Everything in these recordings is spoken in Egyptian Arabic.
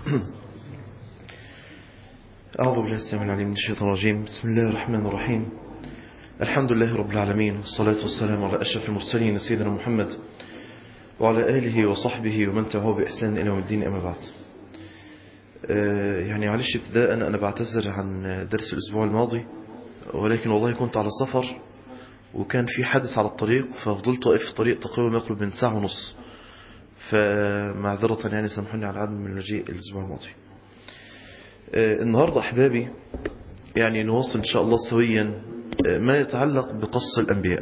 أعوذ بالله السلام العليم من الشيطان الرجيم بسم الله الرحمن الرحيم الحمد لله رب العالمين والصلاة والسلام على أشرف المرسلين سيدنا محمد وعلى آله وصحبه ومن تبعه بإحسان إلى يوم الدين أما بعد يعني معلش ابتداء أنا بعتذر عن درس الأسبوع الماضي ولكن والله كنت على سفر وكان في حادث على الطريق ففضلت واقف في الطريق تقريبا ما يقرب من ساعة ونص فمعذرة يعني سامحوني على عدم من المجيء الأسبوع الماضي النهاردة أحبابي يعني نواصل إن شاء الله سويا ما يتعلق بقص الأنبياء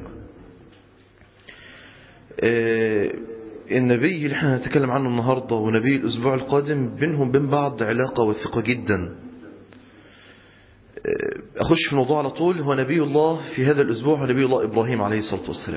النبي اللي احنا هنتكلم عنه النهاردة ونبي الأسبوع القادم بينهم بين بعض علاقة وثقة جدا أخش في الموضوع على طول هو نبي الله في هذا الأسبوع هو نبي الله إبراهيم عليه الصلاة والسلام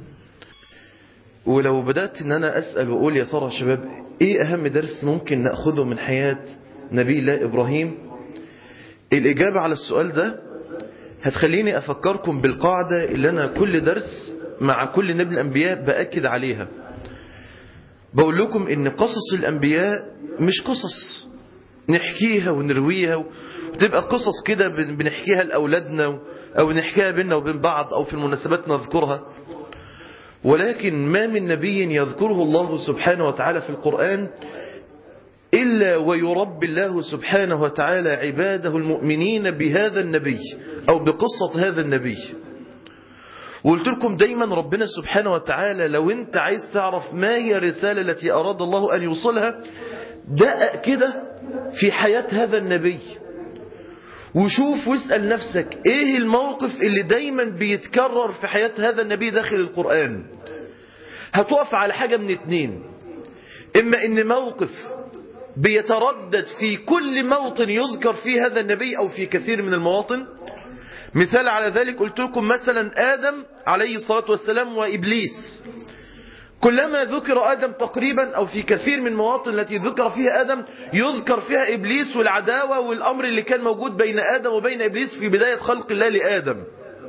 ولو بدأت أن أنا أسأل وأقول يا ترى شباب إيه أهم درس ممكن نأخذه من حياة نبي الله إبراهيم الإجابة على السؤال ده هتخليني أفكركم بالقاعدة اللي أنا كل درس مع كل نبي الأنبياء بأكد عليها بقول لكم إن قصص الأنبياء مش قصص نحكيها ونرويها وتبقى قصص كده بنحكيها لأولادنا أو نحكيها بيننا وبين بعض أو في المناسبات نذكرها ولكن ما من نبي يذكره الله سبحانه وتعالى في القرآن إلا ويربي الله سبحانه وتعالى عباده المؤمنين بهذا النبي أو بقصة هذا النبي وقلت لكم دايما ربنا سبحانه وتعالى لو انت عايز تعرف ما هي الرسالة التي أراد الله أن يوصلها دقق كده في حياة هذا النبي وشوف واسأل نفسك ايه الموقف اللي دايما بيتكرر في حياة هذا النبي داخل القرآن هتقف على حاجة من اتنين اما ان موقف بيتردد في كل موطن يذكر فيه هذا النبي أو في كثير من المواطن مثال على ذلك قلت لكم مثلا آدم عليه الصلاة والسلام وإبليس كلما ذكر آدم تقريبا أو في كثير من المواطن التي ذكر فيها آدم يذكر فيها إبليس والعداوة والأمر اللي كان موجود بين آدم وبين إبليس في بداية خلق الله لآدم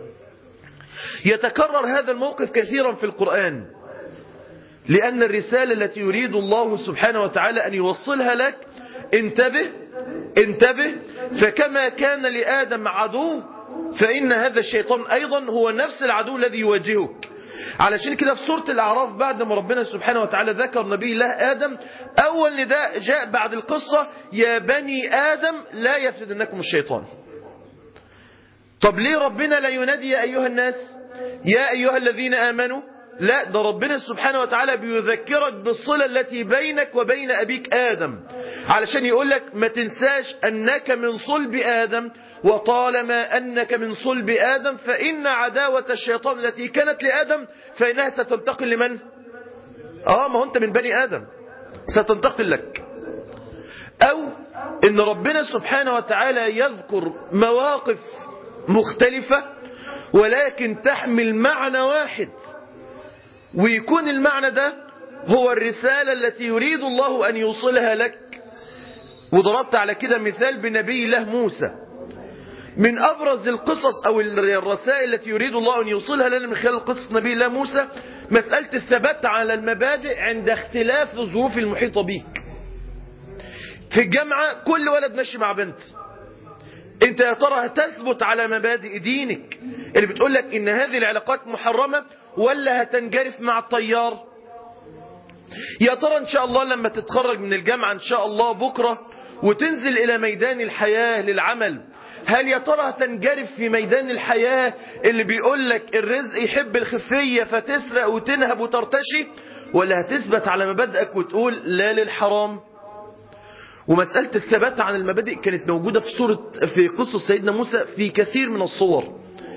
يتكرر هذا الموقف كثيرا في القرآن لأن الرسالة التي يريد الله سبحانه وتعالى أن يوصلها لك انتبه انتبه فكما كان لآدم عدو فإن هذا الشيطان أيضا هو نفس العدو الذي يواجهك علشان كده في سورة الأعراف بعد ما ربنا سبحانه وتعالى ذكر نبي الله آدم أول نداء جاء بعد القصة يا بني آدم لا يفسدنكم الشيطان طب ليه ربنا لا ينادي يا أيها الناس يا أيها الذين آمنوا لا ده ربنا سبحانه وتعالى بيذكرك بالصلة التي بينك وبين أبيك آدم علشان يقول لك ما تنساش أنك من صلب آدم وطالما أنك من صلب آدم فإن عداوة الشيطان التي كانت لآدم فإنها ستنتقل لمن؟ آه ما هو أنت من بني آدم ستنتقل لك أو إن ربنا سبحانه وتعالى يذكر مواقف مختلفة ولكن تحمل معنى واحد ويكون المعنى ده هو الرسالة التي يريد الله أن يوصلها لك وضربت على كده مثال بنبي الله موسى من أبرز القصص أو الرسائل التي يريد الله أن يوصلها لنا من خلال قصة نبي الله موسى مسألة الثبات على المبادئ عند اختلاف الظروف المحيطة بيك في الجامعة كل ولد ماشي مع بنت انت يا ترى هتثبت على مبادئ دينك اللي بتقول لك ان هذه العلاقات محرمة ولا هتنجرف مع الطيار يا ترى ان شاء الله لما تتخرج من الجامعة ان شاء الله بكرة وتنزل الى ميدان الحياة للعمل هل يا ترى هتنجرف في ميدان الحياة اللي بيقول لك الرزق يحب الخفية فتسرق وتنهب وترتشي ولا هتثبت على مبادئك وتقول لا للحرام ومسألة الثبات عن المبادئ كانت موجودة في سورة في قصة سيدنا موسى في كثير من الصور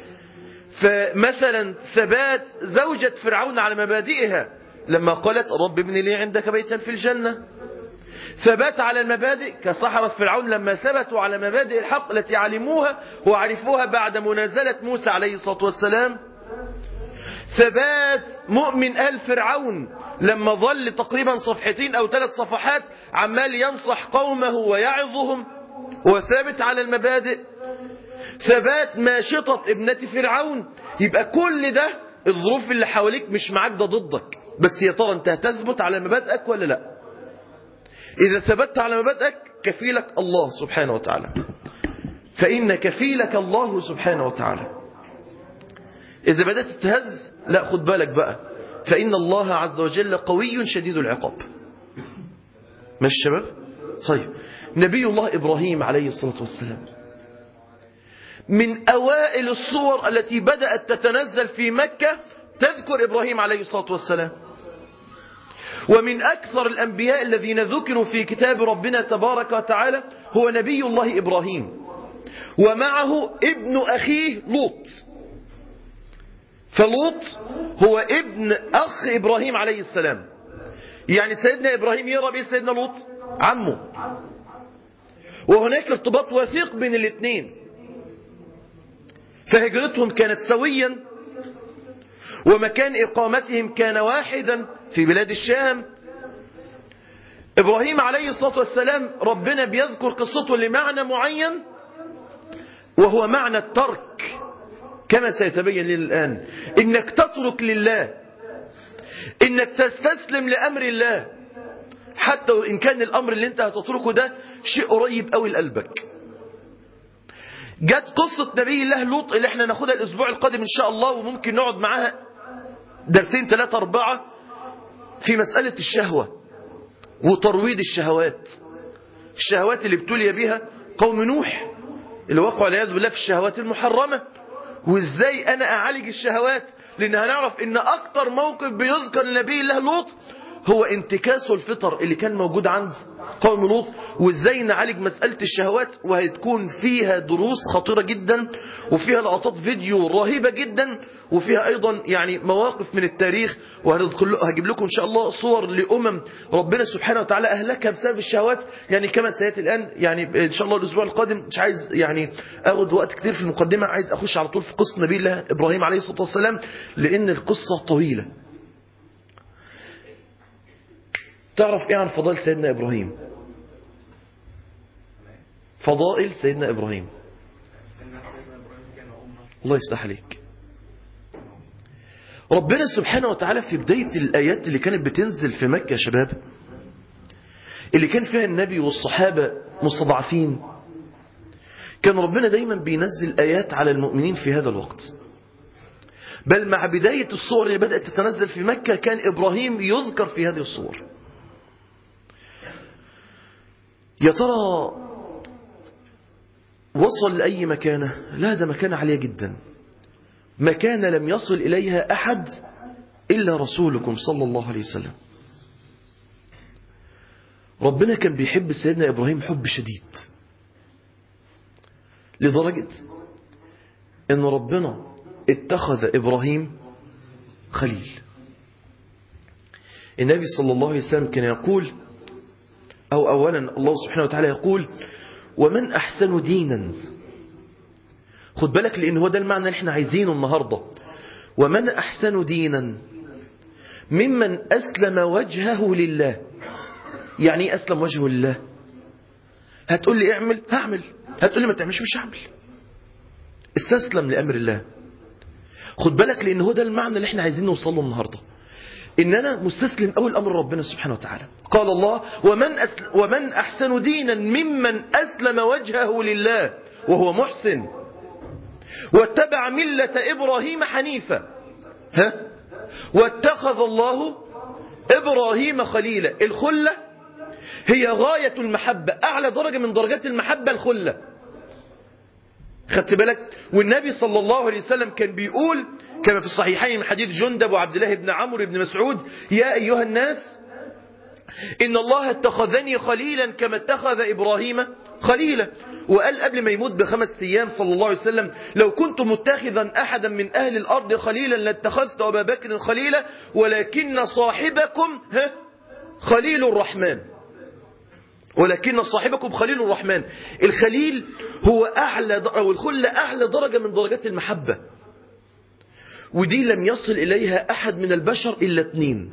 فمثلا ثبات زوجة فرعون على مبادئها لما قالت رب ابن لي عندك بيتا في الجنة ثبات على المبادئ كسحرة فرعون لما ثبتوا على مبادئ الحق التي علموها وعرفوها بعد منازلة موسى عليه الصلاة والسلام ثبات مؤمن آل فرعون لما ظل تقريبا صفحتين أو ثلاث صفحات عمال ينصح قومه ويعظهم وثابت على المبادئ ثبات ماشطة ابنة فرعون يبقى كل ده الظروف اللي حواليك مش معاك ده ضدك بس يا ترى انت هتثبت على مبادئك ولا لا إذا ثبت على مبادئك كفيلك الله سبحانه وتعالى فإن كفيلك الله سبحانه وتعالى إذا بدأت تتهز لا خد بالك بقى فإن الله عز وجل قوي شديد العقاب مش شباب طيب نبي الله إبراهيم عليه الصلاة والسلام من أوائل الصور التي بدأت تتنزل في مكة تذكر إبراهيم عليه الصلاة والسلام ومن أكثر الأنبياء الذين ذكروا في كتاب ربنا تبارك وتعالى هو نبي الله إبراهيم ومعه ابن أخيه لوط فلوط هو ابن أخ إبراهيم عليه السلام يعني سيدنا إبراهيم يرى بإيه سيدنا لوط عمه وهناك ارتباط وثيق بين الاثنين فهجرتهم كانت سويا ومكان إقامتهم كان واحدا في بلاد الشام إبراهيم عليه الصلاة والسلام ربنا بيذكر قصته لمعنى معين وهو معنى الترك كما سيتبين لنا الآن إنك تترك لله إنك تستسلم لأمر الله حتى وإن كان الأمر اللي أنت هتتركه ده شيء قريب قوي لقلبك جت قصة نبي الله لوط اللي احنا ناخدها الأسبوع القادم إن شاء الله وممكن نقعد معاها درسين ثلاثة أربعة في مسألة الشهوة وترويض الشهوات الشهوات اللي ابتلي بها قوم نوح اللي وقعوا والعياذ بالله في الشهوات المحرمة وازاي انا اعالج الشهوات لان هنعرف ان اكتر موقف بيذكر لنبي الله لوط هو انتكاس الفطر اللي كان موجود عند قوم لوط وازاي نعالج مسألة الشهوات وهتكون فيها دروس خطيرة جدا وفيها لقطات فيديو رهيبة جدا وفيها ايضا يعني مواقف من التاريخ وهجيب لكم ان شاء الله صور لأمم ربنا سبحانه وتعالى اهلكها بسبب الشهوات يعني كما سيأتي الان يعني ان شاء الله الاسبوع القادم مش عايز يعني اخد وقت كتير في المقدمة عايز اخش على طول في قصة نبي الله ابراهيم عليه الصلاة والسلام لان القصة طويلة تعرف ايه عن فضائل سيدنا ابراهيم فضائل سيدنا ابراهيم الله يفتح عليك ربنا سبحانه وتعالى في بداية الآيات اللي كانت بتنزل في مكة يا شباب اللي كان فيها النبي والصحابة مستضعفين كان ربنا دايما بينزل آيات على المؤمنين في هذا الوقت بل مع بداية الصور اللي بدأت تتنزل في مكة كان إبراهيم يذكر في هذه الصور يا ترى وصل لأي مكانة لا ده مكانة عالية جدا مكانة لم يصل إليها أحد إلا رسولكم صلى الله عليه وسلم ربنا كان بيحب سيدنا إبراهيم حب شديد لدرجة أن ربنا اتخذ إبراهيم خليل النبي صلى الله عليه وسلم كان يقول أو أولا الله سبحانه وتعالى يقول ومن أحسن دينا خد بالك لأن هو ده المعنى اللي احنا عايزينه النهاردة ومن أحسن دينا ممن أسلم وجهه لله يعني ايه أسلم وجهه لله هتقول لي اعمل هعمل هتقول لي ما تعملش مش هعمل استسلم لأمر الله خد بالك لأن هو ده المعنى اللي احنا عايزين نوصله النهارده إن أنا مستسلم أول أمر ربنا سبحانه وتعالى قال الله ومن, أسل ومن أحسن دينا ممن أسلم وجهه لله وهو محسن واتبع ملة إبراهيم حنيفا ها واتخذ الله إبراهيم خليلا الخلة هي غاية المحبة أعلى درجة من درجات المحبة الخلة خدت بالك والنبي صلى الله عليه وسلم كان بيقول كما في الصحيحين من حديث جندب وعبد الله بن عمرو بن مسعود يا أيها الناس إن الله اتخذني خليلا كما اتخذ إبراهيم خليلا وقال قبل ما يموت بخمس أيام صلى الله عليه وسلم لو كنت متخذا أحدا من أهل الأرض خليلا لاتخذت أبا بكر خليلا ولكن صاحبكم ها خليل الرحمن ولكن صاحبكم خليل الرحمن الخليل هو أعلى أو الخلة أعلى درجة من درجات المحبة ودي لم يصل إليها أحد من البشر إلا اثنين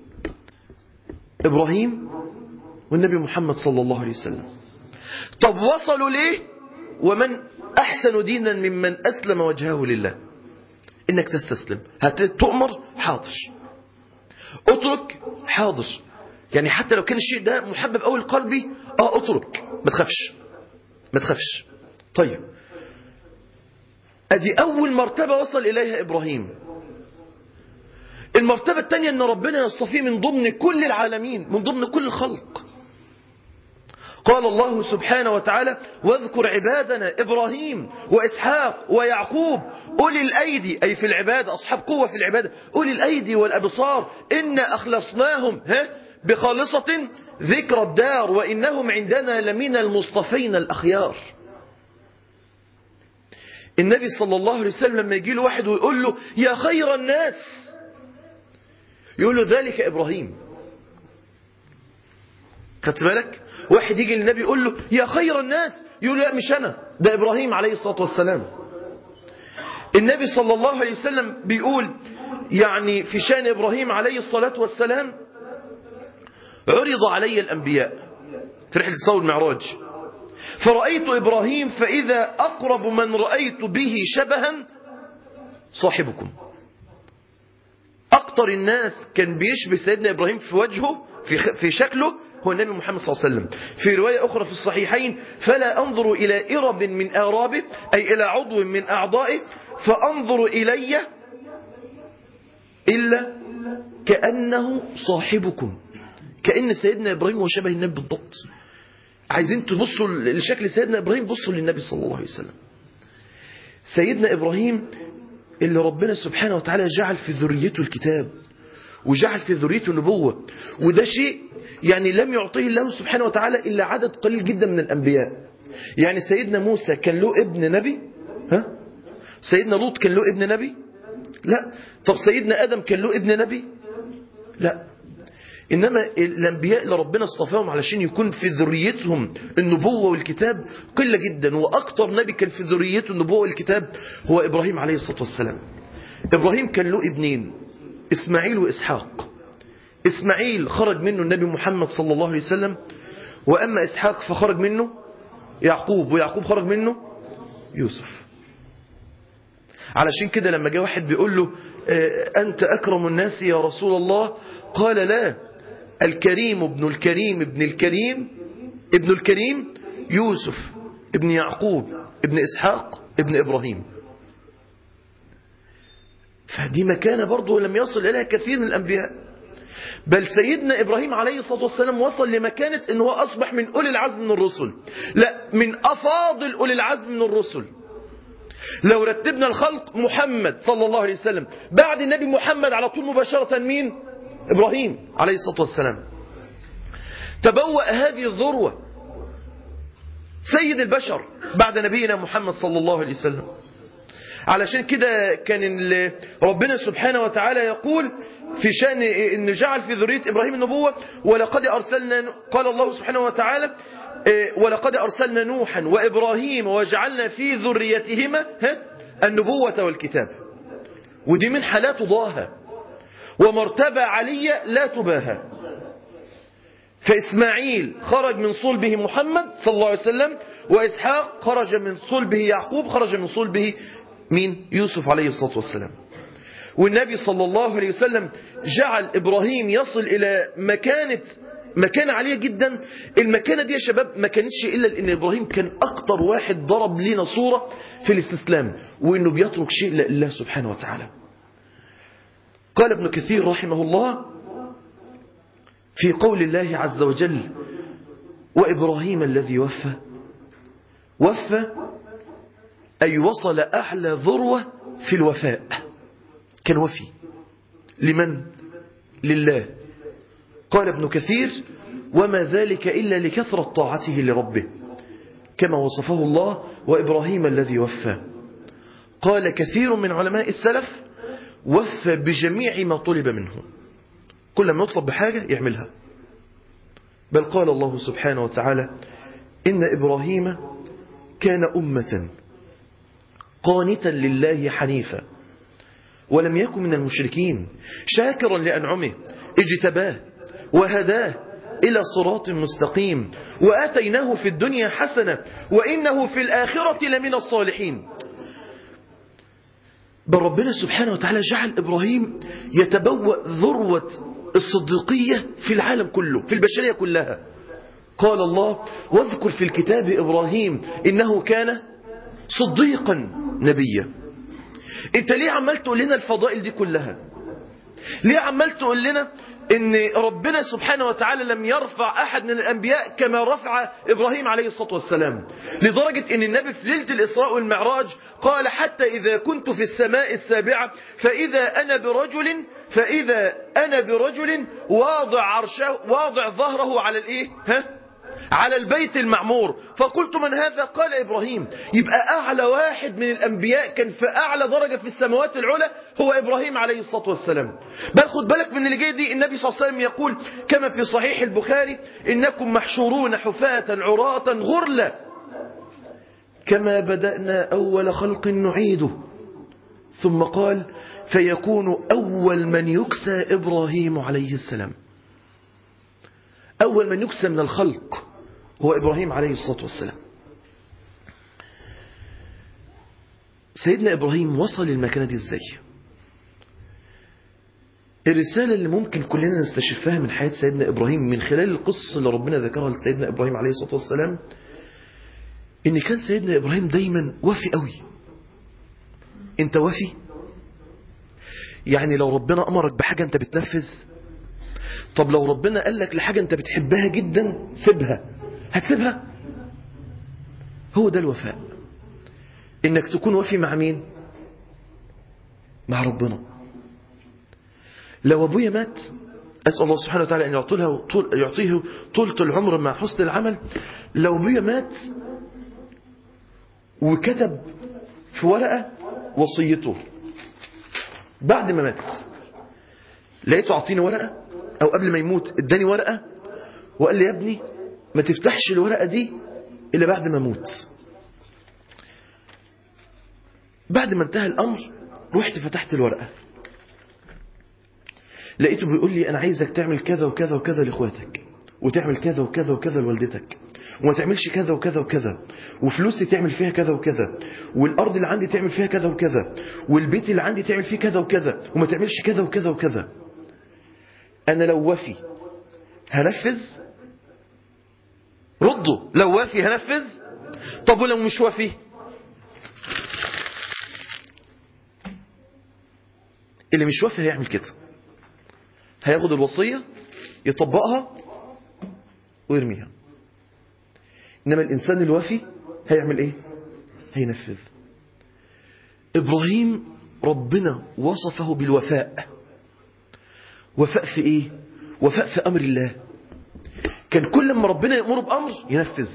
إبراهيم والنبي محمد صلى الله عليه وسلم طب وصلوا ليه ومن أحسن دينا ممن أسلم وجهه لله إنك تستسلم هتؤمر حاضر اترك حاضر يعني حتى لو كان الشيء ده محبب أول قلبي اه اترك ما تخافش ما تخافش طيب ادي اول مرتبة وصل اليها ابراهيم المرتبة الثانية ان ربنا يصطفيه من ضمن كل العالمين من ضمن كل الخلق قال الله سبحانه وتعالى واذكر عبادنا إبراهيم وإسحاق ويعقوب أولي الأيدي أي في العبادة أصحاب قوة في العبادة أولي الأيدي والأبصار إنا أخلصناهم ها بخالصة ذكر الدار وإنهم عندنا لمن المصطفين الأخيار النبي صلى الله عليه وسلم لما يجي له واحد ويقول له يا خير الناس يقول له ذلك إبراهيم خدت بالك واحد يجي للنبي يقول له يا خير الناس يقول له لا مش أنا ده إبراهيم عليه الصلاة والسلام النبي صلى الله عليه وسلم بيقول يعني في شان إبراهيم عليه الصلاة والسلام عرض علي الأنبياء في رحلة الصور المعراج فرأيت إبراهيم فإذا أقرب من رأيت به شبها صاحبكم أكتر الناس كان بيشبه سيدنا إبراهيم في وجهه في, في شكله هو النبي محمد صلى الله عليه وسلم في رواية أخرى في الصحيحين فلا أنظر إلى إرب من آرابه أي إلى عضو من أعضائه فأنظر إلي إلا كأنه صاحبكم كأن سيدنا إبراهيم هو شبه النبي بالضبط عايزين تبصوا لشكل سيدنا إبراهيم بصوا للنبي صلى الله عليه وسلم سيدنا إبراهيم اللي ربنا سبحانه وتعالى جعل في ذريته الكتاب وجعل في ذريته النبوة وده شيء يعني لم يعطيه الله سبحانه وتعالى إلا عدد قليل جدا من الأنبياء يعني سيدنا موسى كان له ابن نبي ها سيدنا لوط كان له ابن نبي لا طب سيدنا آدم كان له ابن نبي لا إنما الأنبياء اللي ربنا اصطفاهم علشان يكون في ذريتهم النبوة والكتاب قلة جدا وأكتر نبي كان في ذريته النبوة والكتاب هو إبراهيم عليه الصلاة والسلام إبراهيم كان له ابنين إسماعيل وإسحاق إسماعيل خرج منه النبي محمد صلى الله عليه وسلم وأما إسحاق فخرج منه يعقوب ويعقوب خرج منه يوسف علشان كده لما جاء واحد بيقول له أنت أكرم الناس يا رسول الله قال لا الكريم ابن الكريم ابن الكريم ابن الكريم يوسف ابن يعقوب ابن إسحاق ابن إبراهيم فدي مكانة برضه لم يصل إليها كثير من الأنبياء بل سيدنا إبراهيم عليه الصلاة والسلام وصل لمكانة أنه أصبح من أولي العزم من الرسل لا من أفاضل أولي العزم من الرسل لو رتبنا الخلق محمد صلى الله عليه وسلم بعد النبي محمد على طول مباشرة مين إبراهيم عليه الصلاة والسلام تبوأ هذه الذروة سيد البشر بعد نبينا محمد صلى الله عليه وسلم علشان كده كان ربنا سبحانه وتعالى يقول في شأن أن جعل في ذرية إبراهيم النبوة ولقد أرسلنا قال الله سبحانه وتعالى ولقد أرسلنا نوحا وإبراهيم وجعلنا في ذريتهما النبوة والكتاب ودي من حالات ضاها ومرتبة علية لا تباهى فإسماعيل خرج من صلبه محمد صلى الله عليه وسلم وإسحاق خرج من صلبه يعقوب خرج من صلبه مين يوسف عليه الصلاة والسلام والنبي صلى الله عليه وسلم جعل إبراهيم يصل إلى مكانة مكانة عالية جدا المكانة دي يا شباب ما كانتش إلا لأن إبراهيم كان أكتر واحد ضرب لنا صورة في الاستسلام وإنه بيترك شيء لله سبحانه وتعالى قال ابن كثير رحمه الله في قول الله عز وجل وإبراهيم الذي وفى وفى أي وصل أعلى ذروة في الوفاء كان وفي لمن؟ لله قال ابن كثير وما ذلك إلا لكثرة طاعته لربه كما وصفه الله وإبراهيم الذي وفى قال كثير من علماء السلف وفى بجميع ما طلب منه كل ما يطلب بحاجة يعملها بل قال الله سبحانه وتعالى إن إبراهيم كان أمة قانتا لله حنيفا ولم يكن من المشركين شاكرا لأنعمه اجتباه وهداه إلى صراط مستقيم وآتيناه في الدنيا حسنة وإنه في الآخرة لمن الصالحين بل ربنا سبحانه وتعالى جعل إبراهيم يتبوأ ذروة الصديقية في العالم كله في البشرية كلها قال الله واذكر في الكتاب إبراهيم إنه كان صديقا نبيا انت ليه عمال تقول لنا الفضائل دي كلها ليه عمال تقول لنا ان ربنا سبحانه وتعالى لم يرفع احد من الانبياء كما رفع ابراهيم عليه الصلاة والسلام لدرجة ان النبي في ليلة الاسراء والمعراج قال حتى اذا كنت في السماء السابعة فاذا انا برجل فاذا انا برجل واضع عرشه واضع ظهره على الايه ها على البيت المعمور فقلت من هذا قال إبراهيم يبقى أعلى واحد من الأنبياء كان في أعلى درجة في السماوات العلى هو إبراهيم عليه الصلاة والسلام بل خد بالك من اللي جاي دي النبي صلى الله عليه وسلم يقول كما في صحيح البخاري إنكم محشورون حفاة عراة غرلا كما بدأنا أول خلق نعيده ثم قال فيكون أول من يكسى إبراهيم عليه السلام أول من يكسى من الخلق هو إبراهيم عليه الصلاة والسلام سيدنا إبراهيم وصل المكانة دي إزاي الرسالة اللي ممكن كلنا نستشفها من حياة سيدنا إبراهيم من خلال القصة اللي ربنا ذكرها لسيدنا إبراهيم عليه الصلاة والسلام إن كان سيدنا إبراهيم دايما وفي قوي أنت وفي يعني لو ربنا أمرك بحاجة أنت بتنفذ طب لو ربنا قال لك لحاجة أنت بتحبها جدا سيبها هتسيبها هو ده الوفاء إنك تكون وفي مع مين مع ربنا لو أبويا مات أسأل الله سبحانه وتعالى أن يعطيه طول يعطيه طولة العمر مع حسن العمل لو أبويا مات وكتب في ورقة وصيته بعد ما مات لقيته أعطيني ورقة أو قبل ما يموت اداني ورقة وقال لي يا ابني ما تفتحش الورقة دي إلا بعد ما أموت بعد ما انتهى الأمر رحت فتحت الورقة لقيته بيقول لي أنا عايزك تعمل كذا وكذا وكذا لإخواتك وتعمل كذا وكذا وكذا لوالدتك وما تعملش كذا وكذا وكذا وفلوسي تعمل فيها كذا وكذا والأرض اللي عندي تعمل فيها كذا وكذا والبيت اللي عندي تعمل فيه كذا وكذا وما تعملش كذا وكذا وكذا أنا لو وفي هنفذ ردوا لو وافي هنفذ طب ولو مش وافي اللي مش وافي هيعمل كده هياخد الوصية يطبقها ويرميها إنما الإنسان الوافي هيعمل إيه هينفذ إبراهيم ربنا وصفه بالوفاء وفاء في إيه وفاء في أمر الله كان كل ما ربنا يأمره بأمر ينفذ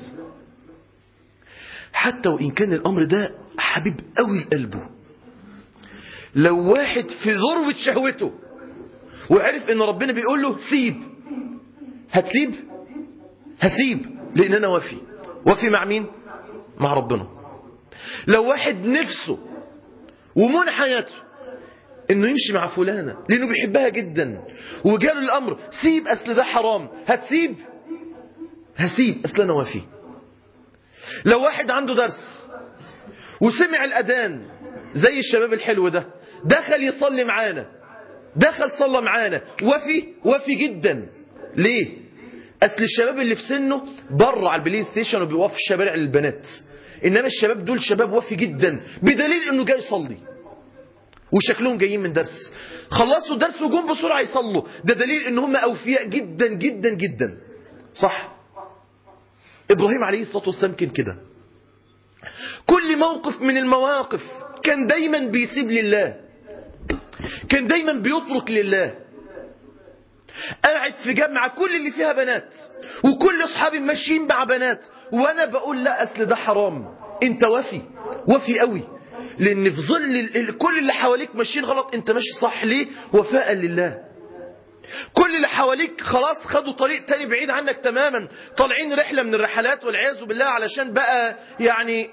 حتى وإن كان الأمر ده حبيب قوي لقلبه لو واحد في ذروة شهوته وعرف ان ربنا بيقول له سيب هتسيب هسيب لان انا وفي وفي مع مين مع ربنا لو واحد نفسه ومن حياته انه يمشي مع فلانة لانه بيحبها جدا وجاله الامر سيب اصل ده حرام هتسيب هسيب اصل انا وفي لو واحد عنده درس وسمع الاذان زي الشباب الحلو ده دخل يصلي معانا دخل صلى معانا وفي وفي جدا ليه اصل الشباب اللي في سنه بره على البلاي ستيشن وبيوقف في الشوارع للبنات انما الشباب دول شباب وفي جدا بدليل انه جاي يصلي وشكلهم جايين من درس خلصوا درس وجم بسرعه يصلوا ده دليل ان هم اوفياء جدا جدا جدا صح ابراهيم عليه الصلاه والسلام كان كده كل موقف من المواقف كان دايما بيسيب لله كان دايما بيترك لله قاعد في جامعة كل اللي فيها بنات وكل اصحابي ماشيين مع بنات وانا بقول لا اصل ده حرام انت وفي وفي قوي لان في ظل ال- كل اللي حواليك ماشيين غلط انت ماشي صح ليه وفاء لله كل اللي حواليك خلاص خدوا طريق تاني بعيد عنك تماما طالعين رحلة من الرحلات والعياذ بالله علشان بقى يعني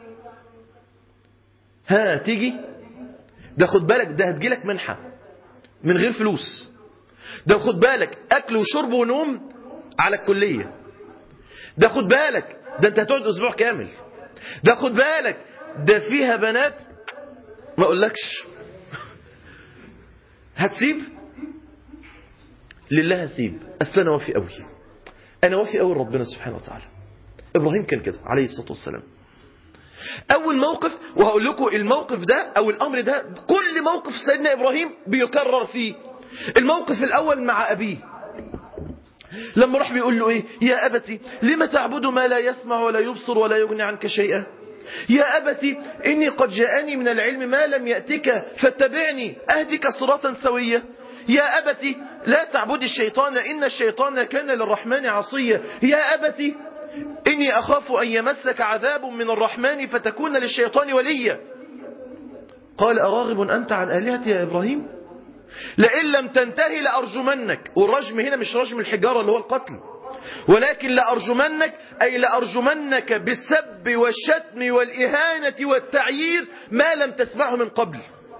ها تيجي ده خد بالك ده هتجيلك منحة من غير فلوس ده خد بالك أكل وشرب ونوم على الكلية ده خد بالك ده انت هتقعد أسبوع كامل ده خد بالك ده فيها بنات ما أقولكش هتسيب لله هسيب أصل أنا وافي قوي أنا وافي قوي ربنا سبحانه وتعالى إبراهيم كان كده عليه الصلاة والسلام أول موقف وهقول لكم الموقف ده أو الأمر ده كل موقف سيدنا إبراهيم بيكرر فيه الموقف الأول مع أبيه لما راح بيقول له إيه يا أبتي لم تعبد ما لا يسمع ولا يبصر ولا يغني عنك شيئا يا أبتي إني قد جاءني من العلم ما لم يأتك فاتبعني أهدك صراطا سويا يا أبتي لا تعبد الشيطان إن الشيطان كان للرحمن عصيا يا أبتي إني أخاف أن يمسك عذاب من الرحمن فتكون للشيطان وليا قال أراغب أنت عن آلهتي يا إبراهيم لئن لم تنتهي لأرجمنك والرجم هنا مش رجم الحجارة اللي هو القتل ولكن لأرجمنك أي لأرجمنك بالسب والشتم والإهانة والتعيير ما لم تسمعه من قبل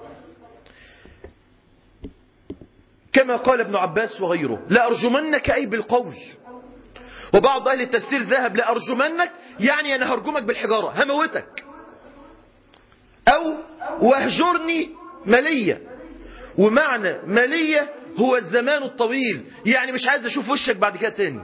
كما قال ابن عباس وغيره لأرجمنك أي بالقول وبعض أهل التفسير ذهب لأرجمنك يعني أنا هرجمك بالحجارة هموتك أو واهجرني مليا ومعنى مليا هو الزمان الطويل يعني مش عايز أشوف وشك بعد كده تاني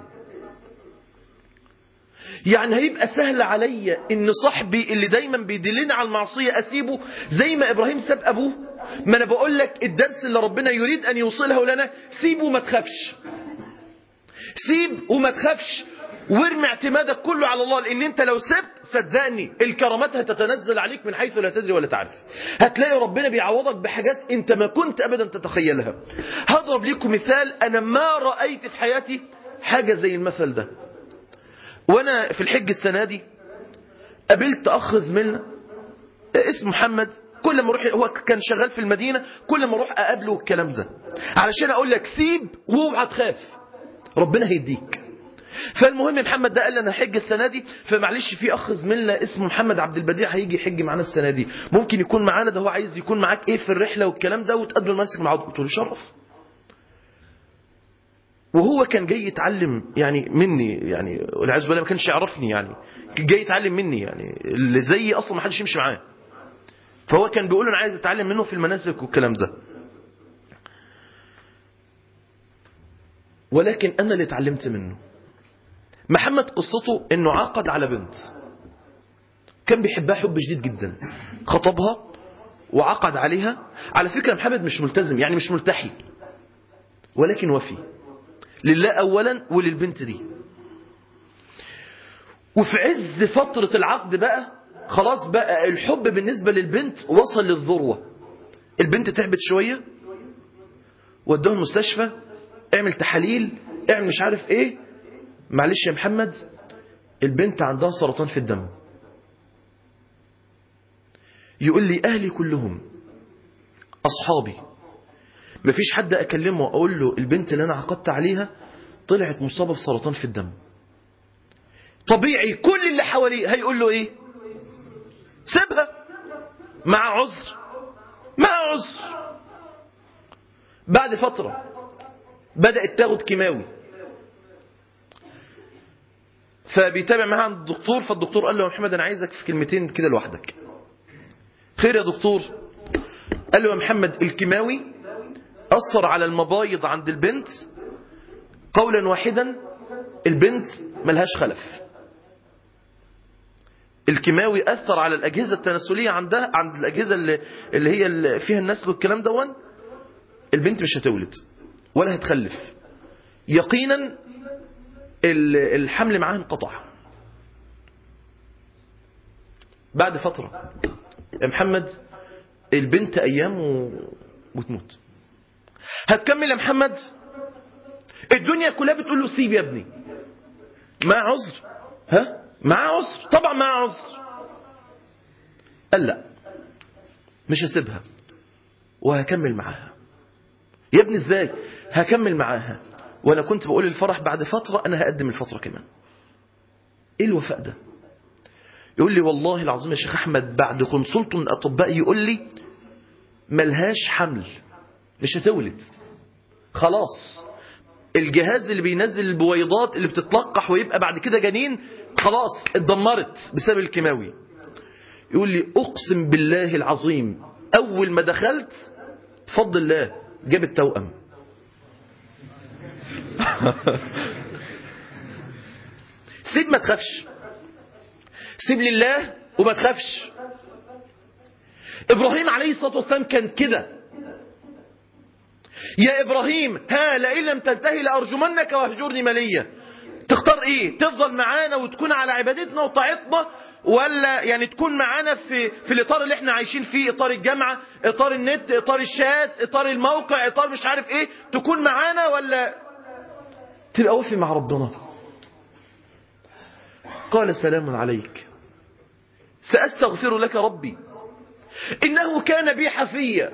يعني هيبقى سهل عليا ان صاحبي اللي دايما بيدلني على المعصية اسيبه زي ما ابراهيم ساب ابوه ما انا بقول لك الدرس اللي ربنا يريد ان يوصله لنا سيبه وما تخافش سيب وما تخافش وارمي اعتمادك كله على الله لان انت لو سبت صدقني الكرامات هتتنزل عليك من حيث لا تدري ولا تعرف هتلاقي ربنا بيعوضك بحاجات انت ما كنت ابدا تتخيلها هضرب لكم مثال انا ما رايت في حياتي حاجه زي المثل ده وانا في الحج السنه دي قابلت اخ زميلنا اسمه محمد كل ما اروح هو كان شغال في المدينه كل ما اروح اقابله الكلام ده علشان اقول لك سيب واوعى تخاف ربنا هيديك فالمهم محمد ده قال لي انا هحج السنه دي فمعلش في اخ زميلنا اسمه محمد عبد البديع هيجي يحج معانا السنه دي ممكن يكون معانا ده هو عايز يكون معاك ايه في الرحله والكلام ده وتقابله المنسك معاه قلت له شرف وهو كان جاي يتعلم يعني مني يعني والعياذ بالله ما كانش يعرفني يعني جاي يتعلم مني يعني اللي زيي اصلا ما حدش يمشي معاه فهو كان بيقول انا عايز اتعلم منه في المناسك والكلام ده ولكن انا اللي اتعلمت منه محمد قصته انه عقد على بنت كان بيحبها حب شديد جدا خطبها وعقد عليها على فكرة محمد مش ملتزم يعني مش ملتحي ولكن وفي لله أولا وللبنت دي وفي عز فترة العقد بقى خلاص بقى الحب بالنسبة للبنت وصل للذروة البنت تعبت شوية ودوها المستشفى اعمل تحاليل اعمل مش عارف ايه معلش يا محمد البنت عندها سرطان في الدم يقول لي اهلي كلهم اصحابي مفيش حد اكلمه واقول له البنت اللي انا عقدت عليها طلعت مصابه بسرطان في الدم طبيعي كل اللي حواليه هيقول له ايه سيبها مع عذر مع عذر بعد فتره بدات تاخد كيماوي فبيتابع معاها عند الدكتور فالدكتور قال له يا محمد انا عايزك في كلمتين كده لوحدك خير يا دكتور قال له يا محمد الكيماوي أثر على المبايض عند البنت قولا واحدا البنت ملهاش خلف الكيماوي أثر على الأجهزة التناسلية عندها عند الأجهزة اللي, اللي هي اللي فيها النسل والكلام دون البنت مش هتولد ولا هتخلف يقينا الحمل معاها انقطع بعد فترة يا محمد البنت أيام و... وتموت هتكمل يا محمد الدنيا كلها بتقول له سيب يا ابني مع عذر ها مع عذر طبعا مع عذر قال لا مش هسيبها وهكمل معاها يا ابني ازاي هكمل معاها وانا كنت بقول الفرح بعد فترة انا هقدم الفترة كمان ايه الوفاء ده يقول لي والله العظيم يا شيخ احمد بعد كونسلت من الاطباء يقول لي ملهاش حمل مش هتولد خلاص الجهاز اللي بينزل البويضات اللي بتتلقح ويبقى بعد كده جنين خلاص اتدمرت بسبب الكيماوي يقول لي اقسم بالله العظيم اول ما دخلت فضل الله جاب التوأم سيب ما تخافش سيب لله وما تخافش إبراهيم عليه الصلاة والسلام كان كده يا إبراهيم ها لئن لم تنتهي لأرجمنك واهجرني مليا تختار إيه تفضل معانا وتكون على عبادتنا وطاعتنا ولا يعني تكون معانا في في الاطار اللي احنا عايشين فيه اطار الجامعه اطار النت اطار الشات اطار الموقع اطار مش عارف ايه تكون معانا ولا تبقى وفي مع ربنا قال سلام عليك سأستغفر لك ربي إنه كان بي حفيا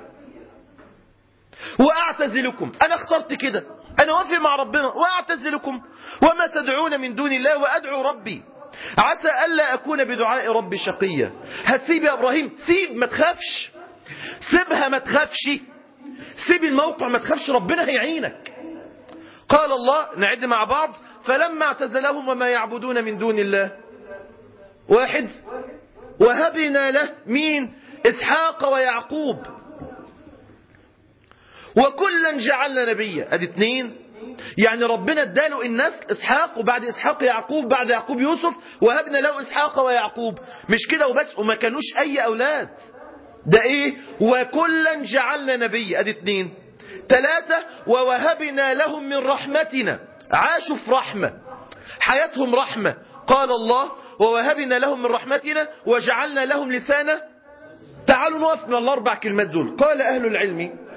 وأعتزلكم أنا اخترت كده أنا وافي مع ربنا وأعتزلكم وما تدعون من دون الله وأدعو ربي عسى ألا أكون بدعاء ربي شقيا هتسيب يا إبراهيم سيب ما تخافش سيبها ما تخافش سيب الموقع ما تخافش ربنا هيعينك قال الله نعد مع بعض فلما اعتزلهم وما يعبدون من دون الله واحد وهبنا له مين إسحاق ويعقوب وكلا جعلنا نبيا ادي اتنين يعني ربنا اداله النسل اسحاق وبعد اسحاق يعقوب بعد يعقوب يوسف وهبنا له اسحاق ويعقوب مش كده وبس وما كانوش اي اولاد ده ايه وكلا جعلنا نبيا ادي اتنين ثلاثة ووهبنا لهم من رحمتنا عاشوا في رحمة حياتهم رحمة قال الله ووهبنا لهم من رحمتنا وجعلنا لهم لسانا تعالوا نقف من الاربع كلمات دول قال اهل العلم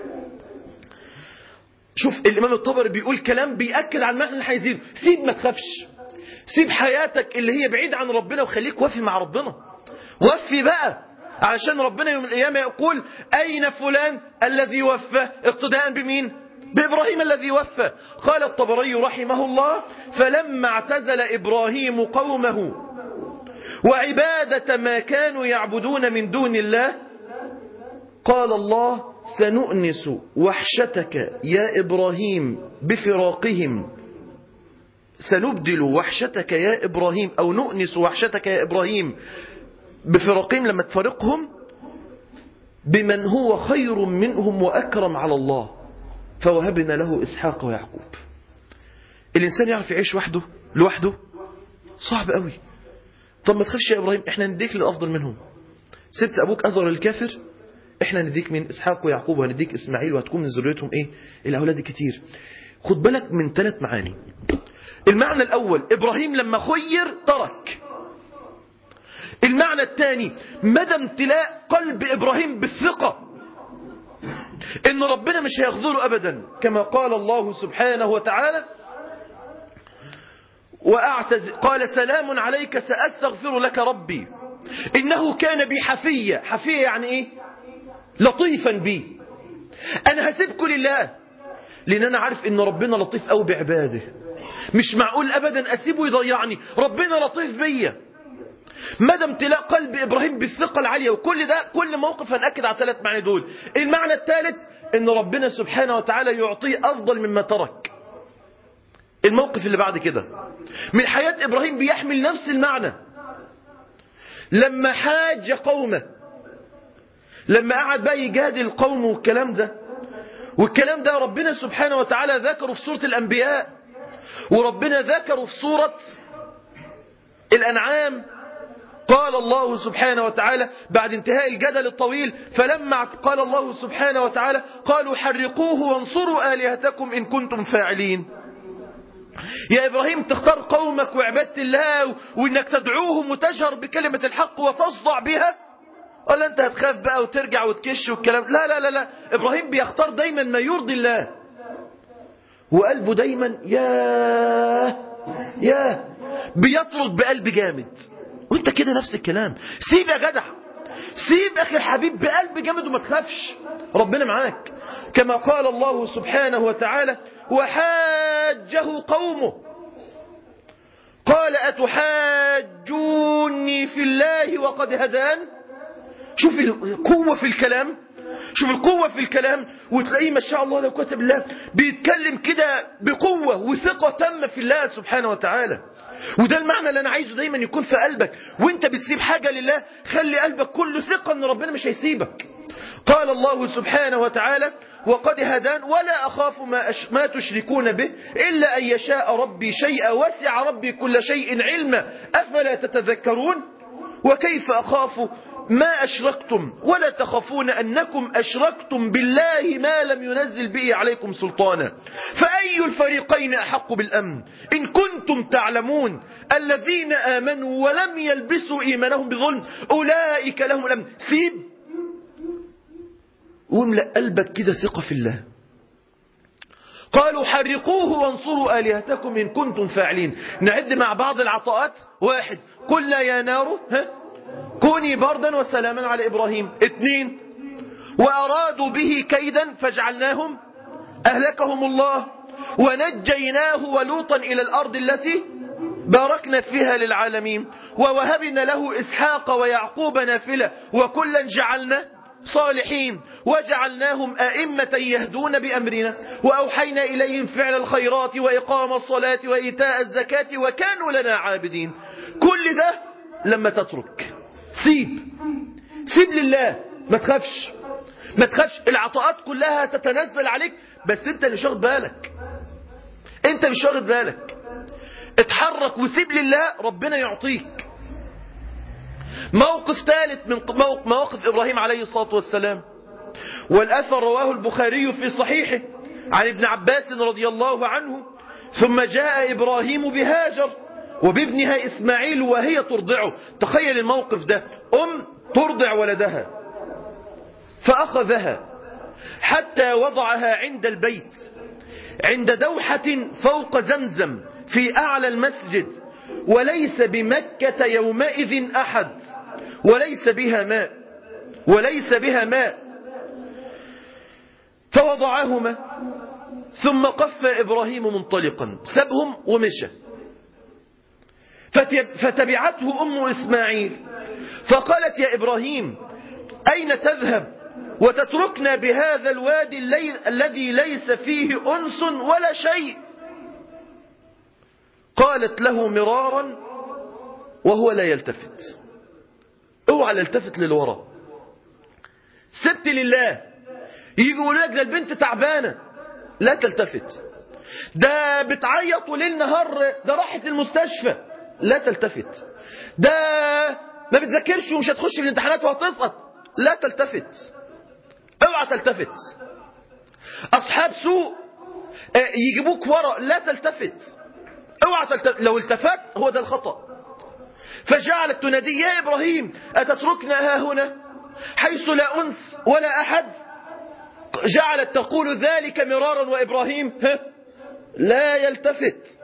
شوف الإمام الطبري بيقول كلام بيأكد على المعنى اللي عايزينه سيب ما تخافش سيب حياتك اللي هي بعيد عن ربنا وخليك وفي مع ربنا وفي بقى علشان ربنا يوم القيامة يقول أين فلان الذي وفى اقتداء بمين بإبراهيم الذي وفى قال الطبري رحمه الله فلما اعتزل إبراهيم قومه وعبادة ما كانوا يعبدون من دون الله قال الله سنؤنس وحشتك يا إبراهيم بفراقهم سنبدل وحشتك يا إبراهيم أو نؤنس وحشتك يا إبراهيم بفراقهم لما تفارقهم بمن هو خير منهم وأكرم على الله فوهبنا له إسحاق ويعقوب الإنسان يعرف يعيش وحده لوحده صعب قوي طب ما تخافش يا إبراهيم احنا نديك للأفضل منهم سبت أبوك أزر الكافر احنا نديك من اسحاق ويعقوب وهنديك اسماعيل وهتكون من ذريتهم ايه الاولاد كتير خد بالك من ثلاث معاني المعنى الاول ابراهيم لما خير ترك المعنى الثاني مدى امتلاء قلب ابراهيم بالثقه ان ربنا مش هيخذله ابدا كما قال الله سبحانه وتعالى وأعتز قال سلام عليك سأستغفر لك ربي إنه كان بي حفية حفية يعني إيه لطيفا بي أنا هسيبكم لله لأن أنا عارف إن ربنا لطيف أو بعباده مش معقول أبدا أسيبه يضيعني ربنا لطيف بيا مدى امتلاء قلب إبراهيم بالثقة العالية وكل ده كل موقف هنأكد على ثلاث معنى دول المعنى الثالث إن ربنا سبحانه وتعالى يعطيه أفضل مما ترك الموقف اللي بعد كده من حياة إبراهيم بيحمل نفس المعنى لما حاج قومه لما قعد بقى يجادل القوم والكلام ده والكلام ده ربنا سبحانه وتعالى ذكره في سورة الأنبياء وربنا ذكره في سورة الأنعام قال الله سبحانه وتعالى بعد انتهاء الجدل الطويل فلما قال الله سبحانه وتعالى قالوا حرقوه وانصروا آلهتكم إن كنتم فاعلين يا إبراهيم تختار قومك وعبادة الله وإنك تدعوهم وتجهر بكلمة الحق وتصدع بها ولا أنت هتخاف بقى وترجع وتكش والكلام لا لا لا لا إبراهيم بيختار دايما ما يرضي الله وقلبه دايما يا يا بيطلب بقلب جامد وانت كده نفس الكلام سيب يا جدع سيب اخي الحبيب بقلب جامد وما تخافش ربنا معاك كما قال الله سبحانه وتعالى وحاجه قومه قال أتحاجوني في الله وقد هدان شوف القوة في الكلام شوف القوة في الكلام وتلاقيه ما شاء الله لو كتب الله بيتكلم كده بقوة وثقة تامة في الله سبحانه وتعالى وده المعنى اللي انا عايزه دايما يكون في قلبك وانت بتسيب حاجة لله خلي قلبك كله ثقة ان ربنا مش هيسيبك قال الله سبحانه وتعالى وقد هدان ولا أخاف ما, أش ما تشركون به إلا أن يشاء ربي شيئا وسع ربي كل شيء علما أفلا تتذكرون وكيف أخاف ما أشركتم ولا تخافون أنكم أشركتم بالله ما لم ينزل به عليكم سلطانا فأي الفريقين أحق بالأمن إن كنتم تعلمون الذين آمنوا ولم يلبسوا إيمانهم بظلم أولئك لهم الأمن سيب واملأ قلبك كده ثقة في الله قالوا حرقوه وانصروا آلهتكم إن كنتم فاعلين نعد مع بعض العطاءات واحد كل يا نار ها كوني بردا وسلاما على إبراهيم اثنين وأرادوا به كيدا فجعلناهم أهلكهم الله ونجيناه ولوطا إلى الأرض التي باركنا فيها للعالمين ووهبنا له إسحاق ويعقوب نافلة وكلا جعلنا صالحين وجعلناهم أئمة يهدون بأمرنا وأوحينا إليهم فعل الخيرات وإقام الصلاة وإيتاء الزكاة وكانوا لنا عابدين كل ده لما تترك سيب سيب لله ما تخافش ما تخافش العطاءات كلها تتنزل عليك بس انت اللي شاغل بالك انت مش واخد بالك اتحرك وسيب لله ربنا يعطيك موقف ثالث من مواقف إبراهيم عليه الصلاة والسلام والأثر رواه البخاري في صحيحه عن ابن عباس رضي الله عنه ثم جاء إبراهيم بهاجر وبابنها إسماعيل وهي ترضعه تخيل الموقف ده أم ترضع ولدها فأخذها حتى وضعها عند البيت عند دوحة فوق زمزم في أعلى المسجد وليس بمكة يومئذ أحد وليس بها ماء وليس بها ماء فوضعهما ثم قف إبراهيم منطلقا سبهم ومشى فتبعته أم إسماعيل فقالت يا إبراهيم أين تذهب وتتركنا بهذا الوادي الليل الذي ليس فيه أنس ولا شيء قالت له مرارا وهو لا يلتفت اوعى لا يلتفت للوراء سبت لله يجي يقول لك ده البنت تعبانة لا تلتفت ده بتعيط وليل نهار ده راحت المستشفى لا تلتفت ده ما بتذاكرش ومش هتخش في الامتحانات وهتسقط لا تلتفت اوعى تلتفت اصحاب سوء يجيبوك ورا لا تلتفت اوعى تلتفت لو التفت هو ده الخطأ فجعلت تنادي يا إبراهيم أتتركنا ها هنا حيث لا أنس ولا أحد جعلت تقول ذلك مرارا وإبراهيم ها لا يلتفت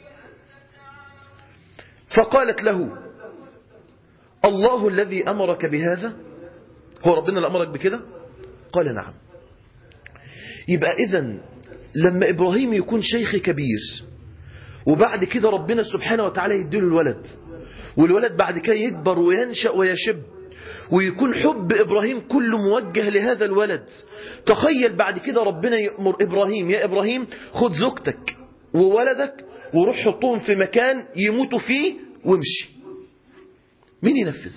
فقالت له الله الذي أمرك بهذا هو ربنا اللي أمرك بكده قال نعم يبقى إذن لما إبراهيم يكون شيخ كبير وبعد كده ربنا سبحانه وتعالى يديله الولد والولد بعد كده يكبر وينشأ ويشب ويكون حب إبراهيم كله موجه لهذا الولد تخيل بعد كده ربنا يأمر إبراهيم يا إبراهيم خد زوجتك وولدك وروح حطهم في مكان يموتوا فيه وامشي مين ينفذ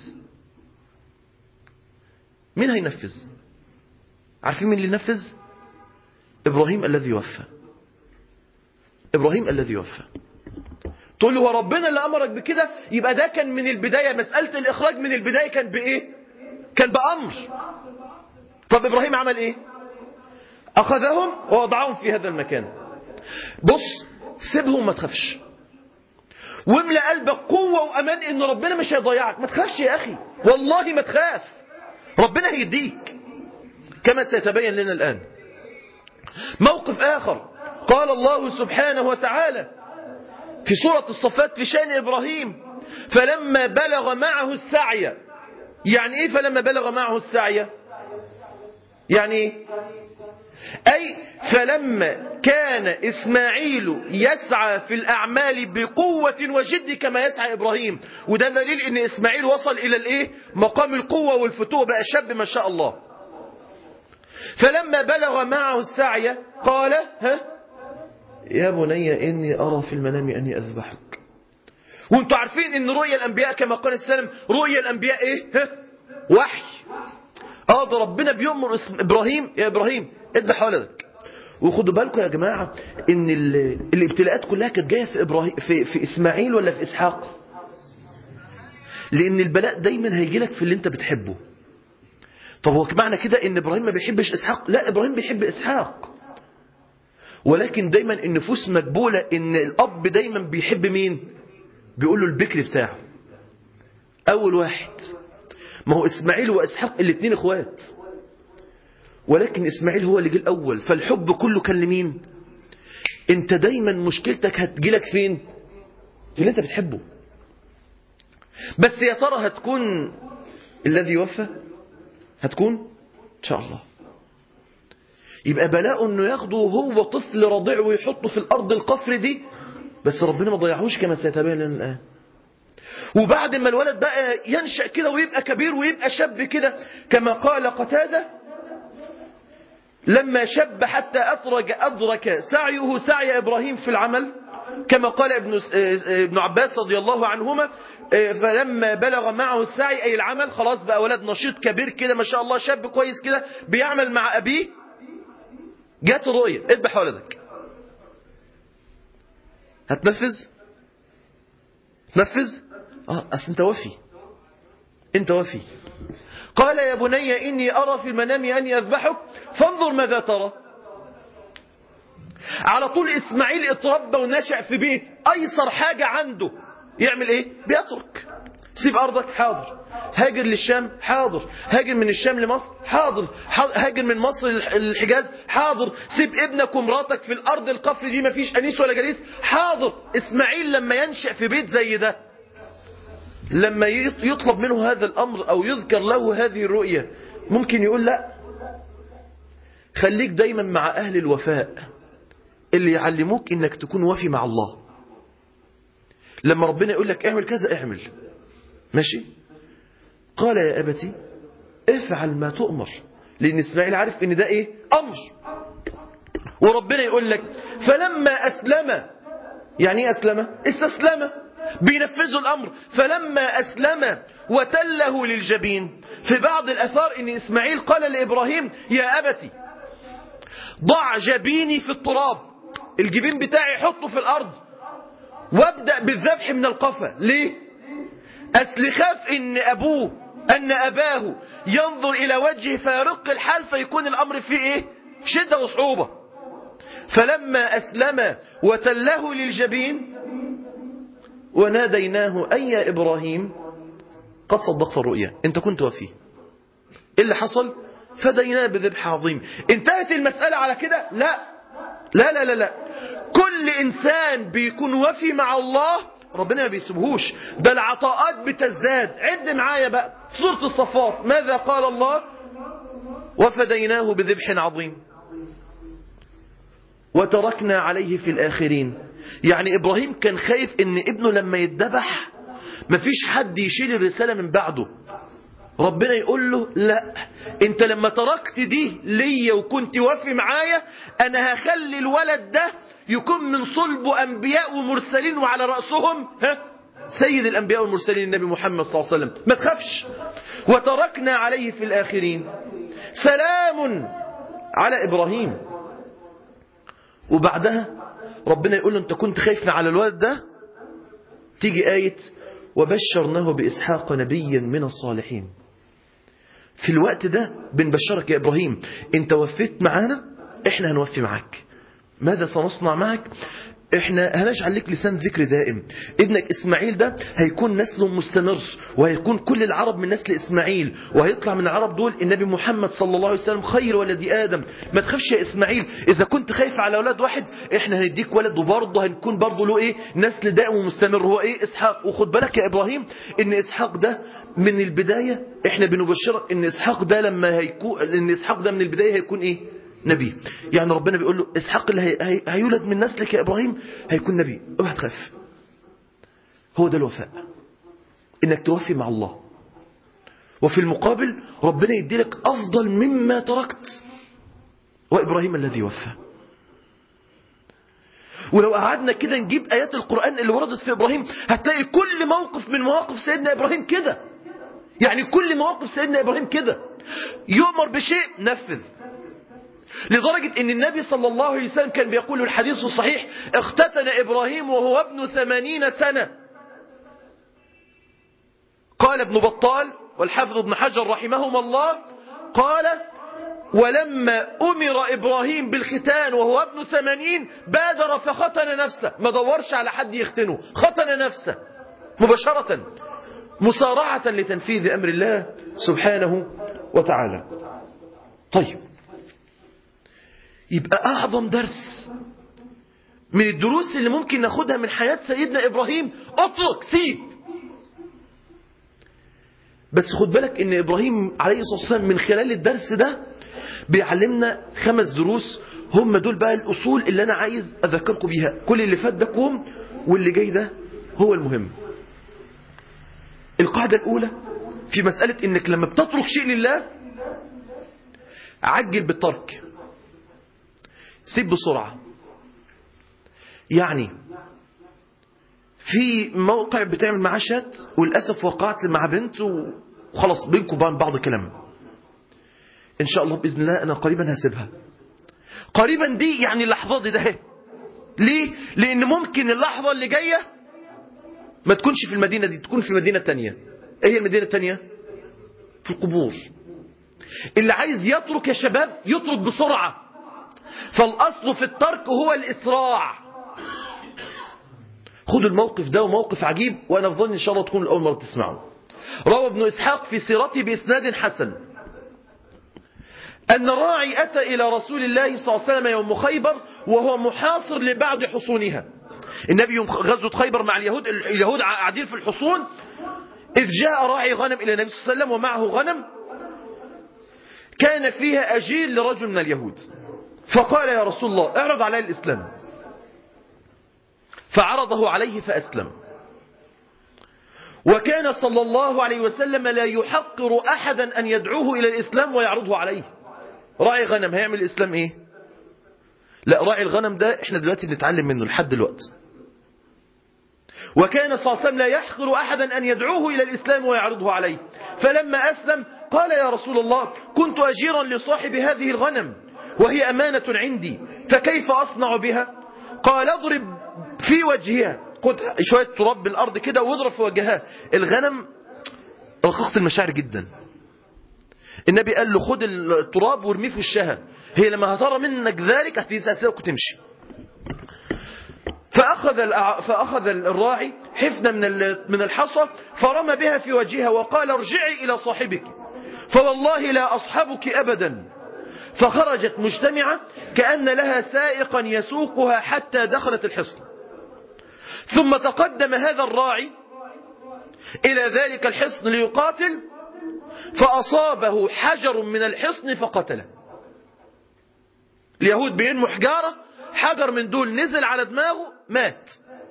مين هينفذ عارفين مين اللي ينفذ إبراهيم الذي وفى إبراهيم الذي وفى تقول له هو ربنا اللي أمرك بكده يبقى ده كان من البداية مسألة الإخراج من البداية كان بإيه كان بأمر طب إبراهيم عمل إيه أخذهم ووضعهم في هذا المكان بص سيبهم ما تخافش واملأ قلبك قوة وأمان إن ربنا مش هيضيعك ما تخافش يا أخي والله ما تخاف ربنا هيديك كما سيتبين لنا الآن موقف آخر قال الله سبحانه وتعالى في سورة الصفات في شأن إبراهيم فلما بلغ معه السعي يعني إيه فلما بلغ معه السعي يعني إيه أي فلما كان إسماعيل يسعى في الأعمال بقوة وجد كما يسعى إبراهيم وده دليل أن إسماعيل وصل إلى الإيه مقام القوة والفتوة بقى شاب ما شاء الله فلما بلغ معه السعي قال ها يا بني إني أرى في المنام أني أذبحك وانتوا عارفين ان رؤيا الأنبياء كما قال السلام رؤيا الأنبياء إيه ها؟ وحي اه ده ربنا بيؤمر اسم ابراهيم يا ابراهيم اذبح ولدك وخدوا بالكم يا جماعه ان ال- الابتلاءات كلها كانت جايه في ابراهيم في, في اسماعيل ولا في اسحاق لان البلاء دايما هيجي لك في اللي انت بتحبه طب هو معنى كده ان ابراهيم ما بيحبش اسحاق لا ابراهيم بيحب اسحاق ولكن دايما النفوس مقبوله ان الاب دايما بيحب مين بيقول له البكر بتاعه اول واحد ما هو اسماعيل واسحاق الاثنين اخوات ولكن اسماعيل هو اللي جه الاول فالحب كله كان لمين انت دايما مشكلتك هتجيلك فين في اللي انت بتحبه بس يا ترى هتكون الذي يوفى هتكون ان شاء الله يبقى بلاء انه ياخده وهو طفل رضيع ويحطه في الارض القفر دي بس ربنا ما ضيعهوش كما سيتبين لنا الان وبعد ما الولد بقى ينشأ كده ويبقى كبير ويبقى شاب كده كما قال قتادة لما شب حتى أدرك, أدرك سعيه سعي إبراهيم في العمل كما قال ابن, ابن عباس رضي الله عنهما فلما بلغ معه السعي أي العمل خلاص بقى ولد نشيط كبير كده ما شاء الله شاب كويس كده بيعمل مع أبيه جات الرؤية اذبح ولدك هتنفذ تنفذ اه اصل انت وفي انت وفي قال يا بني اني ارى في المنام اني اذبحك فانظر ماذا ترى على طول اسماعيل اتربى ونشأ في بيت ايسر حاجة عنده يعمل ايه بيترك سيب ارضك حاضر هاجر للشام حاضر هاجر من الشام لمصر حاضر هاجر من مصر للحجاز حاضر سيب ابنك ومراتك في الارض القفر دي مفيش انيس ولا جليس حاضر اسماعيل لما ينشأ في بيت زي ده لما يطلب منه هذا الأمر أو يذكر له هذه الرؤية ممكن يقول لا خليك دايما مع أهل الوفاء اللي يعلموك إنك تكون وفي مع الله لما ربنا يقول لك اعمل كذا اعمل ماشي قال يا أبتي افعل ما تؤمر لأن إسماعيل عارف إن ده إيه أمر وربنا يقول لك فلما أسلم يعني إيه أسلم استسلم بينفذوا الأمر فلما أسلم وتله للجبين في بعض الأثار إن إسماعيل قال لإبراهيم يا أبتي ضع جبيني في التراب الجبين بتاعي حطه في الأرض وابدأ بالذبح من القفا ليه أصل خاف إن أبوه أن أباه ينظر إلى وجهه فيرق الحال فيكون الأمر فيه إيه شدة وصعوبة فلما أسلم وتله للجبين وناديناه أي يا إبراهيم قد صدقت الرؤيا أنت كنت وفيه إيه اللي حصل فديناه بذبح عظيم انتهت المسألة على كده لا لا لا لا لا كل إنسان بيكون وفي مع الله ربنا ما بيسيبهوش ده العطاءات بتزداد عد معايا بقى سورة الصفات ماذا قال الله وفديناه بذبح عظيم وتركنا عليه في الآخرين يعني إبراهيم كان خايف إن ابنه لما يتذبح مفيش حد يشيل الرسالة من بعده ربنا يقول له لا انت لما تركت دي ليا وكنت وافي معايا انا هخلي الولد ده يكون من صلب انبياء ومرسلين وعلى رأسهم ها سيد الانبياء والمرسلين النبي محمد صلى الله عليه وسلم ما تخافش وتركنا عليه في الاخرين سلام على ابراهيم وبعدها ربنا يقول له انت كنت خايف على الولد ده تيجي آية وبشرناه بإسحاق نبيا من الصالحين في الوقت ده بنبشرك يا إبراهيم انت وفيت معانا احنا هنوفي معاك ماذا سنصنع معك احنا هنجعل لك لسان ذكر دائم ابنك اسماعيل ده هيكون نسله مستمر وهيكون كل العرب من نسل اسماعيل وهيطلع من العرب دول النبي محمد صلى الله عليه وسلم خير ولد ادم ما تخافش يا اسماعيل اذا كنت خايف على اولاد واحد احنا هنديك ولد وبرضه هنكون برضه له ايه نسل دائم ومستمر هو ايه اسحاق وخد بالك يا ابراهيم ان اسحاق ده من البدايه احنا بنبشرك ان اسحاق ده لما هيكون ان اسحاق ده من البدايه هيكون ايه نبي يعني ربنا بيقول له اسحاق اللي هي... هي... هيولد من نسلك يا ابراهيم هيكون نبي اوعى تخاف هو ده الوفاء انك توفي مع الله وفي المقابل ربنا يدي لك افضل مما تركت وابراهيم الذي وفى ولو قعدنا كده نجيب ايات القران اللي وردت في ابراهيم هتلاقي كل موقف من مواقف سيدنا ابراهيم كده يعني كل مواقف سيدنا ابراهيم كده يؤمر بشيء نفذ لدرجة ان النبي صلى الله عليه وسلم كان بيقول الحديث الصحيح اختتن ابراهيم وهو ابن ثمانين سنة قال ابن بطال والحافظ ابن حجر رحمهما الله قال ولما أمر إبراهيم بالختان وهو ابن ثمانين بادر فختن نفسه ما دورش على حد يختنه ختن نفسه مباشرة مسارعة لتنفيذ أمر الله سبحانه وتعالى طيب يبقى أعظم درس من الدروس اللي ممكن ناخدها من حياة سيدنا إبراهيم اترك سيب بس خد بالك ان إبراهيم عليه الصلاة والسلام من خلال الدرس ده بيعلمنا خمس دروس هم دول بقى الأصول اللي أنا عايز أذكركم بيها كل اللي فات ده كوم واللي جاي ده هو المهم القاعدة الأولى في مسألة إنك لما بتترك شيء لله عجل بالترك سيب بسرعة يعني في موقع بتعمل معاه شات وللأسف وقعت مع بنت وخلاص بينكم وبين بعض كلام إن شاء الله بإذن الله أنا قريبا هسيبها قريبا دي يعني اللحظات دي ده ليه؟ لأن ممكن اللحظة اللي جاية ما تكونش في المدينة دي تكون في المدينة التانية ايه هي المدينة التانية في القبور اللي عايز يترك يا شباب يترك بسرعة فالأصل في الترك هو الإسراع خدوا الموقف ده وموقف عجيب وأنا أفضل إن شاء الله تكون الأول مرة تسمعوا روى ابن إسحاق في سيرته بإسناد حسن أن راعي أتى إلى رسول الله صلى الله عليه وسلم يوم خيبر وهو محاصر لبعض حصونها النبي يوم غزوة خيبر مع اليهود اليهود قاعدين في الحصون إذ جاء راعي غنم إلى النبي صلى الله عليه وسلم ومعه غنم كان فيها أجير لرجل من اليهود فقال يا رسول الله اعرض علي الإسلام فعرضه عليه فأسلم وكان صلى الله عليه وسلم لا يحقر أحدا أن يدعوه إلى الإسلام ويعرضه عليه راعي غنم هيعمل الإسلام إيه لا راعي الغنم ده احنا دلوقتي بنتعلم منه لحد دلوقتي وكان صلى الله عليه وسلم لا يحقر أحدا أن يدعوه إلى الإسلام ويعرضه عليه فلما أسلم قال يا رسول الله كنت أجيرا لصاحب هذه الغنم وهي أمانة عندي فكيف أصنع بها قال اضرب في وجهها خد شوية تراب بالأرض كده واضرب في وجهها الغنم رقيقة المشاعر جدا النبي قال له خد التراب وارميه في وشها هي لما هترى منك ذلك هتسأسلك وتمشي فأخذ, الأع... فأخذ الراعي حفنة من من الحصى فرمى بها في وجهها وقال ارجعي إلى صاحبك فوالله لا أصحبك أبدا فخرجت مجتمعة كأن لها سائقا يسوقها حتى دخلت الحصن ثم تقدم هذا الراعي إلى ذلك الحصن ليقاتل فأصابه حجر من الحصن فقتله اليهود بينموا حجارة حجر من دول نزل على دماغه مات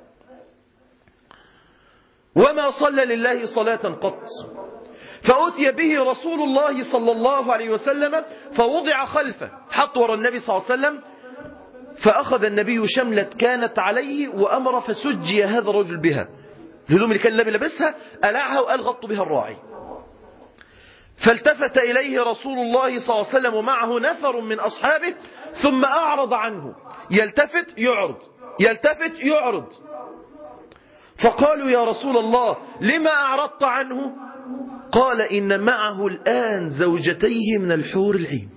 وما صلى لله صلاة قط فأتي به رسول الله صلى الله عليه وسلم فوضع خلفه حط ورا النبي صلى الله عليه وسلم فأخذ النبي شملة كانت عليه وأمر فسجي هذا الرجل بها الهدوم اللي كان النبي لابسها ألعها وقال غطوا بها الراعي فالتفت إليه رسول الله صلى الله عليه وسلم ومعه نفر من أصحابه ثم أعرض عنه يلتفت يعرض يلتفت يعرض فقالوا يا رسول الله لما أعرضت عنه قال إن معه الآن زوجتيه من الحور العين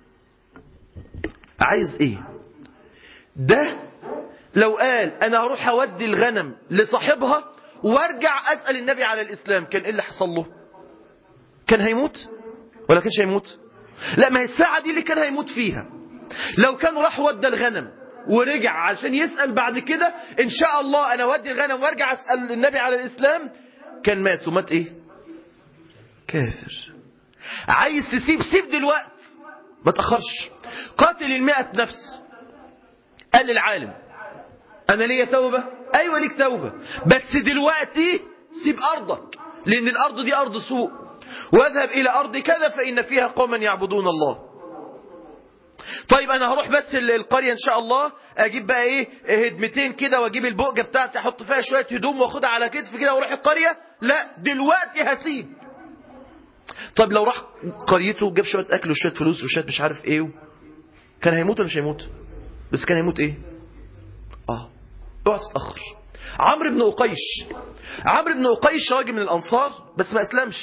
عايز إيه ده لو قال أنا هروح أودي الغنم لصاحبها وارجع أسأل النبي على الإسلام كان إيه اللي حصل له كان هيموت ولا كانش هيموت لا ما هي الساعة دي اللي كان هيموت فيها لو كان راح ودى الغنم ورجع عشان يسأل بعد كده إن شاء الله أنا ودي الغنم وارجع أسأل النبي على الإسلام كان مات ومات إيه كافر عايز تسيب سيب دلوقت ما تأخرش قاتل المئة نفس قال للعالم أنا ليا توبة أيوة ليك توبة بس دلوقتي سيب أرضك لأن الأرض دي أرض سوء واذهب إلى أرض كذا فإن فيها قوما يعبدون الله طيب أنا هروح بس القرية إن شاء الله أجيب بقى إيه هدمتين كده وأجيب البؤجة بتاعتي أحط فيها شوية هدوم وأخدها على كتفي كده وأروح القرية لا دلوقتي هسيب طب لو راح قريته وجاب شويه اكل وشويه فلوس وشويه مش عارف ايه كان هيموت ولا مش هيموت بس كان هيموت ايه اه اوعى تتاخر عمرو بن أقيش عمرو بن أقيش راجل من الأنصار بس ما أسلمش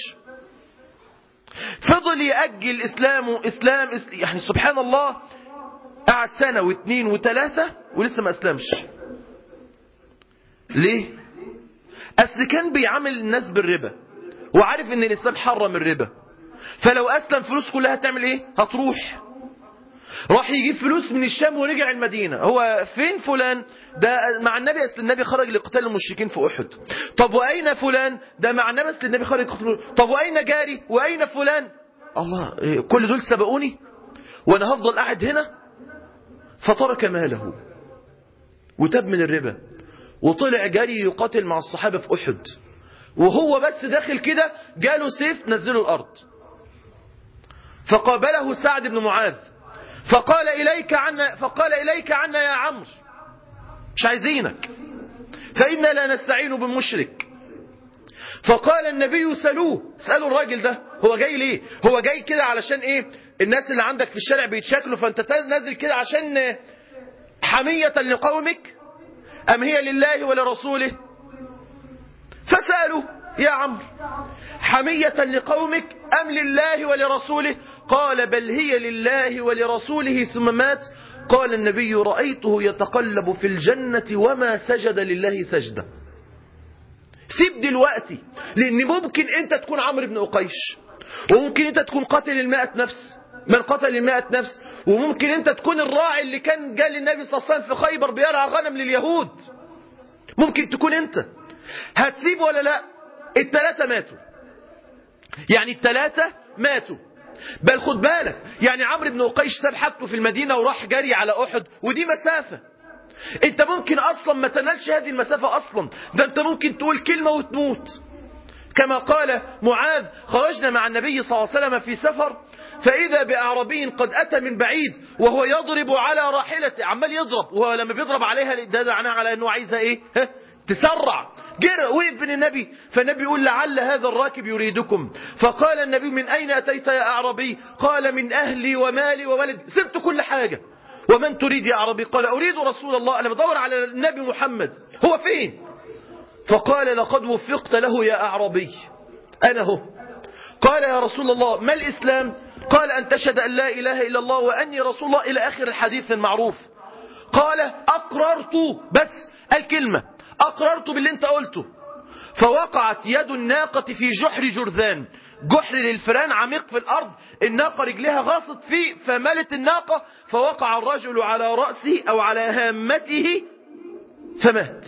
فضل يأجل إسلامه إسلام يعني سبحان الله قعد سنة واثنين وثلاثة ولسه ما أسلمش ليه أصل كان بيعامل الناس بالربا وعارف ان الإسلام حرم الربا فلو أسلم فلوس كلها هتعمل إيه هتروح راح يجيب فلوس من الشام ورجع المدينة هو فين فلان ده مع النبي أصل النبي خرج لقتال المشركين في أحد طب وأين فلان ده مع النبي أصل النبي خرج لقتال طب وأين جاري وأين فلان الله كل دول سبقوني وأنا هفضل قاعد هنا فترك ماله وتاب من الربا وطلع جاري يقاتل مع الصحابة في أحد وهو بس داخل كده جاله سيف نزله الأرض فقابله سعد بن معاذ فقال إليك عنا فقال إليك عنا يا عمرو مش عايزينك فإنا لا نستعين بالمشرك فقال النبي سلوه اسألوا الراجل ده هو جاي ليه هو جاي كده علشان ايه الناس اللي عندك في الشارع بيتشكلوا فانت نازل كده عشان حمية لقومك أم هي لله ولرسوله فسألوا يا عمرو حمية لقومك أم لله ولرسوله قال بل هي لله ولرسوله ثم مات قال النبي رأيته يتقلب في الجنة وما سجد لله سجدة سيب دلوقتي لأن ممكن أنت تكون عمرو بن أقيش وممكن أنت تكون قاتل المائة نفس من قتل المائة نفس وممكن أنت تكون الراعي اللي كان جال النبي صلى الله عليه وسلم في خيبر بيرعى غنم لليهود ممكن تكون أنت هتسيب ولا لا التلاتة ماتوا يعني التلاتة ماتوا بل خد بالك يعني عمرو بن أقيش ساب حاجته في المدينة وراح جري على أحد ودي مسافة انت ممكن اصلا ما تنالش هذه المسافة اصلا ده انت ممكن تقول كلمة وتموت كما قال معاذ خرجنا مع النبي صلى الله عليه وسلم في سفر فإذا بأعربي قد أتى من بعيد وهو يضرب على راحلته عمال يضرب وهو لما بيضرب عليها ده معناه على أنه عايزها إيه ها؟ تسرع جرى وقف بين النبي فالنبي يقول لعل هذا الراكب يريدكم فقال النبي من أين أتيت يا أعربي قال من أهلي ومالي وولد سبت كل حاجة ومن تريد يا أعربي قال أريد رسول الله أنا بدور على النبي محمد هو فين فقال لقد وفقت له يا أعربي أنا هو قال يا رسول الله ما الإسلام قال أن تشهد أن لا إله إلا الله وأني رسول الله إلى آخر الحديث المعروف قال أقررت بس الكلمة أقررت باللي انت قلته فوقعت يد الناقة في جحر جرذان جحر للفران عميق في الأرض الناقة رجلها غاصت فيه فملت الناقة فوقع الرجل على رأسه أو على هامته فمات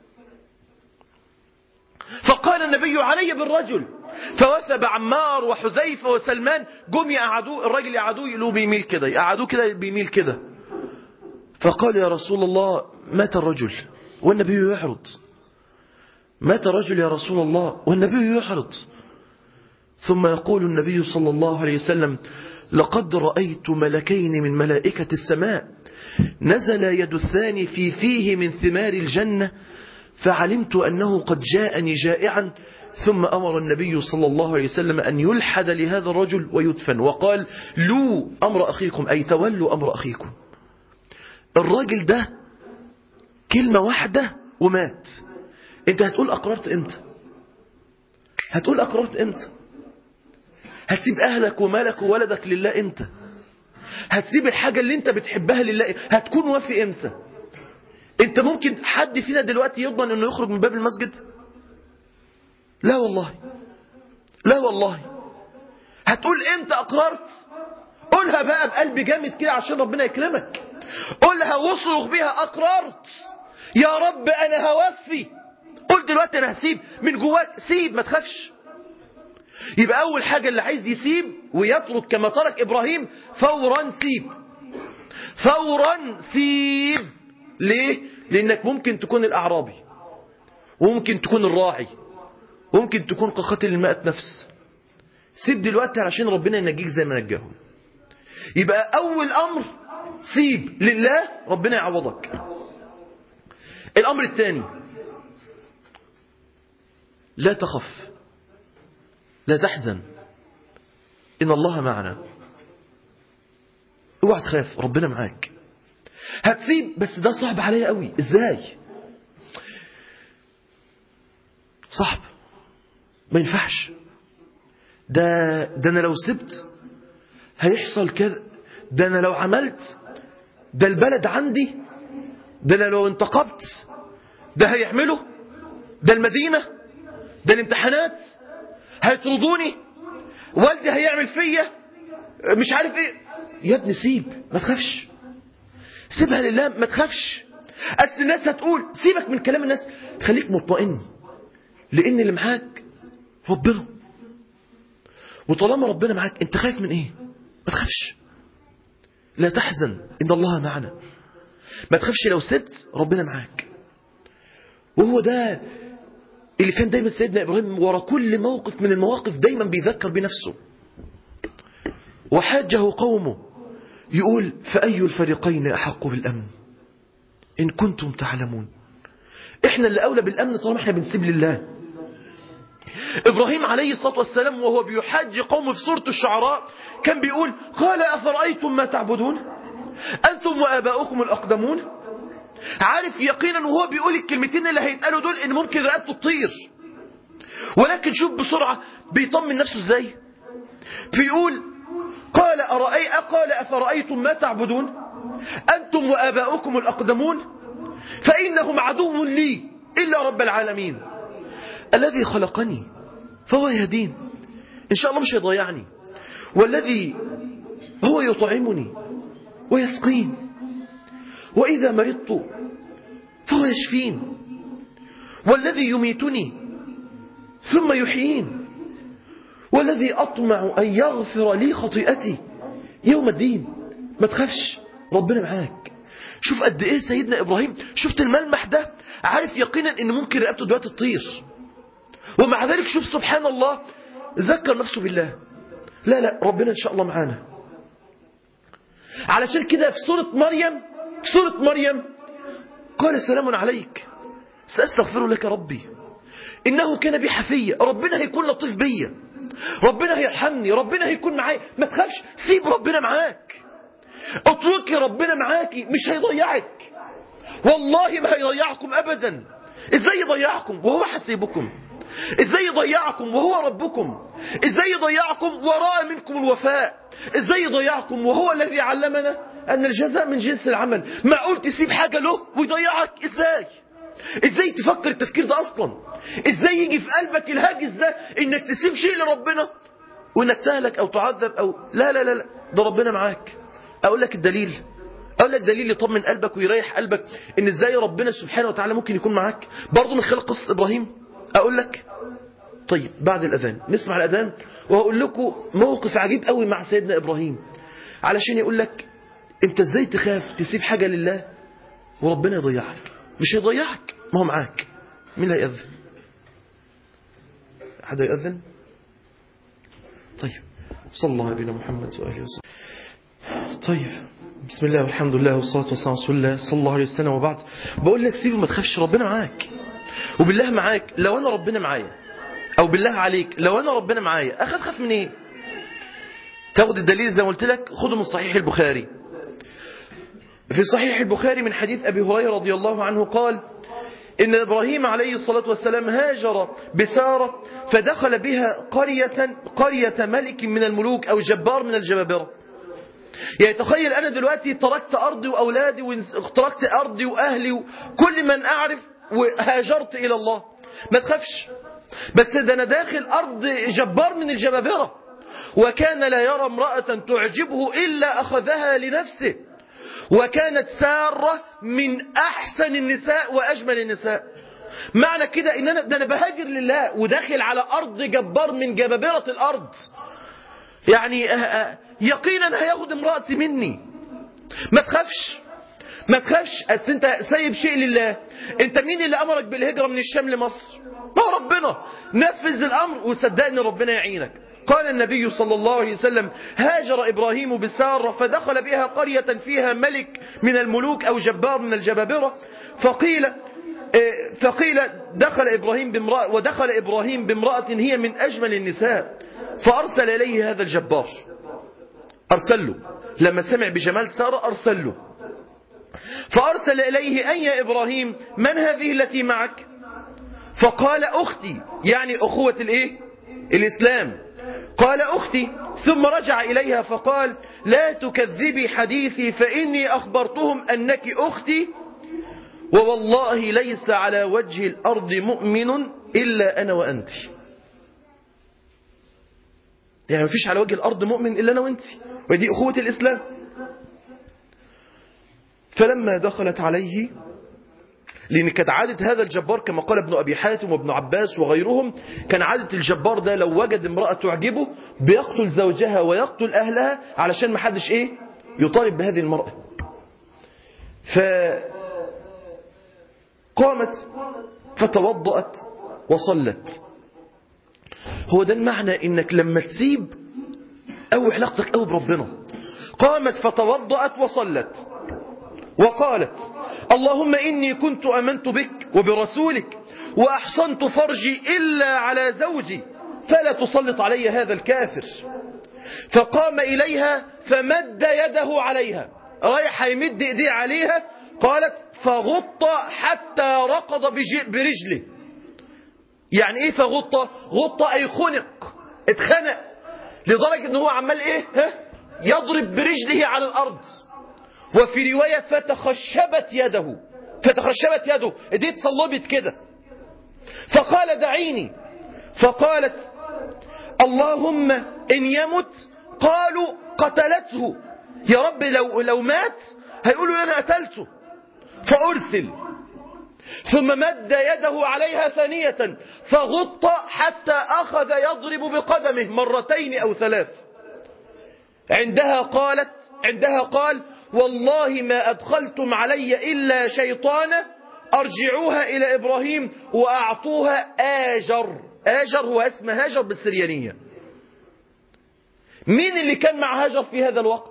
فقال النبي علي بالرجل فوثب عمار وحذيفة وسلمان جم يقعدوه الراجل يقعدوه يقولوا بيميل كده يقعدوه كده بيميل كده فقال يا رسول الله مات الرجل والنبي يحرض مات الرجل يا رسول الله والنبي يحرض ثم يقول النبي صلى الله عليه وسلم لقد رأيت ملكين من ملائكة السماء نزل يد الثاني في فيه من ثمار الجنة فعلمت أنه قد جاءني جائعا ثم أمر النبي صلى الله عليه وسلم أن يلحد لهذا الرجل ويدفن وقال لو أمر أخيكم أي تولوا أمر أخيكم الراجل ده كلمة واحدة ومات انت هتقول أقررت امتى هتقول أقررت امتى هتسيب أهلك ومالك وولدك لله امتى هتسيب الحاجة اللي انت بتحبها لله هتكون وافي امتى انت ممكن حد فينا دلوقتي يضمن انه يخرج من باب المسجد لا والله لا والله هتقول امتى اقررت قولها بقى بقلب جامد كده عشان ربنا يكرمك قولها واصرخ بيها اقررت يا رب انا هوفي قول دلوقتي انا هسيب من جواك سيب ما تخافش يبقى اول حاجة اللي عايز يسيب ويترك كما ترك ابراهيم فورا سيب فورا سيب ليه لانك ممكن تكون الاعرابي وممكن تكون الراعي وممكن تكون قاتل المائة نفس سيب دلوقتي علشان ربنا ينجيك زي ما نجاهم يبقى اول امر سيب لله ربنا يعوضك الامر الثاني لا تخف لا تحزن إن الله معنا اوعى تخاف ربنا معاك هتسيب بس ده صعب عليا قوي ازاي صعب ما ينفعش ده ده انا لو سبت هيحصل كذا ده انا لو عملت ده البلد عندي ده انا لو انتقبت ده هيعمله ده المدينة ده الامتحانات هيطردوني والدي هيعمل فيا مش عارف ايه يا ابني سيب ما تخافش سيبها لله ما تخافش اصل الناس هتقول سيبك من كلام الناس خليك مطمئن لان اللي معاك ربنا وطالما ربنا معاك انت خايف من ايه ما تخافش لا تحزن ان الله معنا ما تخافش لو سبت ربنا معاك وهو ده اللي كان دايما سيدنا ابراهيم ورا كل موقف من المواقف دايما بيذكر بنفسه وحاجه قومه يقول فأي الفريقين أحق بالأمن إن كنتم تعلمون إحنا اللي أولى بالأمن طالما إحنا بنسيب لله إبراهيم عليه الصلاة والسلام وهو بيحاج قومه في سورة الشعراء كان بيقول قال أفرأيتم ما تعبدون أنتم وآباؤكم الأقدمون عارف يقينا وهو بيقول الكلمتين اللي هيتقالوا دول إن ممكن رقبته تطير ولكن شوف بسرعة بيطمن نفسه إزاي بيقول قال أرأي قال أفرأيتم ما تعبدون أنتم وآباؤكم الأقدمون فإنهم عدو لي إلا رب العالمين الذي خلقني فهو يهدين إن شاء الله مش هيضيعني والذي هو يطعمني ويسقين وإذا مرضت فهو يشفين والذي يميتني ثم يحيين والذي أطمع أن يغفر لي خطيئتي يوم الدين ما تخافش ربنا معاك شوف قد إيه سيدنا إبراهيم شفت الملمح ده عارف يقينا إن ممكن رقبته دلوقتي تطير ومع ذلك شوف سبحان الله ذكر نفسه بالله لا لا ربنا إن شاء الله معانا علشان كده في سورة مريم في سورة مريم قال سلام عليك سأستغفر لك ربي إنه كان بي حفية ربنا هيكون لطيف بيا ربنا هيرحمني ربنا هيكون معايا ما تخافش سيب ربنا معاك اتركي ربنا معاكي مش هيضيعك والله ما هيضيعكم ابدا ازاي يضيعكم وهو حسيبكم ازاي يضيعكم وهو ربكم ازاي يضيعكم وراء منكم الوفاء ازاي يضيعكم وهو الذي علمنا ان الجزاء من جنس العمل معقول تسيب حاجة له ويضيعك ازاي ازاي تفكر التفكير ده اصلا ازاي يجي في قلبك الهاجس ده انك تسيب شيء لربنا وانك تهلك او تعذب او لا لا لا, لا. ده ربنا معاك اقول لك الدليل اقول لك دليل يطمن قلبك ويريح قلبك ان ازاي ربنا سبحانه وتعالى ممكن يكون معاك برضه من خلال قصه ابراهيم اقول لك طيب بعد الاذان نسمع الاذان وهقول لكم موقف عجيب قوي مع سيدنا ابراهيم علشان يقول لك انت ازاي تخاف تسيب حاجه لله وربنا يضيعك مش هيضيعك ما هو معاك مين اللي هيأذن حد يأذن طيب صلى الله على محمد وآله وسلم طيب بسم الله والحمد لله والصلاة والسلام على رسول الله صلى الله عليه وسلم وبعد بقول لك سيبه ما تخافش ربنا معاك وبالله معاك لو أنا ربنا معايا أو بالله عليك لو أنا ربنا معايا أخذ خاف من إيه تاخد الدليل زي ما قلت لك خده من صحيح البخاري في صحيح البخاري من حديث أبي هريرة رضي الله عنه قال إن إبراهيم عليه الصلاة والسلام هاجر بسارة فدخل بها قرية, قرية ملك من الملوك أو جبار من الجبابرة يعني تخيل أنا دلوقتي تركت أرضي وأولادي وتركت أرضي وأهلي وكل من أعرف وهاجرت إلى الله ما تخافش بس ده أنا داخل أرض جبار من الجبابرة وكان لا يرى امرأة تعجبه إلا أخذها لنفسه وكانت سارة من أحسن النساء وأجمل النساء معنى كده إن أنا, ده أنا بهاجر لله وداخل على أرض جبار من جبابرة الأرض يعني يقينا هياخد امرأتي مني ما تخافش ما تخافش أصل أنت سايب شيء لله أنت مين اللي أمرك بالهجرة من الشام لمصر ما هو ربنا نفذ الأمر وصدقني ربنا يعينك قال النبي صلى الله عليه وسلم هاجر إبراهيم بسارة فدخل بها قرية فيها ملك من الملوك أو جبار من الجبابرة فقيل فقيل دخل إبراهيم بامرأة ودخل إبراهيم بامرأة هي من أجمل النساء فأرسل إليه هذا الجبار أرسل له لما سمع بجمال سارة أرسل له فأرسل إليه أي يا إبراهيم من هذه التي معك فقال أختي يعني أخوة الإيه الإسلام قال أختي ثم رجع إليها فقال لا تكذبي حديثي فإني أخبرتهم أنك أختي ووالله ليس على وجه الأرض مؤمن إلا أنا وأنت يعني ما فيش على وجه الأرض مؤمن إلا أنا وأنت ودي أخوة الإسلام فلما دخلت عليه لأن كانت عادة هذا الجبار كما قال ابن أبي حاتم وابن عباس وغيرهم كان عادة الجبار ده لو وجد امرأة تعجبه بيقتل زوجها ويقتل أهلها علشان ما حدش إيه يطالب بهذه المرأة فقامت فتوضأت وصلت هو ده المعنى انك لما تسيب او علاقتك او بربنا قامت فتوضأت وصلت وقالت اللهم إني كنت أمنت بك وبرسولك وأحصنت فرجي إلا على زوجي فلا تسلط علي هذا الكافر فقام إليها فمد يده عليها رايح يمد إيديه عليها قالت فغط حتى رقض برجله يعني ايه فغط غط اي خنق اتخنق لدرجة ان هو عمال ايه ها يضرب برجله على الارض وفي رواية فتخشبت يده فتخشبت يده ايديه اتصلبت كده فقال دعيني فقالت اللهم ان يمت قالوا قتلته يا رب لو لو مات هيقولوا انا قتلته فارسل ثم مد يده عليها ثانية فغط حتى أخذ يضرب بقدمه مرتين أو ثلاث عندها قالت عندها قال والله ما أدخلتم علي إلا شيطانا أرجعوها إلى إبراهيم وأعطوها آجر آجر هو اسم هاجر بالسريانية مين اللي كان مع هاجر في هذا الوقت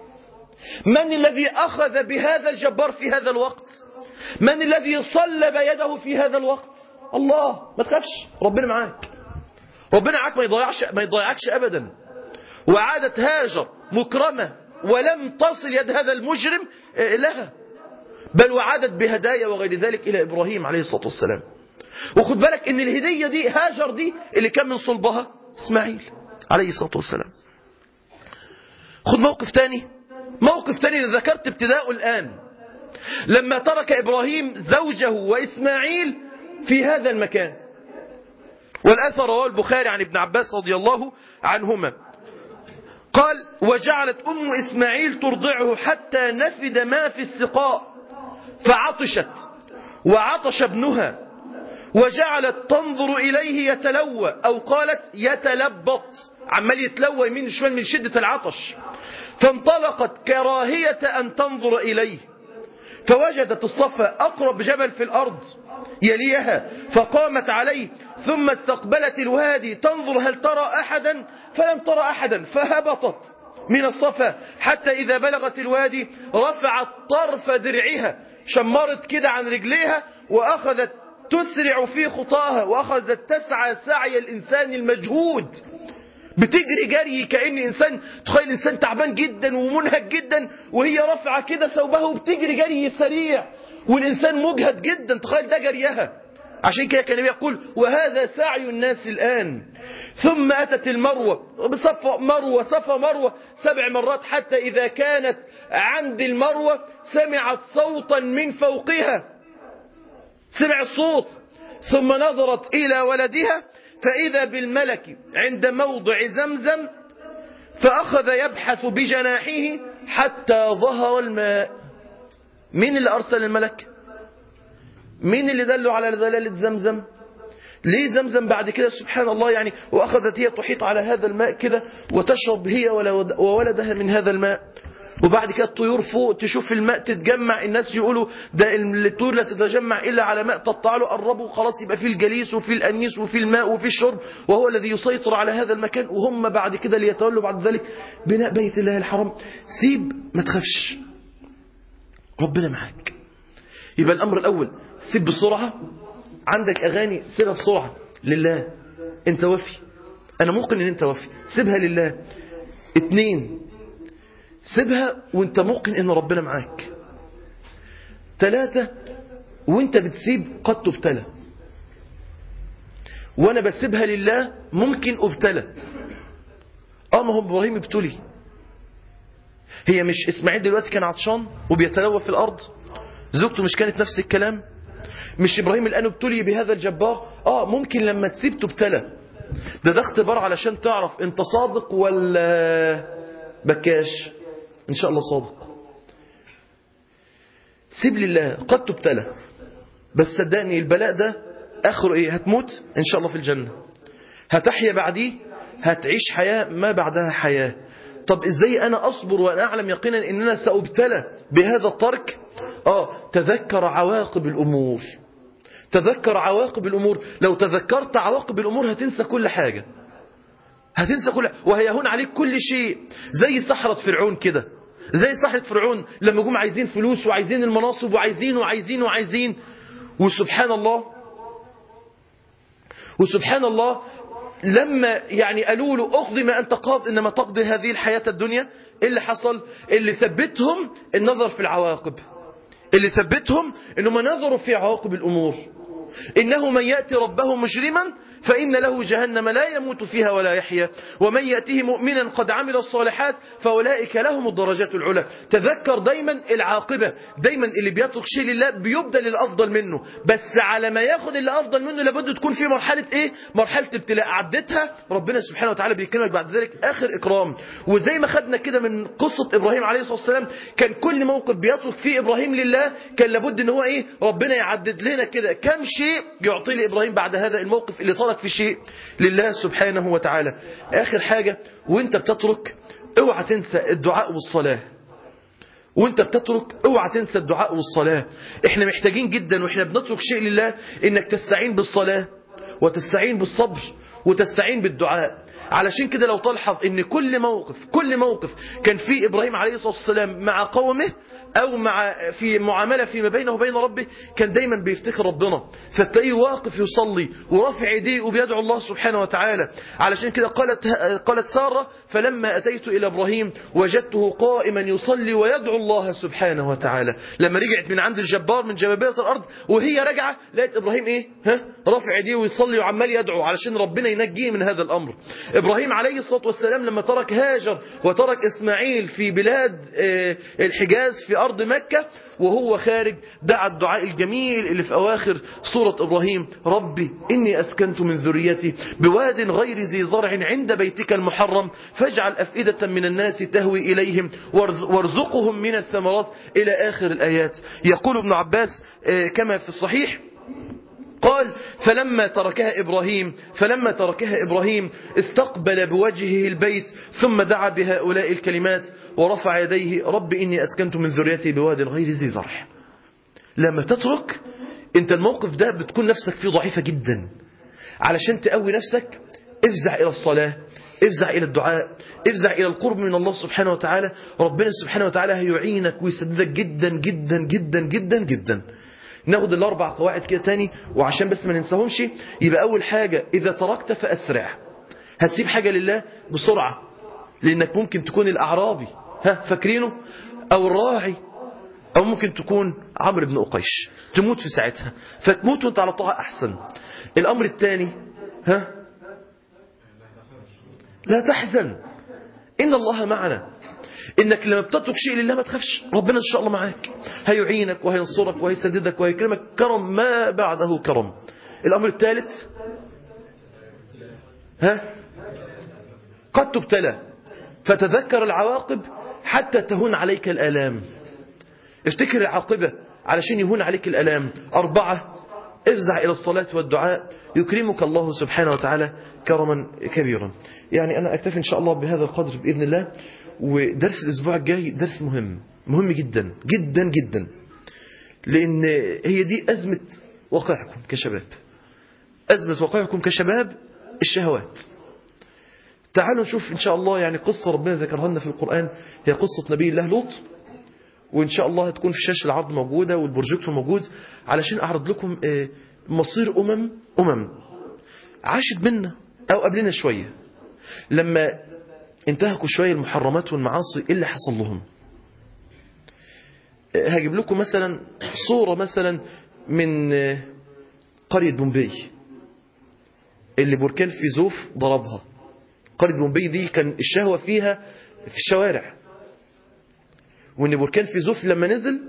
من الذي أخذ بهذا الجبار في هذا الوقت من الذي صلب يده في هذا الوقت الله ما تخافش ربنا معاك ربنا معاك ما يضيعش ما يضيعكش ابدا وعادت هاجر مكرمه ولم تصل يد هذا المجرم لها بل وعادت بهدايا وغير ذلك الى ابراهيم عليه الصلاه والسلام وخد بالك ان الهديه دي هاجر دي اللي كان من صلبها اسماعيل عليه الصلاه والسلام خد موقف تاني موقف تاني ذكرت ابتداءه الان لما ترك إبراهيم زوجه وإسماعيل في هذا المكان والأثر رواه البخاري عن ابن عباس رضي الله عنهما قال وجعلت أم إسماعيل ترضعه حتى نفد ما في السقاء فعطشت وعطش ابنها وجعلت تنظر إليه يتلوى أو قالت يتلبط عمال يتلوى يمين شوال من شدة العطش فانطلقت كراهية أن تنظر إليه فوجدت الصفا أقرب جبل في الأرض يليها فقامت عليه ثم استقبلت الوادي تنظر هل ترى أحدا فلم ترى أحدا فهبطت من الصفا حتى إذا بلغت الوادي رفعت طرف درعها شمرت كده عن رجليها وأخذت تسرع في خطاها وأخذت تسعى سعي الإنسان المجهود بتجري جري كأن إنسان تخيل إنسان تعبان جدا ومنهك جدا وهي رافعة كده ثوبها وبتجري جري سريع والإنسان مجهد جدا تخيل ده جريها عشان كده كان يقول وهذا سعي الناس الآن ثم أتت المروة بصفى مروة صفى مروة سبع مرات حتى إذا كانت عند المروة سمعت صوتا من فوقها سمع الصوت ثم نظرت إلى ولدها فإذا بالملك عند موضع زمزم فأخذ يبحث بجناحه حتى ظهر الماء مين اللي أرسل الملك مين اللي دله على دلالة زمزم ليه زمزم بعد كده سبحان الله يعني وأخذت هي تحيط على هذا الماء كده وتشرب هي وولدها من هذا الماء وبعد كده الطيور فوق تشوف الماء تتجمع الناس يقولوا ده الطيور لا تتجمع إلا على ماء تطلع له قربوا خلاص يبقى فيه الجليس وفيه الأنيس وفيه الماء وفيه الشرب وهو الذي يسيطر على هذا المكان وهم بعد كده ليتولوا بعد ذلك بناء بيت الله الحرام سيب ما تخافش ربنا معاك يبقى الأمر الأول سيب بسرعة عندك أغاني سيبها بسرعة لله انت وفي أنا موقن ان انت وفي سيبها لله اتنين سيبها وانت موقن ان ربنا معاك ثلاثة وانت بتسيب قد تبتلى وانا بسيبها لله ممكن ابتلى اه ما هو ابراهيم ابتلي هي مش اسماعيل دلوقتي كان عطشان وبيتلوى في الارض زوجته مش كانت نفس الكلام مش ابراهيم الان ابتلي بهذا الجبار اه ممكن لما تسيب تبتلى ده ده اختبار علشان تعرف انت صادق ولا بكاش ان شاء الله صادق سيب لله قد تبتلى بس صدقني البلاء ده اخره ايه هتموت ان شاء الله في الجنة هتحيا بعديه هتعيش حياة ما بعدها حياة طب ازاي انا اصبر وانا اعلم يقينا ان انا سأبتلى بهذا الترك اه تذكر عواقب الامور تذكر عواقب الامور لو تذكرت عواقب الامور هتنسى كل حاجة هتنسى كل وهيهون عليك كل شيء زي سحرة فرعون كده زي سحرة فرعون لما جم عايزين فلوس وعايزين المناصب وعايزين وعايزين وعايزين وسبحان الله وسبحان الله لما يعني قالوا له اقضي ما انت قاض انما تقضي هذه الحياة الدنيا إيه اللي حصل اللي ثبتهم النظر في العواقب اللي ثبتهم انهم نظروا في عواقب الامور انه من ياتي ربه مجرما فان له جهنم لا يموت فيها ولا يحيا ومن ياتيه مؤمنا قد عمل الصالحات فاولئك لهم الدرجات العلى تذكر دايما العاقبه دايما اللي بيترك شيء لله بيبدل الافضل منه بس على ما ياخد اللي افضل منه لابد تكون في مرحله ايه مرحله ابتلاء عدتها ربنا سبحانه وتعالى بيكرمك بعد ذلك اخر اكرام وزي ما خدنا كده من قصه ابراهيم عليه الصلاه والسلام كان كل موقف بيترك فيه ابراهيم لله كان لابد ان هو ايه ربنا يعدد لنا كده كم شيء يعطي لابراهيم بعد هذا الموقف اللي ترك في شيء لله سبحانه وتعالى اخر حاجه وانت بتترك اوعى تنسى الدعاء والصلاه وانت بتترك اوعى تنسى الدعاء والصلاة احنا محتاجين جدا واحنا بنترك شيء لله انك تستعين بالصلاة وتستعين بالصبر وتستعين بالدعاء علشان كده لو تلحظ ان كل موقف كل موقف كان فيه ابراهيم عليه الصلاة والسلام مع قومه او مع في معاملة فيما بينه وبين ربه كان دايما بيفتكر ربنا فتلاقيه واقف يصلي ورافع ايديه وبيدعو الله سبحانه وتعالى علشان كده قالت قالت سارة فلما اتيت الى ابراهيم وجدته قائما يصلي ويدعو الله سبحانه وتعالى لما رجعت من عند الجبار من جبابرة الارض وهي راجعه لقيت ابراهيم ايه ها رافع ايديه ويصلي وعمال يدعو علشان ربنا ينجيه من هذا الامر ابراهيم عليه الصلاه والسلام لما ترك هاجر وترك اسماعيل في بلاد الحجاز في أرض مكة وهو خارج دعا الدعاء الجميل اللي في أواخر سورة إبراهيم ربي إني أسكنت من ذريتي بواد غير ذي زرع عند بيتك المحرم فاجعل أفئدة من الناس تهوي إليهم وارزقهم من الثمرات إلى آخر الآيات يقول ابن عباس كما في الصحيح قال فلما تركها إبراهيم فلما تركها إبراهيم استقبل بوجهه البيت ثم دعا بهؤلاء الكلمات ورفع يديه رب إني أسكنت من ذريتي بواد غير ذي زرع لما تترك انت الموقف ده بتكون نفسك فيه ضعيفة جدا علشان تقوي نفسك افزع إلى الصلاة افزع إلى الدعاء افزع إلى القرب من الله سبحانه وتعالى ربنا سبحانه وتعالى هيعينك ويسددك جدا جدا جدا جدا جدا ناخد الاربع قواعد كده تاني وعشان بس ما ننساهمش يبقى اول حاجة اذا تركت فاسرع هتسيب حاجة لله بسرعة لانك ممكن تكون الاعرابي ها فاكرينه او الراعي او ممكن تكون عمرو بن اقيش تموت في ساعتها فتموت وانت على طاعة احسن الامر الثاني ها لا تحزن ان الله معنا انك لما بتترك شيء لله ما تخافش ربنا ان شاء الله معاك هيعينك وهينصرك وهيسددك وهيكرمك كرم ما بعده كرم الامر الثالث ها قد تبتلى فتذكر العواقب حتى تهون عليك الالام افتكر العاقبة علشان يهون عليك الالام اربعة افزع إلى الصلاة والدعاء يكرمك الله سبحانه وتعالى كرما كبيرا يعني أنا أكتفي إن شاء الله بهذا القدر بإذن الله ودرس الأسبوع الجاي درس مهم مهم جدا جدا جدا لأن هي دي أزمة واقعكم كشباب أزمة واقعكم كشباب الشهوات تعالوا نشوف إن شاء الله يعني قصة ربنا ذكرها لنا في القرآن هي قصة نبي الله لوط وإن شاء الله هتكون في شاشة العرض موجودة والبروجيكتور موجود علشان أعرض لكم آه، مصير أمم أمم عاشت بينا أو قبلنا شوية لما انتهكوا شوية المحرمات والمعاصي إيه اللي حصل لهم آه، هجيب لكم مثلا صورة مثلا من آه، قرية بومبي اللي بركان فيزوف ضربها قرية بومبي دي كان الشهوة فيها في الشوارع وان بركان فيزوف لما نزل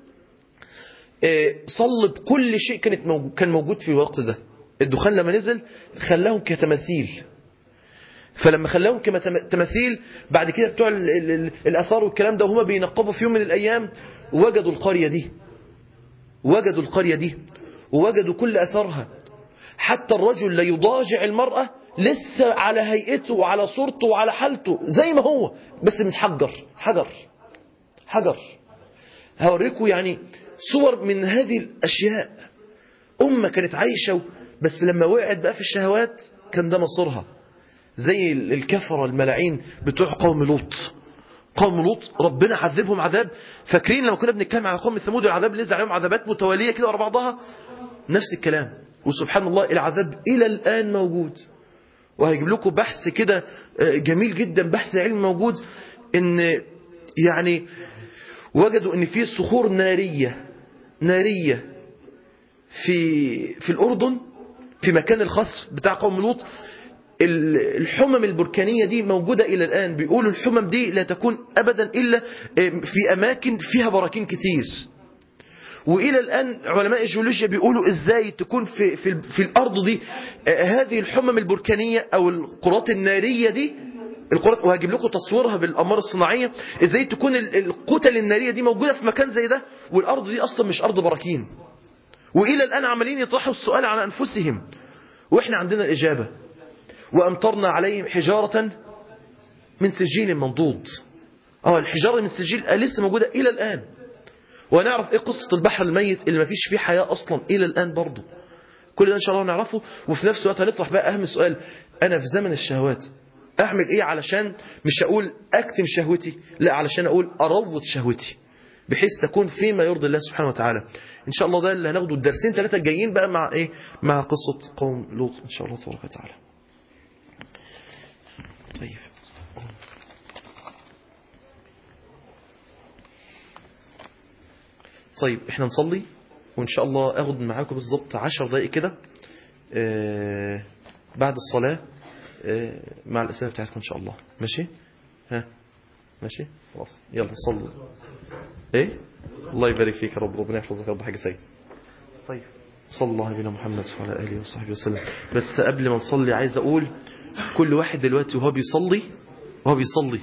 آه، صلب كل شيء كانت موجود كان موجود في الوقت ده الدخان لما نزل خلاهم كتماثيل فلما خلاهم كتماثيل بعد كده بتوع ال- ال- ال- الاثار والكلام ده وهما بينقبوا في يوم من الايام وجدوا القريه دي وجدوا القريه دي ووجدوا كل اثارها حتى الرجل لا يضاجع المراه لسه على هيئته وعلى صورته وعلى حالته زي ما هو بس متحجر حجر حجر هوريكم يعني صور من هذه الأشياء أمة كانت عايشة بس لما وقعت بقى في الشهوات كان ده مصيرها زي الكفرة الملاعين بتوع قوم لوط قوم لوط ربنا عذبهم عذاب فاكرين لما كنا بنتكلم على قوم ثمود العذاب نزل عليهم عذابات متوالية كده ورا بعضها نفس الكلام وسبحان الله العذاب إلى الآن موجود وهيجيب لكم بحث كده آه، جميل جدا بحث علمي موجود ان يعني وجدوا ان في صخور نارية نارية في في الأردن في مكان الخصف بتاع قوم لوط ال- الحمم البركانية دي موجودة إلى الآن بيقولوا الحمم دي لا تكون أبدا إلا آه، في أماكن فيها براكين كتير وإلى الآن علماء الجيولوجيا بيقولوا إزاي تكون في, في, في الأرض دي آه، هذه الحمم البركانية أو القارات النارية دي القارات وهجيب لكم تصويرها بالأقمار الصناعية إزاي تكون ال- الكتل النارية دي موجودة في مكان زي ده والأرض دي أصلا مش أرض براكين وإلى الآن عمالين يطرحوا السؤال على أنفسهم وإحنا عندنا الإجابة وأمطرنا عليهم حجارة من سجيل منضود اه الحجارة من السجيل آه، لسه موجودة إلى الآن ونعرف ايه قصة البحر الميت اللي ما فيش فيه حياة اصلا الى الان برضه كل ده ان شاء الله نعرفه وفي نفس الوقت هنطرح بقى اهم سؤال انا في زمن الشهوات اعمل ايه علشان مش اقول اكتم شهوتي لا علشان اقول اروض شهوتي بحيث تكون فيما يرضي الله سبحانه وتعالى ان شاء الله ده اللي هناخده الدرسين ثلاثة الجايين بقى مع ايه مع قصة قوم لوط ان شاء الله تبارك وتعالى طيب طيب احنا نصلي وان شاء الله اخد معاكم بالظبط عشر دقائق كده آه، بعد الصلاة آه، مع الأسئلة بتاعتكم ان شاء الله ماشي ها ماشي خلاص يلا صلوا ايه الله يبارك فيك يا رب ربنا يحفظك يا رب حاجة سيئة طيب صلى الله على نبينا محمد وعلى اله وصحبه وسلم بس قبل ما نصلي عايز اقول كل واحد دلوقتي وهو بيصلي وهو بيصلي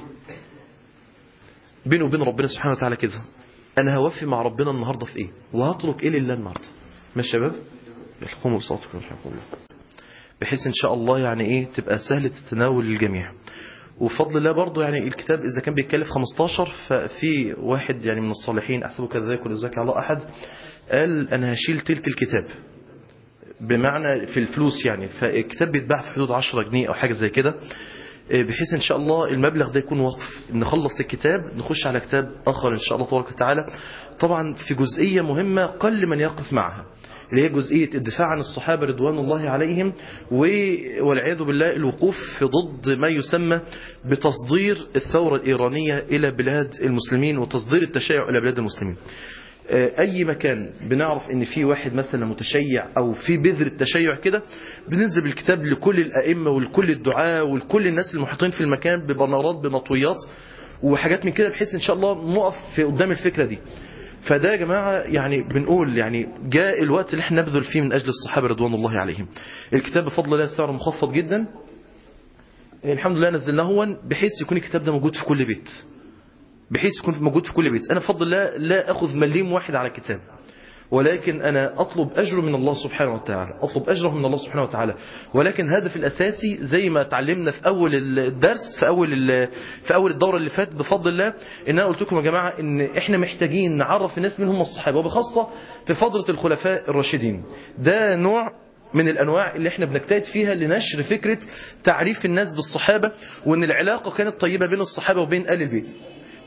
بينه وبين ربنا سبحانه وتعالى كده انا هوفي مع ربنا النهارده في ايه وهترك ايه لله النهارده ماشي يا شباب يحكموا صوتكم يرحمكم الله بحيث ان شاء الله يعني ايه تبقى سهله التناول للجميع وفضل الله برضه يعني الكتاب اذا كان بيتكلف 15 ففي واحد يعني من الصالحين احسبه كذلك ولذاك على احد قال انا هشيل تلت الكتاب بمعنى في الفلوس يعني فالكتاب بيتباع في حدود 10 جنيه او حاجه زي كده بحيث ان شاء الله المبلغ ده يكون وقف نخلص الكتاب نخش على كتاب اخر ان شاء الله تبارك وتعالى طبعا في جزئيه مهمه قل من يقف معها اللي هي جزئية الدفاع عن الصحابة رضوان الله عليهم و- والعياذ بالله الوقوف في ضد ما يسمى بتصدير الثورة الإيرانية إلى بلاد المسلمين وتصدير التشيع إلى بلاد المسلمين آه، أي مكان بنعرف إن في واحد مثلا متشيع أو في بذر التشيع كده بننزل بالكتاب لكل الأئمة ولكل الدعاة ولكل الناس المحيطين في المكان ببنرات بمطويات وحاجات من كده بحيث إن شاء الله نقف في قدام الفكرة دي فده يا جماعة يعني بنقول يعني جاء الوقت اللي احنا نبذل فيه من أجل الصحابة رضوان الله عليهم الكتاب بفضل الله سعره مخفض جدا الحمد لله نزلناه هو بحيث يكون الكتاب ده موجود في كل بيت بحيث يكون موجود في كل بيت أنا بفضل الله لا أخذ مليم واحد على كتاب ولكن أنا أطلب أجره من الله سبحانه وتعالى أطلب أجره من الله سبحانه وتعالى ولكن هدف الأساسي زي ما تعلمنا في أول الدرس في أول ال- في أول الدورة اللي فاتت بفضل الله إن أنا قلت لكم يا جماعة إن إحنا محتاجين نعرف الناس من هم الصحابة وبخاصة في فترة الخلفاء الراشدين ده نوع من الأنواع اللي احنا بنجتهد فيها لنشر فكرة تعريف الناس بالصحابة وأن العلاقة كانت طيبة بين الصحابة وبين آل البيت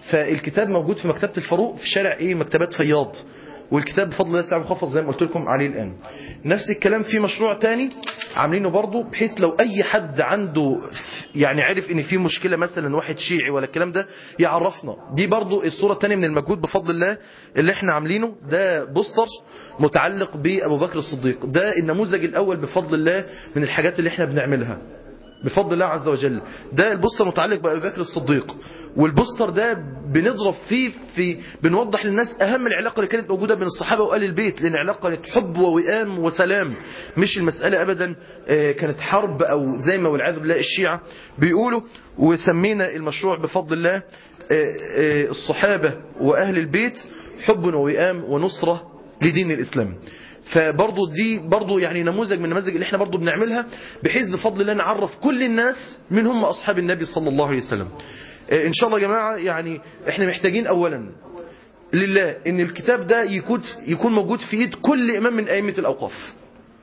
فالكتاب موجود في مكتبة الفاروق في شارع ايه مكتبات فياض والكتاب بفضل الله سعر مخفض زي ما قلت لكم عليه الآن نفس الكلام في مشروع تاني عاملينه برضه بحيث لو أي حد عنده يعني عرف ان في مشكلة مثلا واحد شيعي ولا الكلام ده يعرفنا دي برضه الصورة التانية من المجهود بفضل الله اللي احنا عاملينه ده بوستر متعلق بأبو بكر الصديق ده النموذج الأول بفضل الله من الحاجات اللي احنا بنعملها بفضل الله عز وجل ده البوستر متعلق بأبي بكر الصديق والبوستر ده بنضرب فيه في بنوضح للناس أهم العلاقة اللي كانت موجودة بين الصحابة وآل البيت لأن علاقة كانت حب ووئام وسلام مش المسألة أبدا كانت حرب أو زي ما والعياذ بالله الشيعة بيقولوا وسمينا المشروع بفضل الله الصحابة وأهل البيت حب ووئام ونصرة لدين الإسلام فبرضه دي برضه يعني نموذج من النماذج اللي احنا برضه بنعملها بحيث بفضل الله نعرف كل الناس من هم أصحاب النبي صلى الله عليه وسلم ان شاء الله يا جماعة يعني احنا محتاجين اولا لله ان الكتاب ده يكون يكون موجود في ايد كل امام من ائمه الاوقاف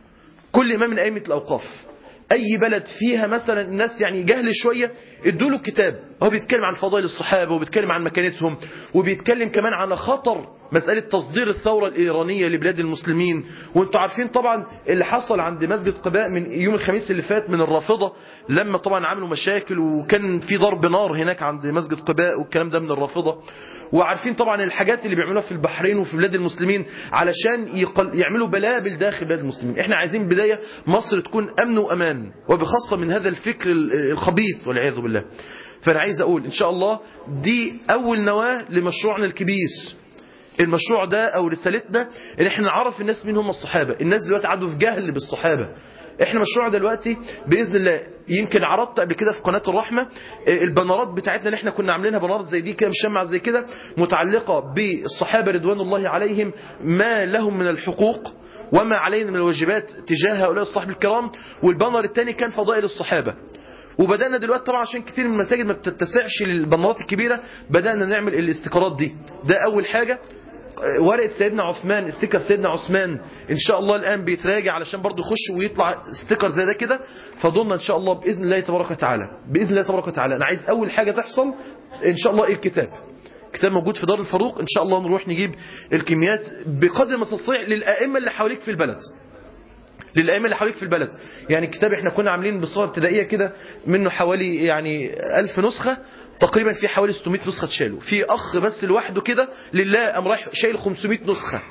كل امام من ائمه الاوقاف اي بلد فيها مثلا الناس يعني جهل شويه ادوا له الكتاب هو بيتكلم عن فضائل الصحابه وبيتكلم عن مكانتهم وبيتكلم كمان على خطر مسألة تصدير الثورة الإيرانية لبلاد المسلمين وانتوا عارفين طبعا اللي حصل عند مسجد قباء من يوم الخميس اللي فات من الرافضة لما طبعا عملوا مشاكل وكان في ضرب نار هناك عند مسجد قباء والكلام ده من الرافضة وعارفين طبعا الحاجات اللي بيعملوها في البحرين وفي بلاد المسلمين علشان يقل يعملوا بلابل داخل بلاد المسلمين احنا عايزين بداية مصر تكون أمن وأمان وبخاصة من هذا الفكر الخبيث والعياذ بالله فأنا عايز أقول إن شاء الله دي أول نواة لمشروعنا الكبير المشروع ده او رسالتنا ان احنا نعرف الناس مين هم الصحابه الناس دلوقتي عدوا في جهل بالصحابه احنا مشروع دلوقتي باذن الله يمكن عرضت قبل كده في قناه الرحمه البنرات بتاعتنا اللي احنا كنا عاملينها بنرات زي دي كده مشمع زي كده متعلقه بالصحابه رضوان الله عليهم ما لهم من الحقوق وما علينا من الواجبات تجاه هؤلاء الصحابه الكرام والبنر الثاني كان فضائل الصحابه وبدأنا دلوقتي طبعا عشان كتير من المساجد ما بتتسعش للبنرات الكبيرة بدأنا نعمل الاستيكرات دي ده أول حاجة ورقة سيدنا عثمان استيكر سيدنا عثمان ان شاء الله الان بيتراجع علشان برضه يخش ويطلع استيكر زي ده كده فضلنا ان شاء الله باذن الله تبارك وتعالى باذن الله تبارك وتعالى انا عايز اول حاجه تحصل ان شاء الله الكتاب كتاب موجود في دار الفاروق ان شاء الله نروح نجيب الكميات بقدر ما تستطيع للائمه اللي حواليك في البلد للائمه اللي حواليك في البلد يعني الكتاب احنا كنا عاملين بصوره ابتدائيه كده منه حوالي يعني ألف نسخه تقريبا في حوالي 600 نسخة تشالوا في أخ بس لوحده كده لله قام رايح شايل 500 نسخة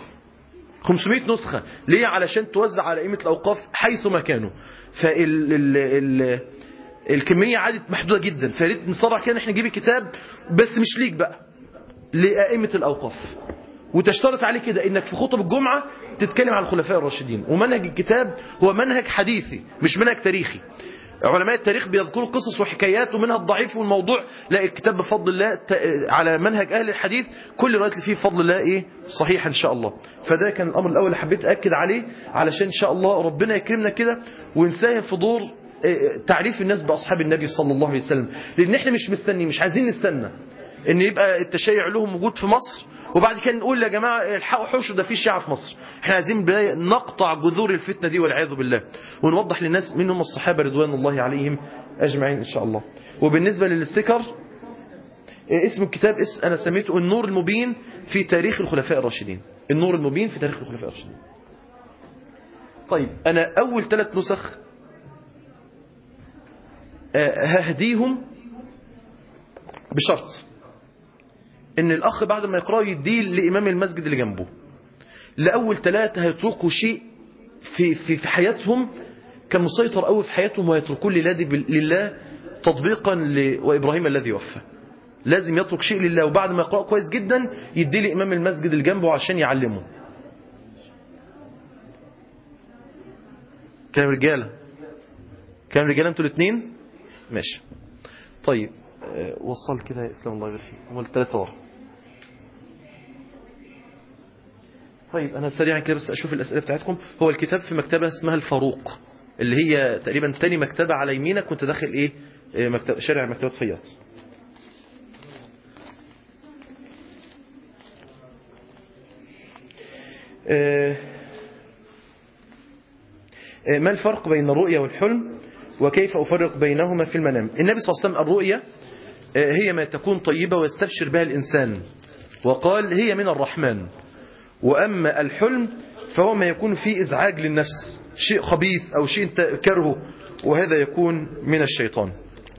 500 نسخة ليه علشان توزع على قيمة الأوقاف حيث ما كانوا فال ال ال الكمية عادت محدودة جدا فياريت نصرح كده احنا نجيب الكتاب بس مش ليك بقى لأئمة الأوقاف وتشترط عليه كده انك في خطب الجمعة تتكلم عن الخلفاء الراشدين ومنهج الكتاب هو منهج حديثي مش منهج تاريخي علماء التاريخ بيذكروا قصص وحكايات ومنها الضعيف والموضوع لا الكتاب بفضل الله على منهج أهل الحديث كل رواية اللي فيه بفضل الله إيه صحيح إن شاء الله فده كان الأمر الأول اللي حبيت أكد عليه علشان إن شاء الله ربنا يكرمنا كده ونساهم في دور تعريف الناس بأصحاب النبي صلى الله عليه وسلم لأن إحنا مش مستني مش عايزين نستنى إن يبقى التشيع لهم موجود في مصر وبعد كده نقول يا جماعة الحقوا حوشوا ده في شيعة في مصر احنا عايزين بداية نقطع جذور الفتنة دي والعياذ بالله ونوضح للناس مين هم الصحابة رضوان الله عليهم أجمعين إن شاء الله وبالنسبة للستيكر اسم الكتاب اسم أنا سميته النور المبين في تاريخ الخلفاء الراشدين النور المبين في تاريخ الخلفاء الراشدين طيب أنا أول ثلاث نسخ ههديهم بشرط ان الاخ بعد ما يقرأ يديه لامام المسجد اللي جنبه لاول ثلاثة هيتركوا شيء في, في, في حياتهم كان مسيطر قوي في حياتهم ويتركوه لله تطبيقا ل... وابراهيم الذي وفى لازم يترك شيء لله وبعد ما يقرأ كويس جدا يديه لامام المسجد اللي جنبه عشان يعلمه كام رجاله كام رجاله انتوا الاثنين ماشي طيب وصل كده يا اسلام الله يبارك فيك هم الثلاثه ورا طيب انا سريعا كده بس اشوف الاسئله بتاعتكم هو الكتاب في مكتبه اسمها الفاروق اللي هي تقريبا تاني مكتبه على يمينك كنت داخل ايه مكتب شارع مكتبه فياض ما الفرق بين الرؤيا والحلم وكيف أفرق بينهما في المنام النبي صلى الله عليه وسلم الرؤيا هي ما تكون طيبة ويستبشر بها الإنسان وقال هي من الرحمن وأما الحلم فهو ما يكون فيه إزعاج للنفس شيء خبيث أو شيء كرهه وهذا يكون من الشيطان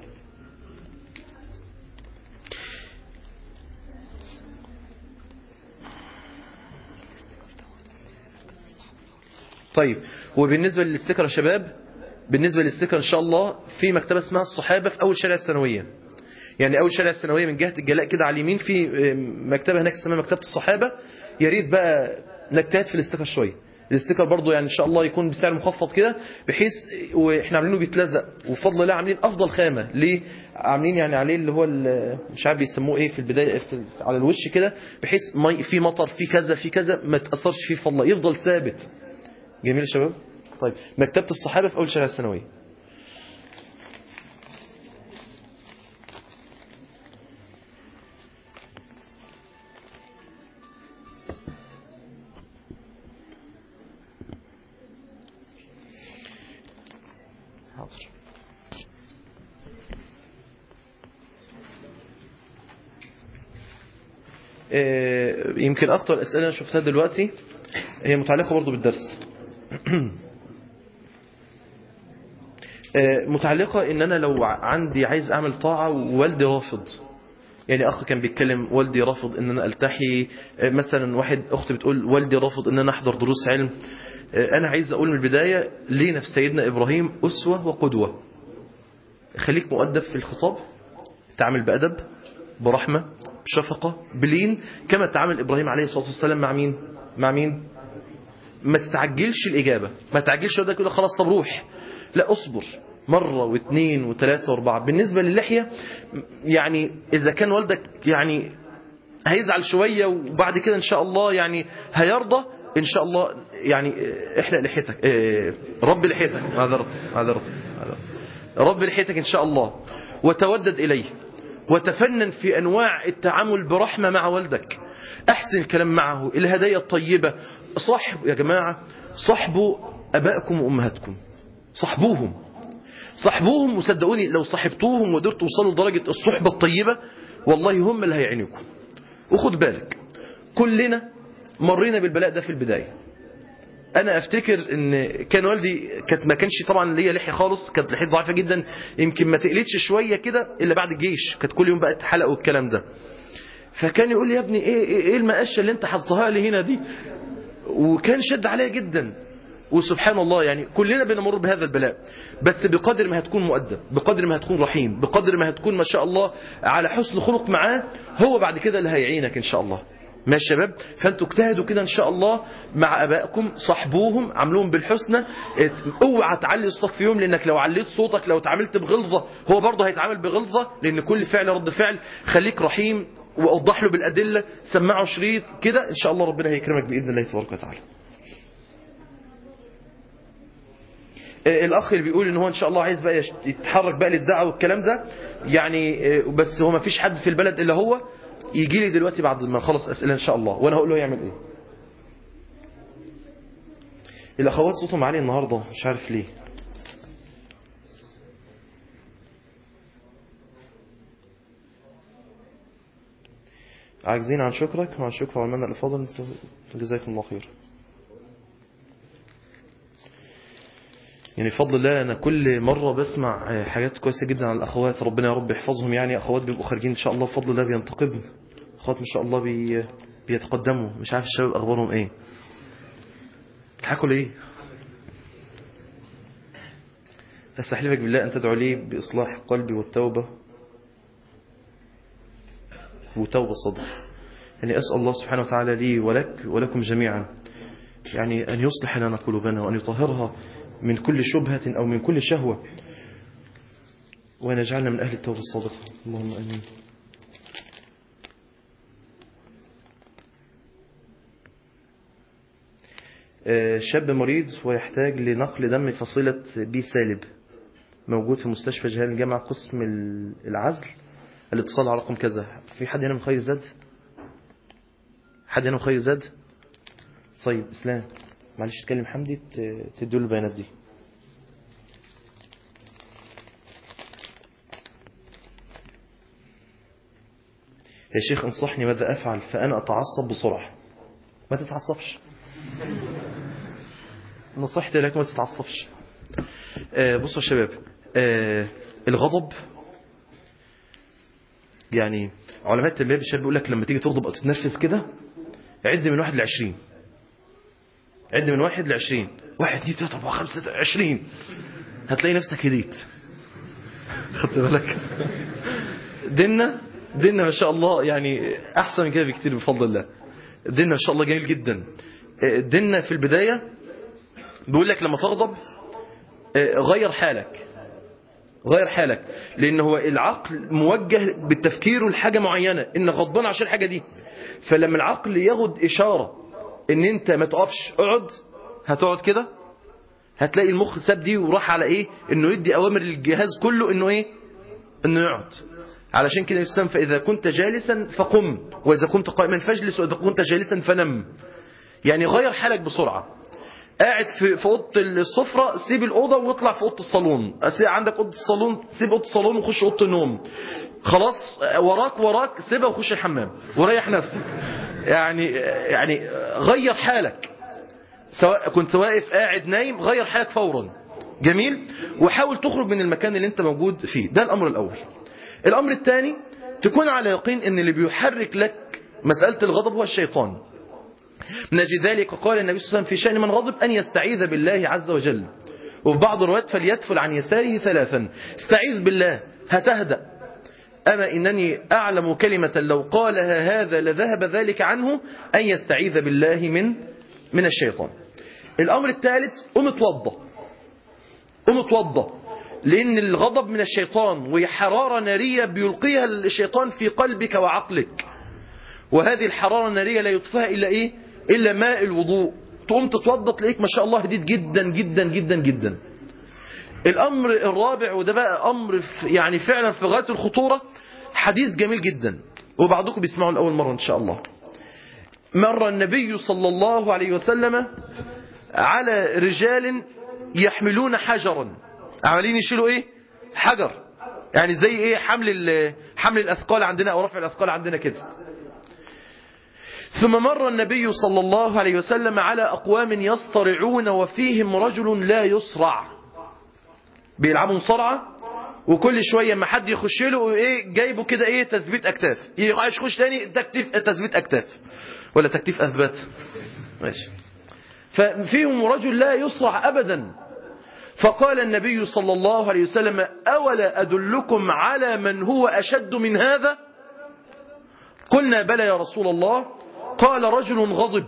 طيب وبالنسبة للستيكر يا شباب بالنسبة للستيكر إن شاء الله في مكتبة اسمها الصحابة في أول شارع الثانوية يعني أول شارع الثانوية من جهة الجلاء كده على اليمين في مكتبة هناك اسمها مكتبة الصحابة يا ريت بقى نجتهد في الاستيكر شوية الاستيكر برضو يعني ان شاء الله يكون بسعر مخفض كده بحيث واحنا عاملينه بيتلزق وفضل الله عاملين افضل خامه ليه عاملين يعني عليه اللي هو مش عارف بيسموه ايه في البدايه في على الوش كده بحيث مي في مطر في كذا في كذا ما تاثرش فيه فضل يفضل ثابت جميل يا شباب طيب مكتبه الصحابه في اول شارع الثانويه حاضر يمكن اكتر الاسئله انا شفتها دلوقتي هي متعلقه برضو بالدرس متعلقه ان انا لو عندي عايز اعمل طاعه ووالدي رافض يعني اخ كان بيتكلم والدي رافض ان انا التحي مثلا واحد اخت بتقول والدي رافض ان انا احضر دروس علم انا عايز اقول من البدايه لينا في سيدنا ابراهيم اسوه وقدوه خليك مؤدب في الخطاب تعامل بادب برحمه بشفقه بلين كما تعامل ابراهيم عليه الصلاه والسلام مع مين مع مين ما تتعجلش الاجابه ما تعجلش ده كده خلاص طب روح لا اصبر مرة واثنين وثلاثة واربعة بالنسبة للحية يعني إذا كان والدك يعني هيزعل شوية وبعد كده إن شاء الله يعني هيرضى إن شاء الله يعني احلق لحيتك اه رب لحيتك معذرة معذرة رب لحيتك إن شاء الله وتودد إليه وتفنن في أنواع التعامل برحمة مع والدك أحسن الكلام معه الهدايا الطيبة صاحب يا جماعة صاحبوا أبائكم وأمهاتكم صاحبوهم صاحبوهم وصدقوني لو صاحبتوهم وقدرتوا توصلوا لدرجة الصحبة الطيبة والله هم اللي هيعينكم وخد بالك كلنا مرينا بالبلاء ده في البداية انا افتكر ان كان والدي كانت ما كانش طبعا ليا لحيه خالص كانت لحيتي ضعيفه جدا يمكن ما تقلتش شويه كده الا بعد الجيش كانت كل يوم بقت حلق والكلام ده فكان يقول لي يا ابني ايه ايه, إيه المقشه اللي انت حطها لي هنا دي وكان شد عليا جدا وسبحان الله يعني كلنا بنمر بهذا البلاء بس بقدر ما هتكون مؤدب بقدر ما هتكون رحيم بقدر ما هتكون ما شاء الله على حسن خلق معاه هو بعد كده اللي هيعينك ان شاء الله ما الشباب فانتوا اجتهدوا كده ان شاء الله مع ابائكم صاحبوهم عاملوهم بالحسنى اوعى تعلي صوتك في يوم لانك لو عليت صوتك لو تعاملت بغلظه هو برضه هيتعامل بغلظه لان كل فعل رد فعل خليك رحيم ووضح له بالادله سمعه شريط كده ان شاء الله ربنا هيكرمك باذن الله تبارك وتعالى الاخ اللي بيقول ان هو ان شاء الله عايز بقى يتحرك بقى للدعوه والكلام ده يعني بس هو ما فيش حد في البلد الا هو يجي لي دلوقتي بعد ما نخلص اسئله ان شاء الله وانا هقول له يعمل ايه الاخوات صوتهم عالي النهارده مش عارف ليه عاجزين عن شكرك وعن شكر علمنا الافاضل جزاكم الله خير يعني بفضل الله أنا كل مرة بسمع حاجات كويسة جدا عن الأخوات ربنا يا رب يحفظهم يعني أخوات بيبقوا خارجين إن شاء الله بفضل الله بينتقبوا أخوات ما شاء الله بي بيتقدموا مش عارف الشباب أخبارهم إيه تضحكوا ليه أستحلفك بالله أن تدعو لي بإصلاح قلبي والتوبة وتوبة صدر يعني أسأل الله سبحانه وتعالى لي ولك ولكم جميعا يعني أن يصلح لنا قلوبنا وأن يطهرها من كل شبهة أو من كل شهوة وأن يجعلنا من أهل التوبة الصادقة اللهم أمين شاب مريض ويحتاج لنقل دم فصيلة بي سالب موجود في مستشفى جهال الجامعة قسم العزل الاتصال على رقم كذا في حد هنا مخير زاد حد هنا مخير زاد طيب اسلام معلش تكلم حمدي تديله البيانات دي يا شيخ انصحني ماذا أفعل فأنا أتعصب بسرعة ما تتعصبش نصيحتي لك ما تتعصبش آه بصوا يا شباب آه الغضب يعني علماء التربيه بالشباب بيقول لك لما تيجي تغضب او تتنرفز كده عد من واحد لعشرين عد من واحد لعشرين واحد اثنين ثلاثة أربعة خمسة ستة عشرين هتلاقي نفسك هديت خدت بالك ديننا ديننا ما شاء الله يعني أحسن من كده بكتير بفضل الله ديننا ما شاء الله جميل جدا ديننا في البداية بيقول لك لما تغضب غير حالك غير حالك لان هو العقل موجه بالتفكير لحاجه معينه ان غضبان عشان الحاجه دي فلما العقل ياخد اشاره ان انت ما تقفش اقعد هتقعد كده هتلاقي المخ ساب دي وراح على ايه انه يدي اوامر للجهاز كله انه ايه انه يقعد علشان كده الاسلام فاذا كنت جالسا فقم واذا كنت قائما فاجلس واذا كنت جالسا فنم يعني غير حالك بسرعه قاعد في في اوضه السفره سيب الاوضه واطلع في اوضه الصالون أسيب عندك اوضه الصالون سيب اوضه الصالون وخش اوضه النوم خلاص وراك وراك سيبها وخش الحمام وريح نفسك يعني يعني غير حالك سواء كنت واقف قاعد نايم غير حالك فورا جميل وحاول تخرج من المكان اللي انت موجود فيه ده الامر الاول الامر الثاني تكون على يقين ان اللي بيحرك لك مساله الغضب هو الشيطان من أجل ذلك قال النبي صلى الله عليه وسلم في شأن من غضب أن يستعيذ بالله عز وجل وفي بعض الروايات فليدفل عن يساره ثلاثا استعيذ بالله هتهدأ أما إنني أعلم كلمة لو قالها هذا لذهب ذلك عنه أن يستعيذ بالله من من الشيطان الأمر الثالث قم اتوضى قم اتوضى لأن الغضب من الشيطان وهي حرارة نارية بيلقيها الشيطان في قلبك وعقلك وهذه الحرارة النارية لا يطفئها إلا إيه إلا ماء الوضوء تقوم تتوضى تلاقيك ما شاء الله هديت جدا جدا جدا جدا الأمر الرابع وده بقى أمر يعني فعلا في غاية الخطورة حديث جميل جدا وبعضكم بيسمعوا لأول مرة إن شاء الله مر النبي صلى الله عليه وسلم على رجال يحملون حجرا عمالين يشيلوا ايه حجر يعني زي ايه حمل حمل الاثقال عندنا او رفع الاثقال عندنا كده ثم مر النبي صلى الله عليه وسلم على أقوام يصطرعون وفيهم رجل لا يصرع بيلعبوا مصارعة وكل شوية ما حد يخش له ايه جايبه كده ايه تثبيت اكتاف يخش تاني تكتيف تثبيت اكتاف ولا تكتيف اثبات ماشي ففيهم رجل لا يصرع ابدا فقال النبي صلى الله عليه وسلم أولا أدلكم على من هو أشد من هذا قلنا بلى يا رسول الله قال رجل غضب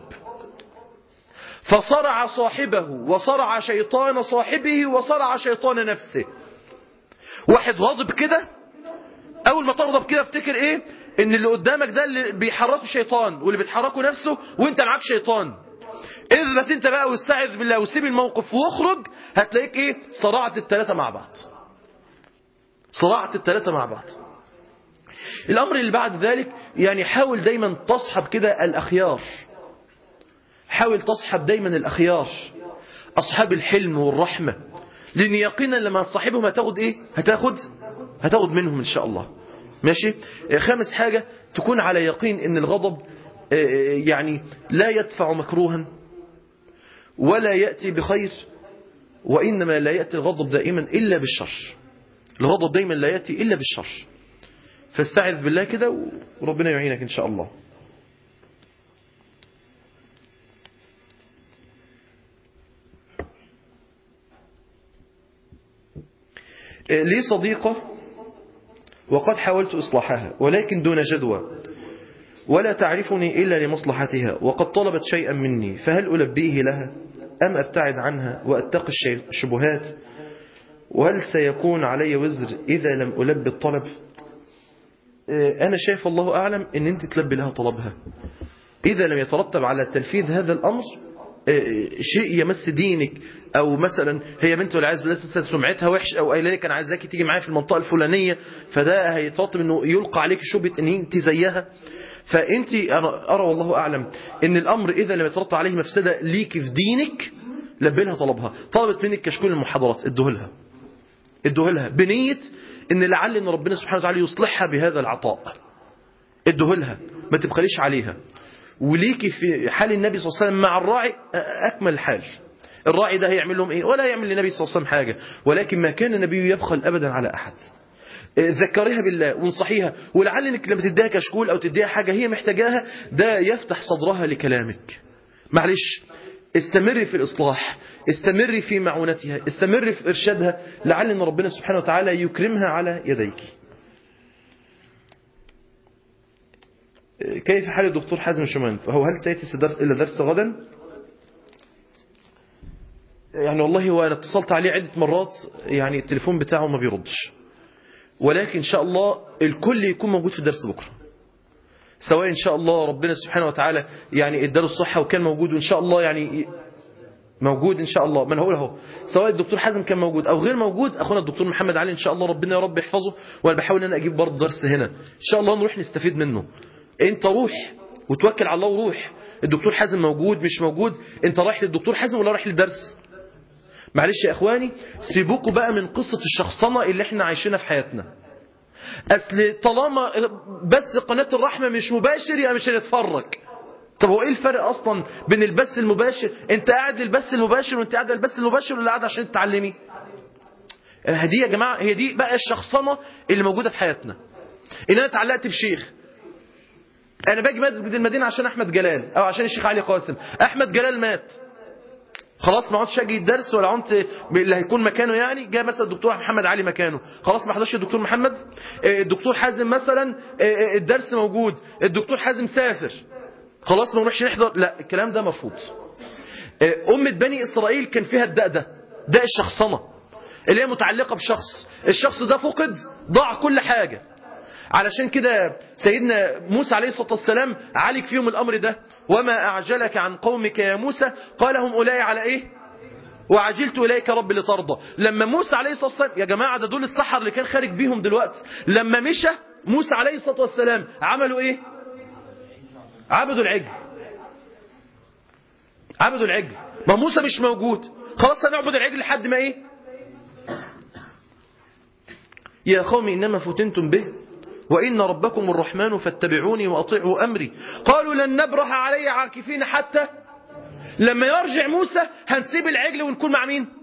فصرع صاحبه وصرع شيطان صاحبه وصرع شيطان نفسه واحد غاضب كده اول ما تغضب كده افتكر ايه ان اللي قدامك ده اللي بيحركه الشيطان واللي بيتحركه نفسه وانت معاك شيطان اثبت انت بقى واستعذ بالله وسيب الموقف واخرج هتلاقيك ايه صرعت الثلاثه مع بعض صرعت الثلاثه مع بعض الأمر اللي بعد ذلك يعني حاول دايما تصحب كده الأخيار حاول تصحب دايما الأخيار أصحاب الحلم والرحمة لأن يقينا لما تصاحبهم هتاخد إيه هتاخد هتاخد منهم إن شاء الله ماشي خامس حاجة تكون على يقين أن الغضب يعني لا يدفع مكروها ولا يأتي بخير وإنما لا يأتي الغضب دائما إلا بالشر الغضب دائما لا يأتي إلا بالشر فاستعذ بالله كده وربنا يعينك إن شاء الله لي صديقة وقد حاولت إصلاحها ولكن دون جدوى ولا تعرفني إلا لمصلحتها وقد طلبت شيئا مني فهل ألبيه لها أم أبتعد عنها وأتقي الشبهات وهل سيكون علي وزر إذا لم ألبي الطلب أنا شايف الله أعلم أن أنت تلبي لها طلبها إذا لم يترتب على تنفيذ هذا الأمر شيء يمس دينك أو مثلا هي بنت والعياذ بالله مثلا سمعتها وحش أو قايله لك أنا عايزاكي تيجي معايا في المنطقة الفلانية فده هيترتب أنه يلقى عليك شبهة أن أنت زيها فأنت أنا أرى والله أعلم أن الأمر إذا لم يترتب عليه مفسدة ليك في دينك لبي لها طلبها طلبت منك كشكول المحاضرات ادوه لها ادوه لها بنية ان لعل ان ربنا سبحانه وتعالى يصلحها بهذا العطاء ادهولها ما تبخليش عليها وليكي في حال النبي صلى الله عليه وسلم مع الراعي أكمل حال الراعي ده هيعمل لهم ايه ولا يعمل للنبي صلى الله عليه وسلم حاجة ولكن ما كان النبي يبخل أبدا على أحد ذكريها بالله وانصحيها ولعل انك لما تديها كشكول او تديها حاجة هي محتاجاها ده يفتح صدرها لكلامك معلش استمري في الإصلاح استمري في معونتها استمري في إرشادها لعل ان ربنا سبحانه وتعالى يكرمها على يديك كيف حال الدكتور حازم شمان فهو هل سيأتي درس إلى درس غدا يعني والله هو أنا اتصلت عليه عدة مرات يعني التليفون بتاعه ما بيردش ولكن إن شاء الله الكل يكون موجود في الدرس بكرة سواء إن شاء الله ربنا سبحانه وتعالى يعني اداله الصحة وكان موجود وإن شاء الله يعني موجود إن شاء الله ما أنا هقول اهو سواء الدكتور حازم كان موجود أو غير موجود أخونا الدكتور محمد علي إن شاء الله ربنا يا رب يحفظه وأنا بحاول أن أنا أجيب برضه درس هنا إن شاء الله نروح نستفيد منه أنت روح وتوكل على الله وروح الدكتور حازم موجود مش موجود أنت رايح للدكتور حازم ولا رايح للدرس معلش يا إخواني سيبوكوا بقى من قصة الشخصنة اللي احنا عايشينها في حياتنا أصل طالما بس قناة الرحمة مش مباشر يبقى مش هنتفرج طب هو ايه الفرق اصلا بين البث المباشر انت قاعد للبث المباشر وانت قاعد للبث المباشر ولا قاعد عشان تتعلمي هدي يا جماعة هي دي بقى الشخصنة اللي موجودة في حياتنا ان انا اتعلقت بشيخ انا باجي مسجد المدينة عشان احمد جلال او عشان الشيخ علي قاسم احمد جلال مات خلاص ما عدتش اجي الدرس ولا عدت اللي هيكون مكانه يعني جاء مثلا الدكتور محمد علي مكانه خلاص ما حضرش الدكتور محمد الدكتور حازم مثلا الدرس موجود الدكتور حازم سافر خلاص ما نروحش نحضر لا الكلام ده مرفوض أمة بني إسرائيل كان فيها الداء ده داء الشخصنة اللي هي متعلقة بشخص الشخص ده فقد ضاع كل حاجة علشان كده سيدنا موسى عليه الصلاة والسلام عالج فيهم الأمر ده وما أعجلك عن قومك يا موسى قال هم أولئي على إيه وعجلت إليك رب لترضى لما موسى عليه الصلاة والسلام يا جماعة ده دول السحر اللي كان خارج بيهم دلوقتي لما مشى موسى عليه الصلاة والسلام عملوا إيه عبدوا العجل عبدوا العجل ما موسى مش موجود خلاص هنعبد العجل لحد ما ايه يا قوم إنما فتنتم به وإن ربكم الرحمن فاتبعوني وأطيعوا أمري قالوا لن نبرح علي عاكفين حتى لما يرجع موسى هنسيب العجل ونكون مع مين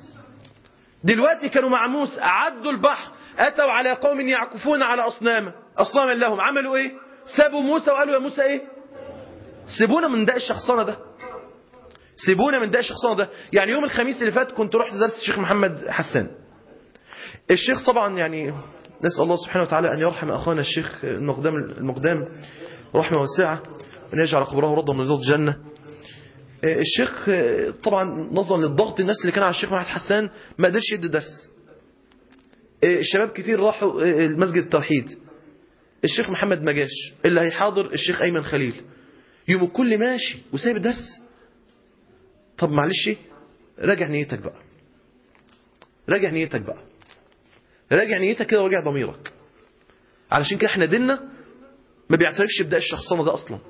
دلوقتي كانوا مع موسى عدوا البحر أتوا على قوم يعكفون على أصنام أصنام لهم عملوا إيه سابوا موسى وقالوا يا موسى إيه سيبونا من داء الشخصنة ده سيبونا من داء الشخصنة ده يعني يوم الخميس اللي فات كنت رحت درس الشيخ محمد حسان الشيخ طبعا يعني نسأل الله سبحانه وتعالى أن يرحم أخانا الشيخ المقدام المقدام رحمة واسعة وأن يجعل قبره رضا من رضا الجنة الشيخ طبعا نظرا للضغط الناس اللي كان على الشيخ محمد حسان ما قدرش يدي درس الشباب كتير راحوا المسجد التوحيد الشيخ محمد ما جاش اللي هيحاضر الشيخ أيمن خليل يوم الكل ماشي وسايب الدرس طب معلش راجع نيتك بقى راجع نيتك بقى راجع نيتك كده وراجع ضميرك علشان كده احنا ديننا ما بيعترفش بداء الشخصنة ده أصلا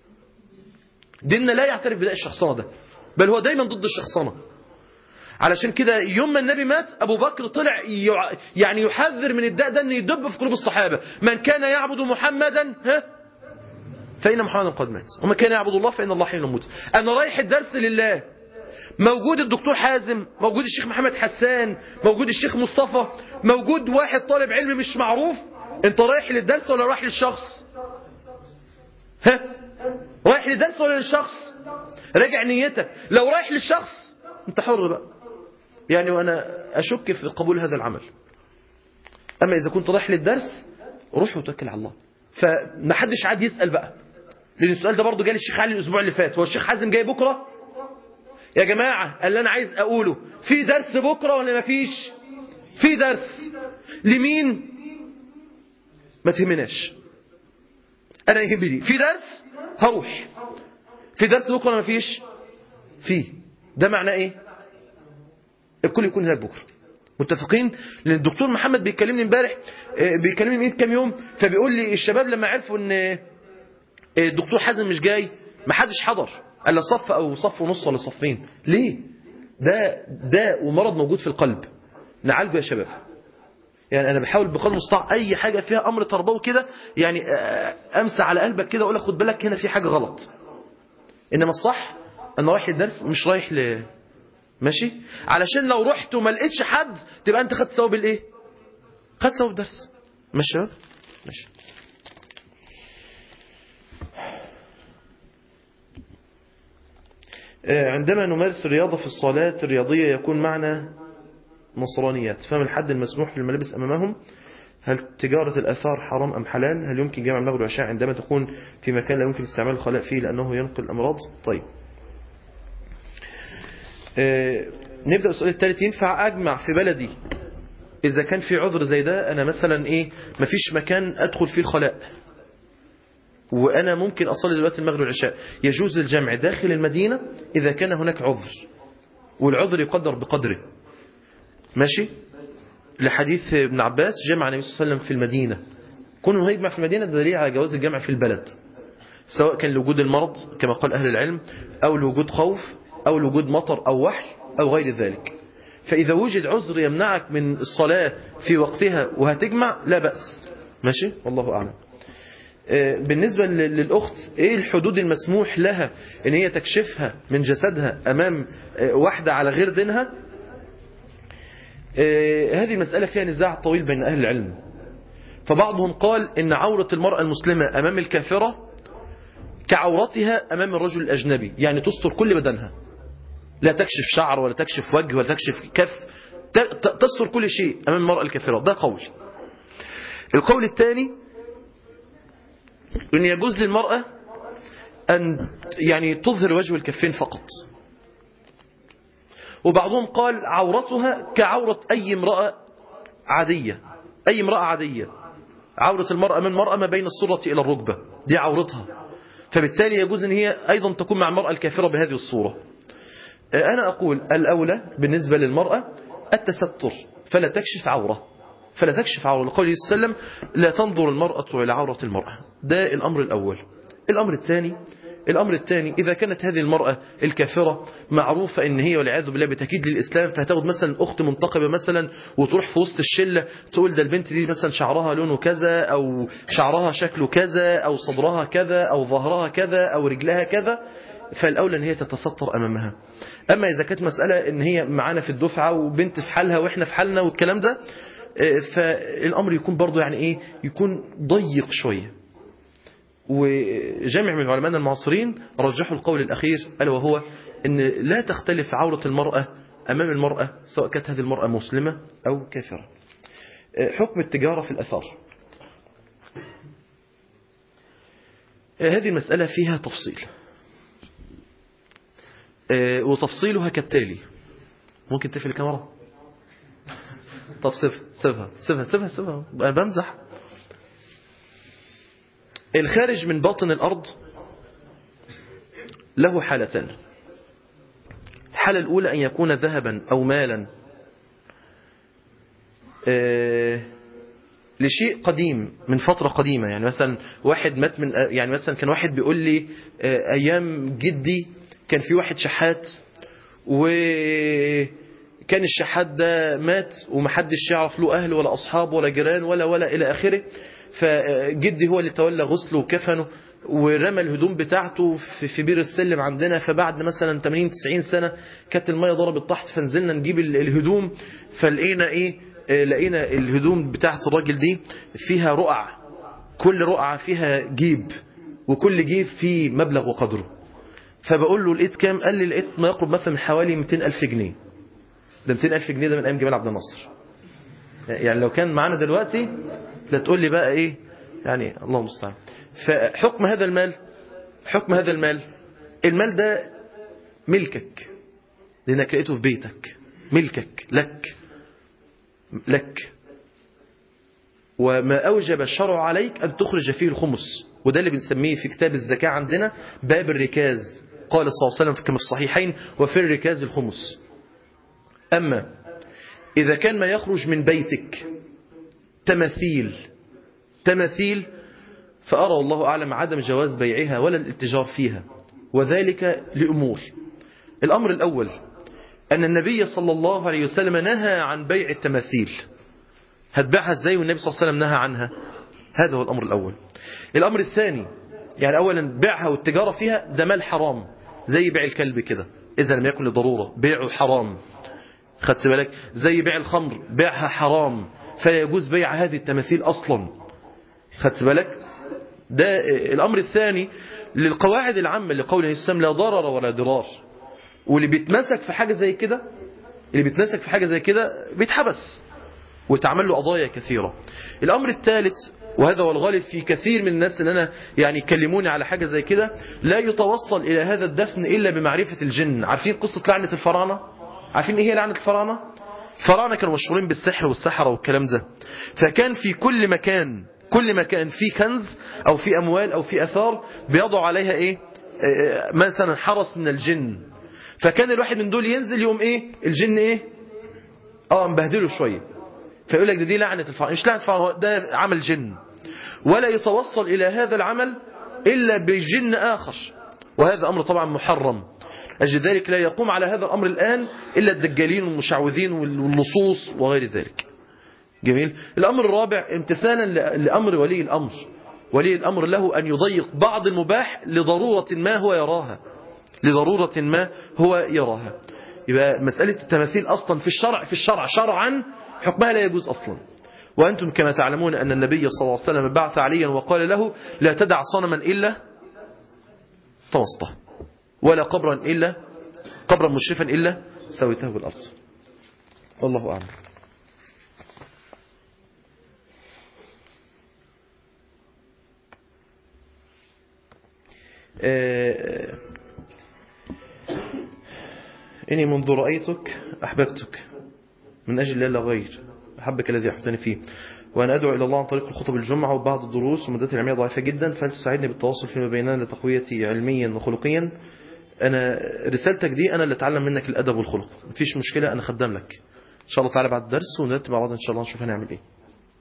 ديننا لا يعترف بداء الشخصنة ده بل هو دايما ضد الشخصنة علشان كده يوم ما النبي مات أبو بكر طلع يعني يحذر من الداء ده أن يدب في قلوب الصحابة من كان يعبد محمدا ها فإن محمدا قد مات ومن كان يعبد الله فإن الله حي يموت أنا رايح الدرس لله موجود الدكتور حازم موجود الشيخ محمد حسان موجود الشيخ مصطفى موجود واحد طالب علم مش معروف انت رايح للدرس ولا رايح للشخص ها رايح للدرس ولا للشخص راجع نيتك لو رايح للشخص انت حر بقى يعني وانا اشك في قبول هذا العمل اما اذا كنت رايح للدرس روح وتوكل على الله فما حدش عاد يسأل بقى لان السؤال ده برضه جالي الشيخ علي الاسبوع اللي فات هو الشيخ حازم جاي بكره يا جماعة اللي أنا عايز أقوله في درس بكرة ولا ما فيش في درس لمين ما تهمناش أنا يهمني في درس هروح في درس بكرة ولا ما فيش في ده معناه إيه الكل يكون هناك بكرة متفقين لان الدكتور محمد بيكلمني امبارح بيكلمني من كام يوم فبيقول لي الشباب لما عرفوا ان الدكتور حازم مش جاي ما حدش حضر الا صف او صف ونص ولا صفين ليه ده ده ومرض موجود في القلب نعالجه يا شباب يعني انا بحاول بقدر المستطاع اي حاجه فيها امر تربوي كده يعني امسح على قلبك كده واقول لك خد بالك هنا في حاجه غلط انما الصح انا رايح الدرس مش رايح ل ماشي علشان لو رحت وما لقيتش حد تبقى انت خدت ثواب الايه خدت ثواب الدرس ماشي يا شباب ماشي عندما نمارس الرياضة في الصلاة الرياضية يكون معنا نصرانيات فما الحد المسموح في الملابس أمامهم هل تجارة الأثار حرام أم حلال هل يمكن جمع المغرب والعشاء عندما تكون في مكان لا يمكن استعمال الخلاء فيه لأنه ينقل الأمراض طيب آه نبدأ السؤال الثالث ينفع أجمع في بلدي إذا كان في عذر زي ده أنا مثلا إيه مفيش مكان أدخل فيه الخلاء وأنا ممكن أصلي دلوقتي المغرب والعشاء يجوز الجمع داخل المدينة إذا كان هناك عذر والعذر يقدر بقدره ماشي لحديث ابن عباس جمع النبي صلى الله عليه وسلم في المدينة كونه يجمع في المدينة ده دليل على جواز الجمع في البلد سواء كان لوجود المرض كما قال أهل العلم أو لوجود خوف أو لوجود مطر أو وحي أو غير ذلك فإذا وجد عذر يمنعك من الصلاة في وقتها وهتجمع لا بأس ماشي والله أعلم بالنسبة للأخت إيه الحدود المسموح لها إن هي تكشفها من جسدها أمام واحدة على غير دينها هذه المسألة فيها نزاع طويل بين أهل العلم فبعضهم قال إن عورة المرأة المسلمة أمام الكافرة كعورتها أمام الرجل الأجنبي يعني تستر كل بدنها لا تكشف شعر ولا تكشف وجه ولا تكشف كف تستر كل شيء أمام المرأة الكافرة ده قول القول الثاني أن يجوز للمرأة أن يعني تظهر وجه الكفين فقط وبعضهم قال عورتها كعورة أي امرأة عادية أي امرأة عادية عورة المرأة من المرأة ما بين الصورة إلى الركبة دي عورتها فبالتالي يجوز أن هي أيضا تكون مع المرأة الكافرة بهذه الصورة أنا أقول الأولى بالنسبة للمرأة التستر فلا تكشف عورة فلا تكشف عورة لقوله صلى الله عليه وسلم لا تنظر المرأة إلى عورة المرأة ده الأمر الأول الأمر الثاني الأمر الثاني إذا كانت هذه المرأة الكافرة معروفة إن هي والعياذ بالله بتكيد للإسلام فهتاخد مثلا أخت منتقبة مثلا وتروح في وسط الشلة تقول ده البنت دي مثلا شعرها لونه كذا أو شعرها شكله كذا أو صدرها كذا أو ظهرها كذا أو رجلها كذا فالأولى إن هي تتستر أمامها أما إذا كانت مسألة إن هي معانا في الدفعة وبنت في حالها وإحنا في حالنا والكلام ده فالأمر يكون برضو يعني إيه يكون ضيق شوية وجمع من علماء المعاصرين رجحوا القول الأخير ألا وهو أن لا تختلف عورة المرأة أمام المرأة سواء كانت هذه المرأة مسلمة أو كافرة حكم التجارة في الأثار هذه المسألة فيها تفصيل وتفصيلها كالتالي ممكن تقفل الكاميرا طب سيبها سيبها سيبها سيبها سيبها أنا بمزح الخارج من باطن الأرض له حالتان الحالة الأولى أن يكون ذهبا أو مالا آه لشيء قديم من فترة قديمة يعني مثلا واحد مات من يعني مثلا كان واحد بيقول لي آه أيام جدي كان في واحد شحات وكان الشحات ده مات ومحدش يعرف له أهل ولا أصحاب ولا جيران ولا ولا إلى آخره فجدي هو اللي تولى غسله وكفنه ورمى الهدوم بتاعته في, في بير السلم عندنا فبعد مثلا 80 90 سنة كانت المية ضربت تحت فنزلنا نجيب الهدوم فلقينا ايه لقينا الهدوم بتاعت الراجل دي فيها رقع كل رقعة فيها جيب وكل جيب فيه مبلغ وقدره فبقول له لقيت كام قال لي لقيت ما يقرب مثلا من حوالي 200 ألف جنيه ده 200 ألف جنيه ده من أيام جمال عبد الناصر يعني لو كان معانا دلوقتي لا تقول لي بقى ايه يعني الله المستعان فحكم هذا المال حكم هذا المال المال ده ملكك لانك لقيته في بيتك ملكك لك لك وما أوجب الشرع عليك أن تخرج فيه الخمس وده اللي بنسميه في كتاب الزكاة عندنا باب الركاز قال صلى الله عليه وسلم كما في الصحيحين وفي الركاز الخمس أما إذا كان ما يخرج من بيتك تماثيل تماثيل فأرى الله أعلم عدم جواز بيعها ولا الاتجار فيها وذلك لأمور الأمر الأول أن النبي صلى الله عليه وسلم نهى عن بيع التماثيل هتبيعها ازاي والنبي صلى الله عليه وسلم نهى عنها هذا هو الأمر الأول الأمر الثاني يعني أولا بيعها والتجارة فيها ده مال حرام زي بيع الكلب كده إذا لم يكن لضرورة بيعه حرام خدت بالك زي بيع الخمر بيعها حرام فلا يجوز بيع هذه التماثيل أصلا خدت بالك ده الأمر الثاني للقواعد العامة لقول الإسلام لا ضرر ولا ضرار واللي بيتمسك في حاجة زي كده اللي بيتمسك في حاجة زي كده بيتحبس وتعمل له قضايا كثيرة الأمر الثالث وهذا هو الغالب في كثير من الناس اللي أنا يعني يكلموني على حاجة زي كده لا يتوصل إلى هذا الدفن إلا بمعرفة الجن عارفين قصة لعنة الفراعنة عارفين إيه هي لعنة الفراعنة الفراعنة كانوا مشهورين بالسحر والسحرة والكلام ده فكان في كل مكان كل مكان فيه كنز أو في أموال أو في أثار بيضع عليها إيه آه، مثلا حرس من الجن فكان الواحد من دول ينزل يوم إيه الجن إيه اه مبهدله شوية فيقول لك ده دي لعنة الفراعنة مش لعنة الفراعنة ده عمل جن ولا يتوصل إلى هذا العمل إلا بجن آخر وهذا أمر طبعا محرم أجل ذلك لا يقوم على هذا الأمر الآن إلا الدجالين والمشعوذين واللصوص وغير ذلك جميل الأمر الرابع امتثالا ل- لأمر ولي الأمر ولي الأمر له أن يضيق بعض المباح لضرورة ما هو يراها لضرورة ما هو يراها يبقى مسألة التماثيل أصلا في الشرع في الشرع شرعا حكمها لا يجوز أصلا وأنتم كما تعلمون أن النبي صلى الله عليه وسلم بعث عليا وقال له لا تدع صنما إلا طمسته ولا قبرا إلا قبرا مشرفا إلا سويته بالأرض والله أعلم آه، إني منذ رأيتك أحببتك من أجل لا غير أحبك الذي أحبتني فيه وأنا أدعو إلى الله عن طريق الخطب الجمعة وبعض الدروس ومدتي العلمية ضعيفة جدا فهل تساعدني بالتواصل فيما بيننا لتقويتي علميا وخلقيا أنا رسالتك دي أنا اللي أتعلم منك الأدب والخلق مفيش مشكلة أنا خدام لك إن شاء الله تعالى بعد الدرس ونرتب مع بعض إن شاء الله نشوف هنعمل إيه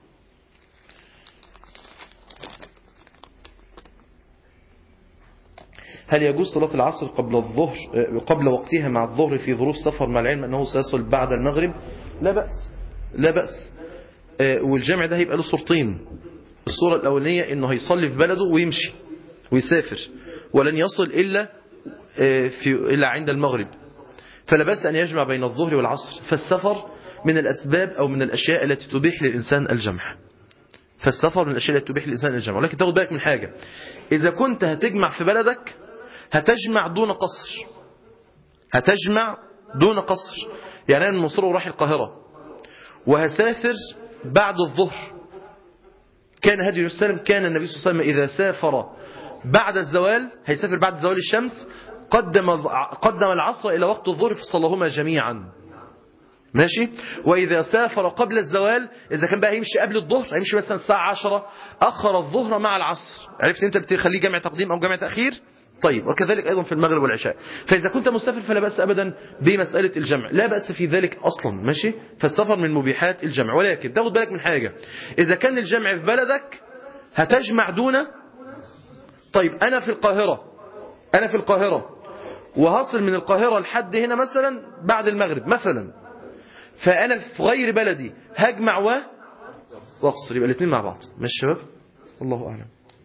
هل يجوز صلاة العصر قبل الظهر قبل وقتها مع الظهر في ظروف سفر مع العلم أنه سيصل بعد المغرب لا بأس لا بأس آه، والجامع ده هيبقى له صورتين الصورة الأولانية أنه هيصلي في بلده ويمشي ويسافر ولن يصل إلا آه، في إلا عند المغرب فلا بأس أن يجمع بين الظهر والعصر فالسفر من الأسباب أو من الأشياء التي تبيح للإنسان الجمع فالسفر من الأشياء التي تبيح للإنسان الجمع ولكن تاخد بالك من حاجة إذا كنت هتجمع في بلدك هتجمع دون قصر هتجمع دون قصر يعني أنا من مصر وراح القاهرة وهسافر بعد الظهر كان هدي السلام كان النبي صلى الله عليه وسلم إذا سافر بعد الزوال هيسافر بعد زوال الشمس قدم قدم العصر إلى وقت الظهر فصلهما جميعا ماشي وإذا سافر قبل الزوال إذا كان بقى يمشي قبل الظهر هيمشي مثلا الساعة 10 أخر الظهر مع العصر عرفت أنت بتخليه جمع تقديم أو جمع تأخير طيب وكذلك أيضا في المغرب والعشاء فإذا كنت مسافر فلا بأس أبدا بمسألة الجمع لا بأس في ذلك أصلا ماشي فالسفر من مبيحات الجمع ولكن تاخد بالك من حاجة إذا كان الجمع في بلدك هتجمع دون طيب أنا في القاهرة أنا في القاهرة وهصل من القاهرة لحد هنا مثلا بعد المغرب مثلا فأنا في غير بلدي هجمع و واقصر يبقى الاثنين مع بعض ماشي شباب الله أعلم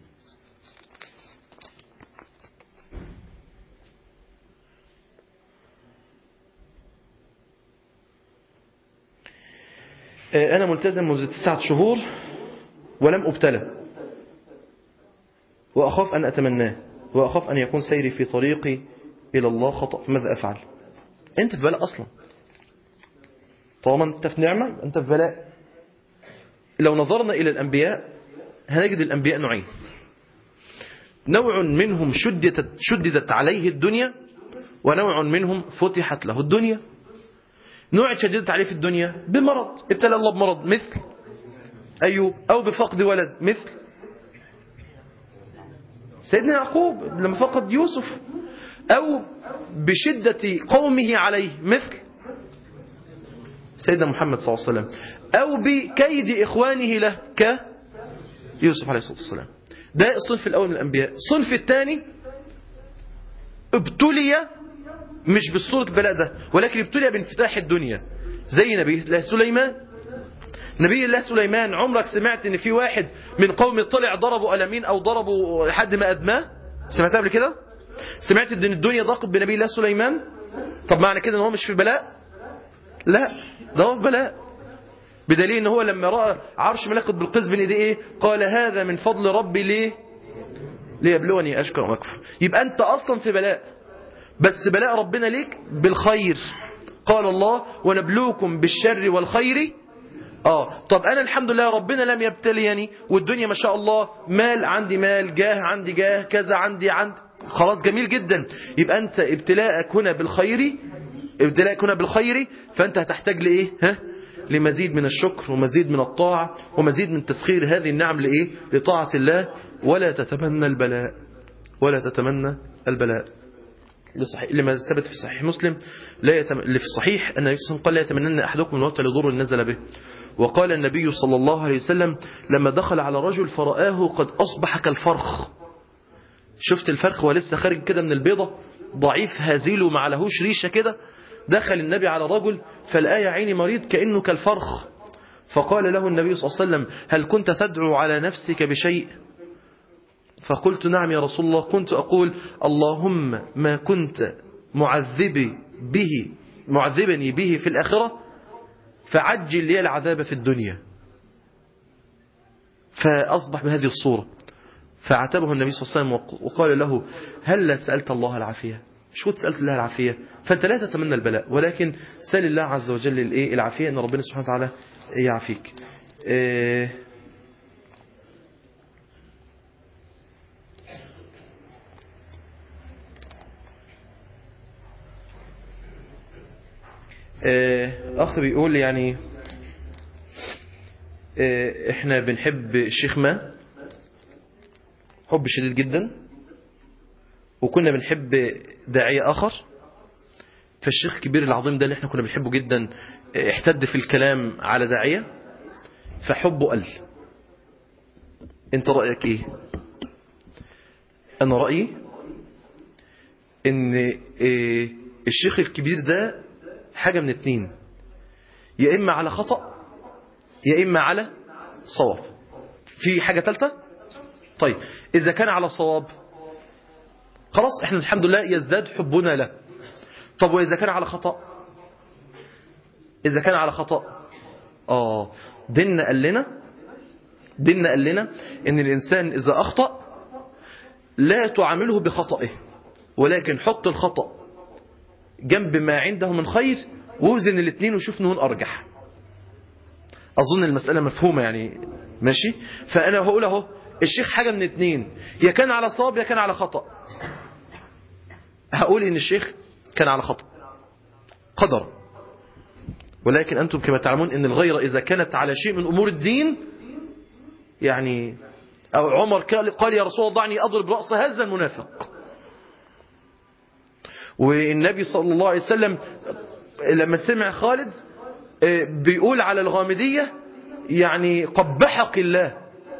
أنا ملتزم منذ تسعة شهور ولم أبتلى وأخاف أن أتمناه وأخاف أن يكون سيري في طريقي إلى الله خطأ فماذا أفعل أنت في بلاء أصلا طالما أنت في نعمة أنت في بلاء لو نظرنا إلى الأنبياء هنجد الأنبياء نوعين نوع منهم شددت, شددت عليه الدنيا ونوع منهم فتحت له الدنيا نوع شددت عليه في الدنيا بمرض ابتلى الله بمرض مثل أيوب أو بفقد ولد مثل سيدنا يعقوب لما فقد يوسف أو بشدة قومه عليه مثل سيدنا محمد صلى الله عليه وسلم أو بكيد إخوانه له كيوسف عليه الصلاة والسلام ده الصنف الأول من الأنبياء الصنف الثاني ابتلي مش بالصورة البلاء ده ولكن ابتلي بانفتاح الدنيا زي نبي الله سليمان نبي الله سليمان عمرك سمعت ان في واحد من قوم طلع ضربوا ألمين او ضربوا لحد ما أدماه سمعتها قبل كده سمعت ان الدنيا ضاقت بنبي الله سليمان طب معنى كده ان هو مش في بلاء لا ده هو في بلاء بدليل ان هو لما راى عرش ملكت بالقز بين ايديه ايه قال هذا من فضل ربي ليه ليبلوني اشكر ام اكفر يبقى انت اصلا في بلاء بس بلاء ربنا ليك بالخير قال الله ونبلوكم بالشر والخير اه طب انا الحمد لله ربنا لم يبتليني والدنيا ما شاء الله مال عندي مال جاه عندي جاه كذا عندي عند خلاص جميل جدا يبقى انت ابتلاءك هنا بالخير ابتلاءك هنا بالخير فانت هتحتاج لايه ها لمزيد من الشكر ومزيد من الطاعة ومزيد من تسخير هذه النعم لإيه؟ لطاعة الله ولا تتمنى البلاء ولا تتمنى البلاء لصحيح لما ثبت في صحيح مسلم لا يتم... اللي في الصحيح أن النبي صلى الله عليه وسلم قال لا يتمنى أحدكم الموت لضر نزل به وقال النبي صلى الله عليه وسلم لما دخل على رجل فرآه قد أصبح كالفرخ شفت الفرخ ولسه خارج كده من البيضة ضعيف هزيل وما عليهوش ريشة كده دخل النبي على رجل فالآية عيني مريض كأنه كالفرخ فقال له النبي صلى الله عليه وسلم هل كنت تدعو على نفسك بشيء فقلت نعم يا رسول الله كنت أقول اللهم ما كنت معذبي به معذبني به في الآخرة فعجل لي العذاب في الدنيا فأصبح بهذه الصورة فعتبه النبي صلى الله عليه وسلم وقال له هل سألت الله العافية مش كنت سألت الله العافية فأنت لا تتمنى البلاء ولكن سأل الله عز وجل الإيه العافية أن ربنا سبحانه وتعالى يعافيك إيه أخ بيقول يعني إحنا بنحب الشيخ ما حب شديد جدا وكنا بنحب داعية آخر فالشيخ الكبير العظيم ده اللي احنا كنا بنحبه جدا احتد في الكلام على داعية فحبه قل انت رأيك ايه انا رأيي ان ايه الشيخ الكبير ده حاجة من اتنين يا اما على خطأ يا اما على صواب في حاجة ثالثة طيب اذا كان على صواب خلاص احنا الحمد لله يزداد حبنا له طب وإذا كان على خطأ إذا كان على خطأ آه ديننا قال لنا ديننا قال لنا إن الإنسان إذا أخطأ لا تعامله بخطئه ولكن حط الخطأ جنب ما عنده من خير ووزن الاثنين وشوف نون أرجح أظن المسألة مفهومة يعني ماشي فأنا هقول أهو الشيخ حاجة من اثنين يا كان على صواب يا كان على خطأ هقول إن الشيخ كان على خطأ قدر ولكن أنتم كما تعلمون أن الغيرة إذا كانت على شيء من أمور الدين يعني أو عمر قال يا رسول الله دعني أضرب رأس هذا المنافق والنبي صلى الله عليه وسلم لما سمع خالد بيقول على الغامدية يعني قبحك الله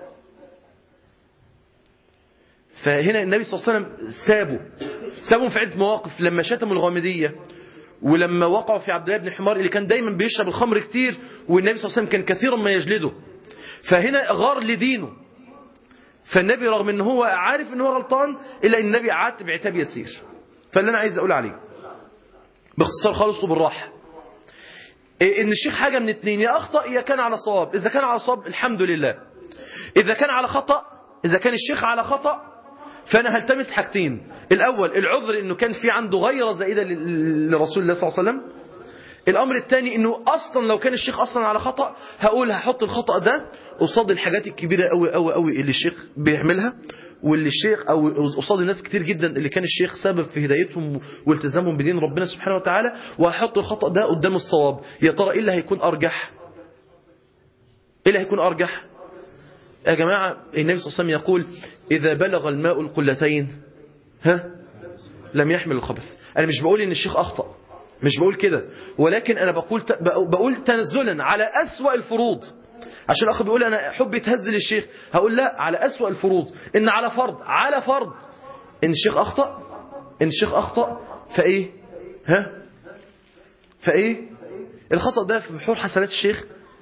فهنا النبي صلى الله عليه وسلم سابه سابهم في عدة مواقف لما شتموا الغامدية ولما وقعوا في عبد الله بن حمار اللي كان دايما بيشرب الخمر كتير والنبي صلى الله عليه وسلم كان كثيرا ما يجلده فهنا غار لدينه فالنبي رغم ان هو عارف ان هو غلطان الا ان النبي عاتب عتاب يسير فاللي انا عايز اقول عليه باختصار خالص وبالراحه ان الشيخ حاجه من اتنين يا اخطا يا كان على صواب اذا كان على صواب الحمد لله اذا كان على خطا اذا كان الشيخ على خطا فأنا هلتمس حاجتين الأول العذر أنه كان في عنده غيرة زائدة لرسول الله صلى الله عليه وسلم الأمر الثاني أنه أصلا لو كان الشيخ أصلا على خطأ هقول هحط الخطأ ده قصاد الحاجات الكبيرة قوي قوي قوي اللي الشيخ بيعملها واللي الشيخ أو قصاد ناس كتير جدا اللي كان الشيخ سبب في هدايتهم والتزامهم بدين ربنا سبحانه وتعالى وهحط الخطأ ده قدام الصواب يا ترى إيه اللي هيكون أرجح إيه اللي هيكون أرجح يا جماعة النبي صلى الله عليه وسلم يقول إذا بلغ الماء القلتين ها لم يحمل الخبث أنا مش بقول إن الشيخ أخطأ مش بقول كده ولكن أنا بقول بقول تنزلا على أسوأ الفروض عشان الأخ بيقول أنا حب يتهزل الشيخ هقول لا على أسوأ الفروض إن على فرض على فرض إن الشيخ أخطأ إن الشيخ أخطأ فإيه ها فإيه الخطأ ده في بحور حسنات الشيخ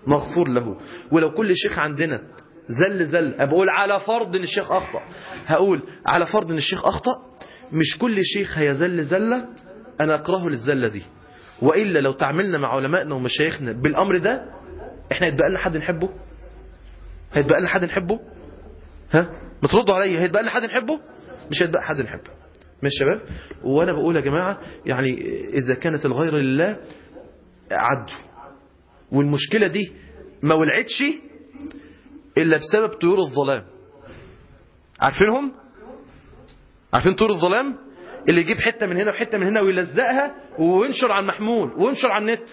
مغفور له ولو كل شيخ عندنا زل زل بقول على فرض ان الشيخ اخطا هقول على فرض ان الشيخ اخطا مش كل شيخ هيزل زله انا اكرهه للزله دي والا لو تعاملنا مع علمائنا ومشايخنا بالامر ده احنا هيتبقى لنا حد نحبه هيتبقى لنا حد نحبه ها ما تردوا عليا هيتبقى لنا حد نحبه مش هيتبقى حد نحبه ماشي يا شباب وانا بقول يا جماعه يعني اذا كانت الغير لله عدوا والمشكله دي ما ولعتش الا بسبب طيور الظلام عارفينهم عارفين طيور الظلام اللي يجيب حته من هنا وحته من هنا ويلزقها وينشر على المحمول وينشر على النت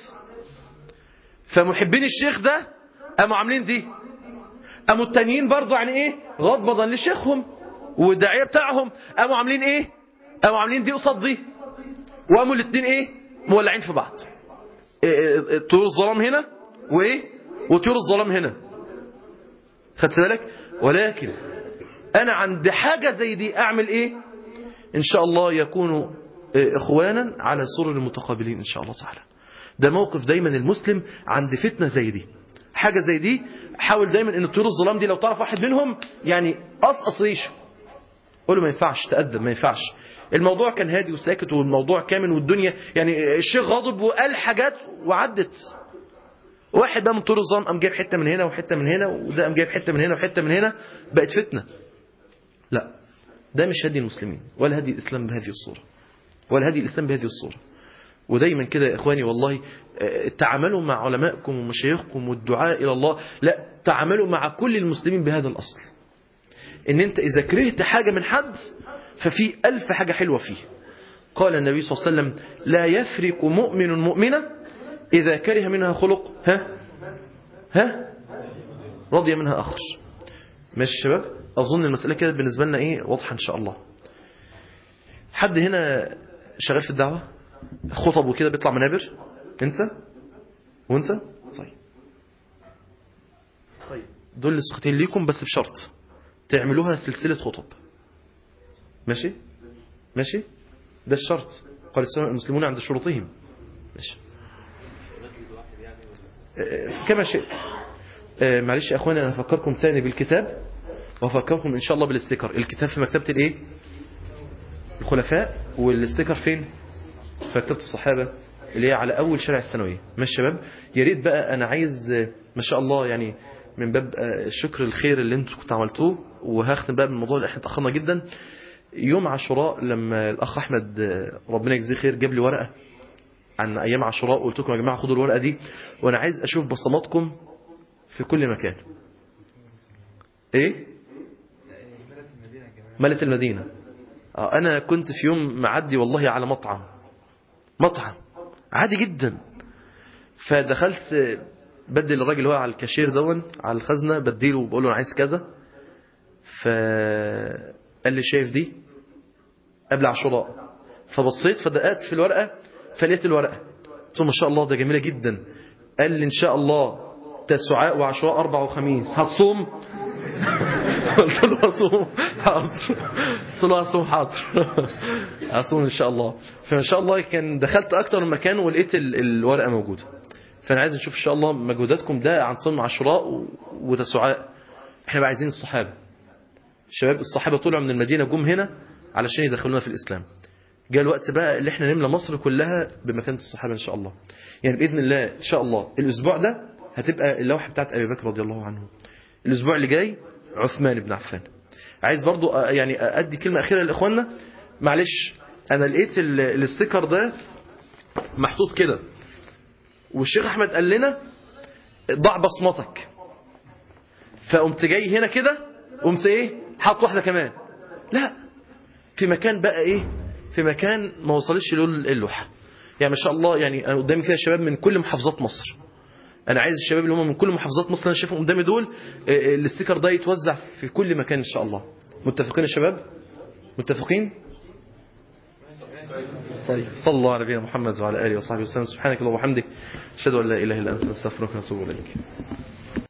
فمحبين الشيخ ده قاموا عاملين دي قاموا التانيين برضو يعني ايه غضبضا لشيخهم والداعيه بتاعهم قاموا عاملين ايه قاموا عاملين دي قصاد دي وقاموا الاثنين ايه مولعين في بعض إيه إيه طيور الظلام هنا وايه وطيور الظلام هنا خدت بالك ولكن انا عند حاجه زي دي اعمل ايه ان شاء الله يكونوا اخوانا على سرر متقابلين ان شاء الله تعالى ده موقف دايما المسلم عند فتنه زي دي حاجه زي دي حاول دايما ان طيور الظلام دي لو تعرف واحد منهم يعني قصقص ريشه قول له ما ينفعش تقدم ما ينفعش الموضوع كان هادي وساكت والموضوع كامل والدنيا يعني الشيخ غاضب وقال حاجات وعدت واحد بقى من طول الظلام قام جايب حته من هنا وحته من هنا وده قام جايب حته من هنا وحته من هنا بقت فتنه لا ده مش هدي المسلمين ولا هدي الاسلام بهذه الصوره ولا هدي الاسلام بهذه الصوره ودايما كده يا اخواني والله تعاملوا مع علمائكم ومشايخكم والدعاء الى الله لا تعاملوا مع كل المسلمين بهذا الاصل ان انت اذا كرهت حاجه من حد ففي ألف حاجه حلوه فيه قال النبي صلى الله عليه وسلم لا يفرق مؤمن مؤمنه إذا كره منها خلق ها ها رضي منها آخر ماشي شباب أظن المسألة كده بالنسبة لنا إيه واضحة إن شاء الله حد هنا شغال في الدعوة خطب وكده بيطلع منابر أنت وأنت طيب طيب دول السختين ليكم بس بشرط تعملوها سلسلة خطب ماشي ماشي ده الشرط قال المسلمون عند شروطهم ماشي كما شئت معلش يا اخواني انا افكركم تاني بالكتاب وافكركم ان شاء الله بالاستيكر الكتاب في مكتبه الايه الخلفاء والاستيكر فين في مكتبه الصحابه اللي هي على اول شارع الثانويه ماشي شباب يا ريت بقى انا عايز ما شاء الله يعني من باب الشكر الخير اللي انتوا كنتوا عملتوه وهختم بقى بالموضوع اللي احنا اتاخرنا جدا يوم عاشوراء لما الاخ احمد ربنا يجزيه خير جاب لي ورقه عن ايام عاشوراء وقلت لكم يا جماعه خدوا الورقه دي وانا عايز اشوف بصماتكم في كل مكان ايه ملت المدينه اه انا كنت في يوم معدي والله على مطعم مطعم عادي جدا فدخلت بدي الراجل اللي هو على الكاشير دون على الخزنه بديله وبقول له انا عايز كذا فقال لي شايف دي قبل عاشوراء فبصيت فدققت في الورقه فلقيت الورقة قلت له ما شاء الله ده جميلة جدا قال لي إن شاء الله تسعاء وعشراء أربع وخميس هتصوم قلت له هصوم حاضر قلت له هصوم حاضر هصوم إن شاء الله فإن شاء الله كان دخلت أكتر من مكان ولقيت الورقة موجودة فأنا عايز نشوف إن شاء الله مجهوداتكم ده عن صوم عشراء وتسعاء احنا بقى عايزين الصحابة الشباب الصحابة طلعوا من المدينة جم هنا علشان يدخلونا في الإسلام جاء الوقت بقى اللي احنا نملى مصر كلها بمكانة الصحابة ان شاء الله يعني بإذن الله ان شاء الله الاسبوع ده هتبقى اللوحة بتاعت ابي بكر رضي الله عنه الاسبوع اللي جاي عثمان بن عفان عايز برضو يعني ادي كلمة اخيرة لاخواننا معلش انا لقيت الاستيكر ده محطوط كده والشيخ احمد قال لنا ضع بصمتك فقمت جاي هنا كده قمت ايه حاط واحدة كمان لا في مكان بقى ايه في مكان ما وصلش له اللوحة يعني ما شاء الله يعني أنا قدامي كده شباب من كل محافظات مصر أنا عايز الشباب اللي هم من كل محافظات مصر أنا شايفهم قدامي دول الاستيكر ده يتوزع في كل مكان إن شاء الله متفقين يا شباب متفقين طيب صلى الله على نبينا محمد وعلى آله وصحبه وسلم سبحانك اللهم وبحمدك أشهد أن لا إله إلا أنت نستغفرك ونتوب إليك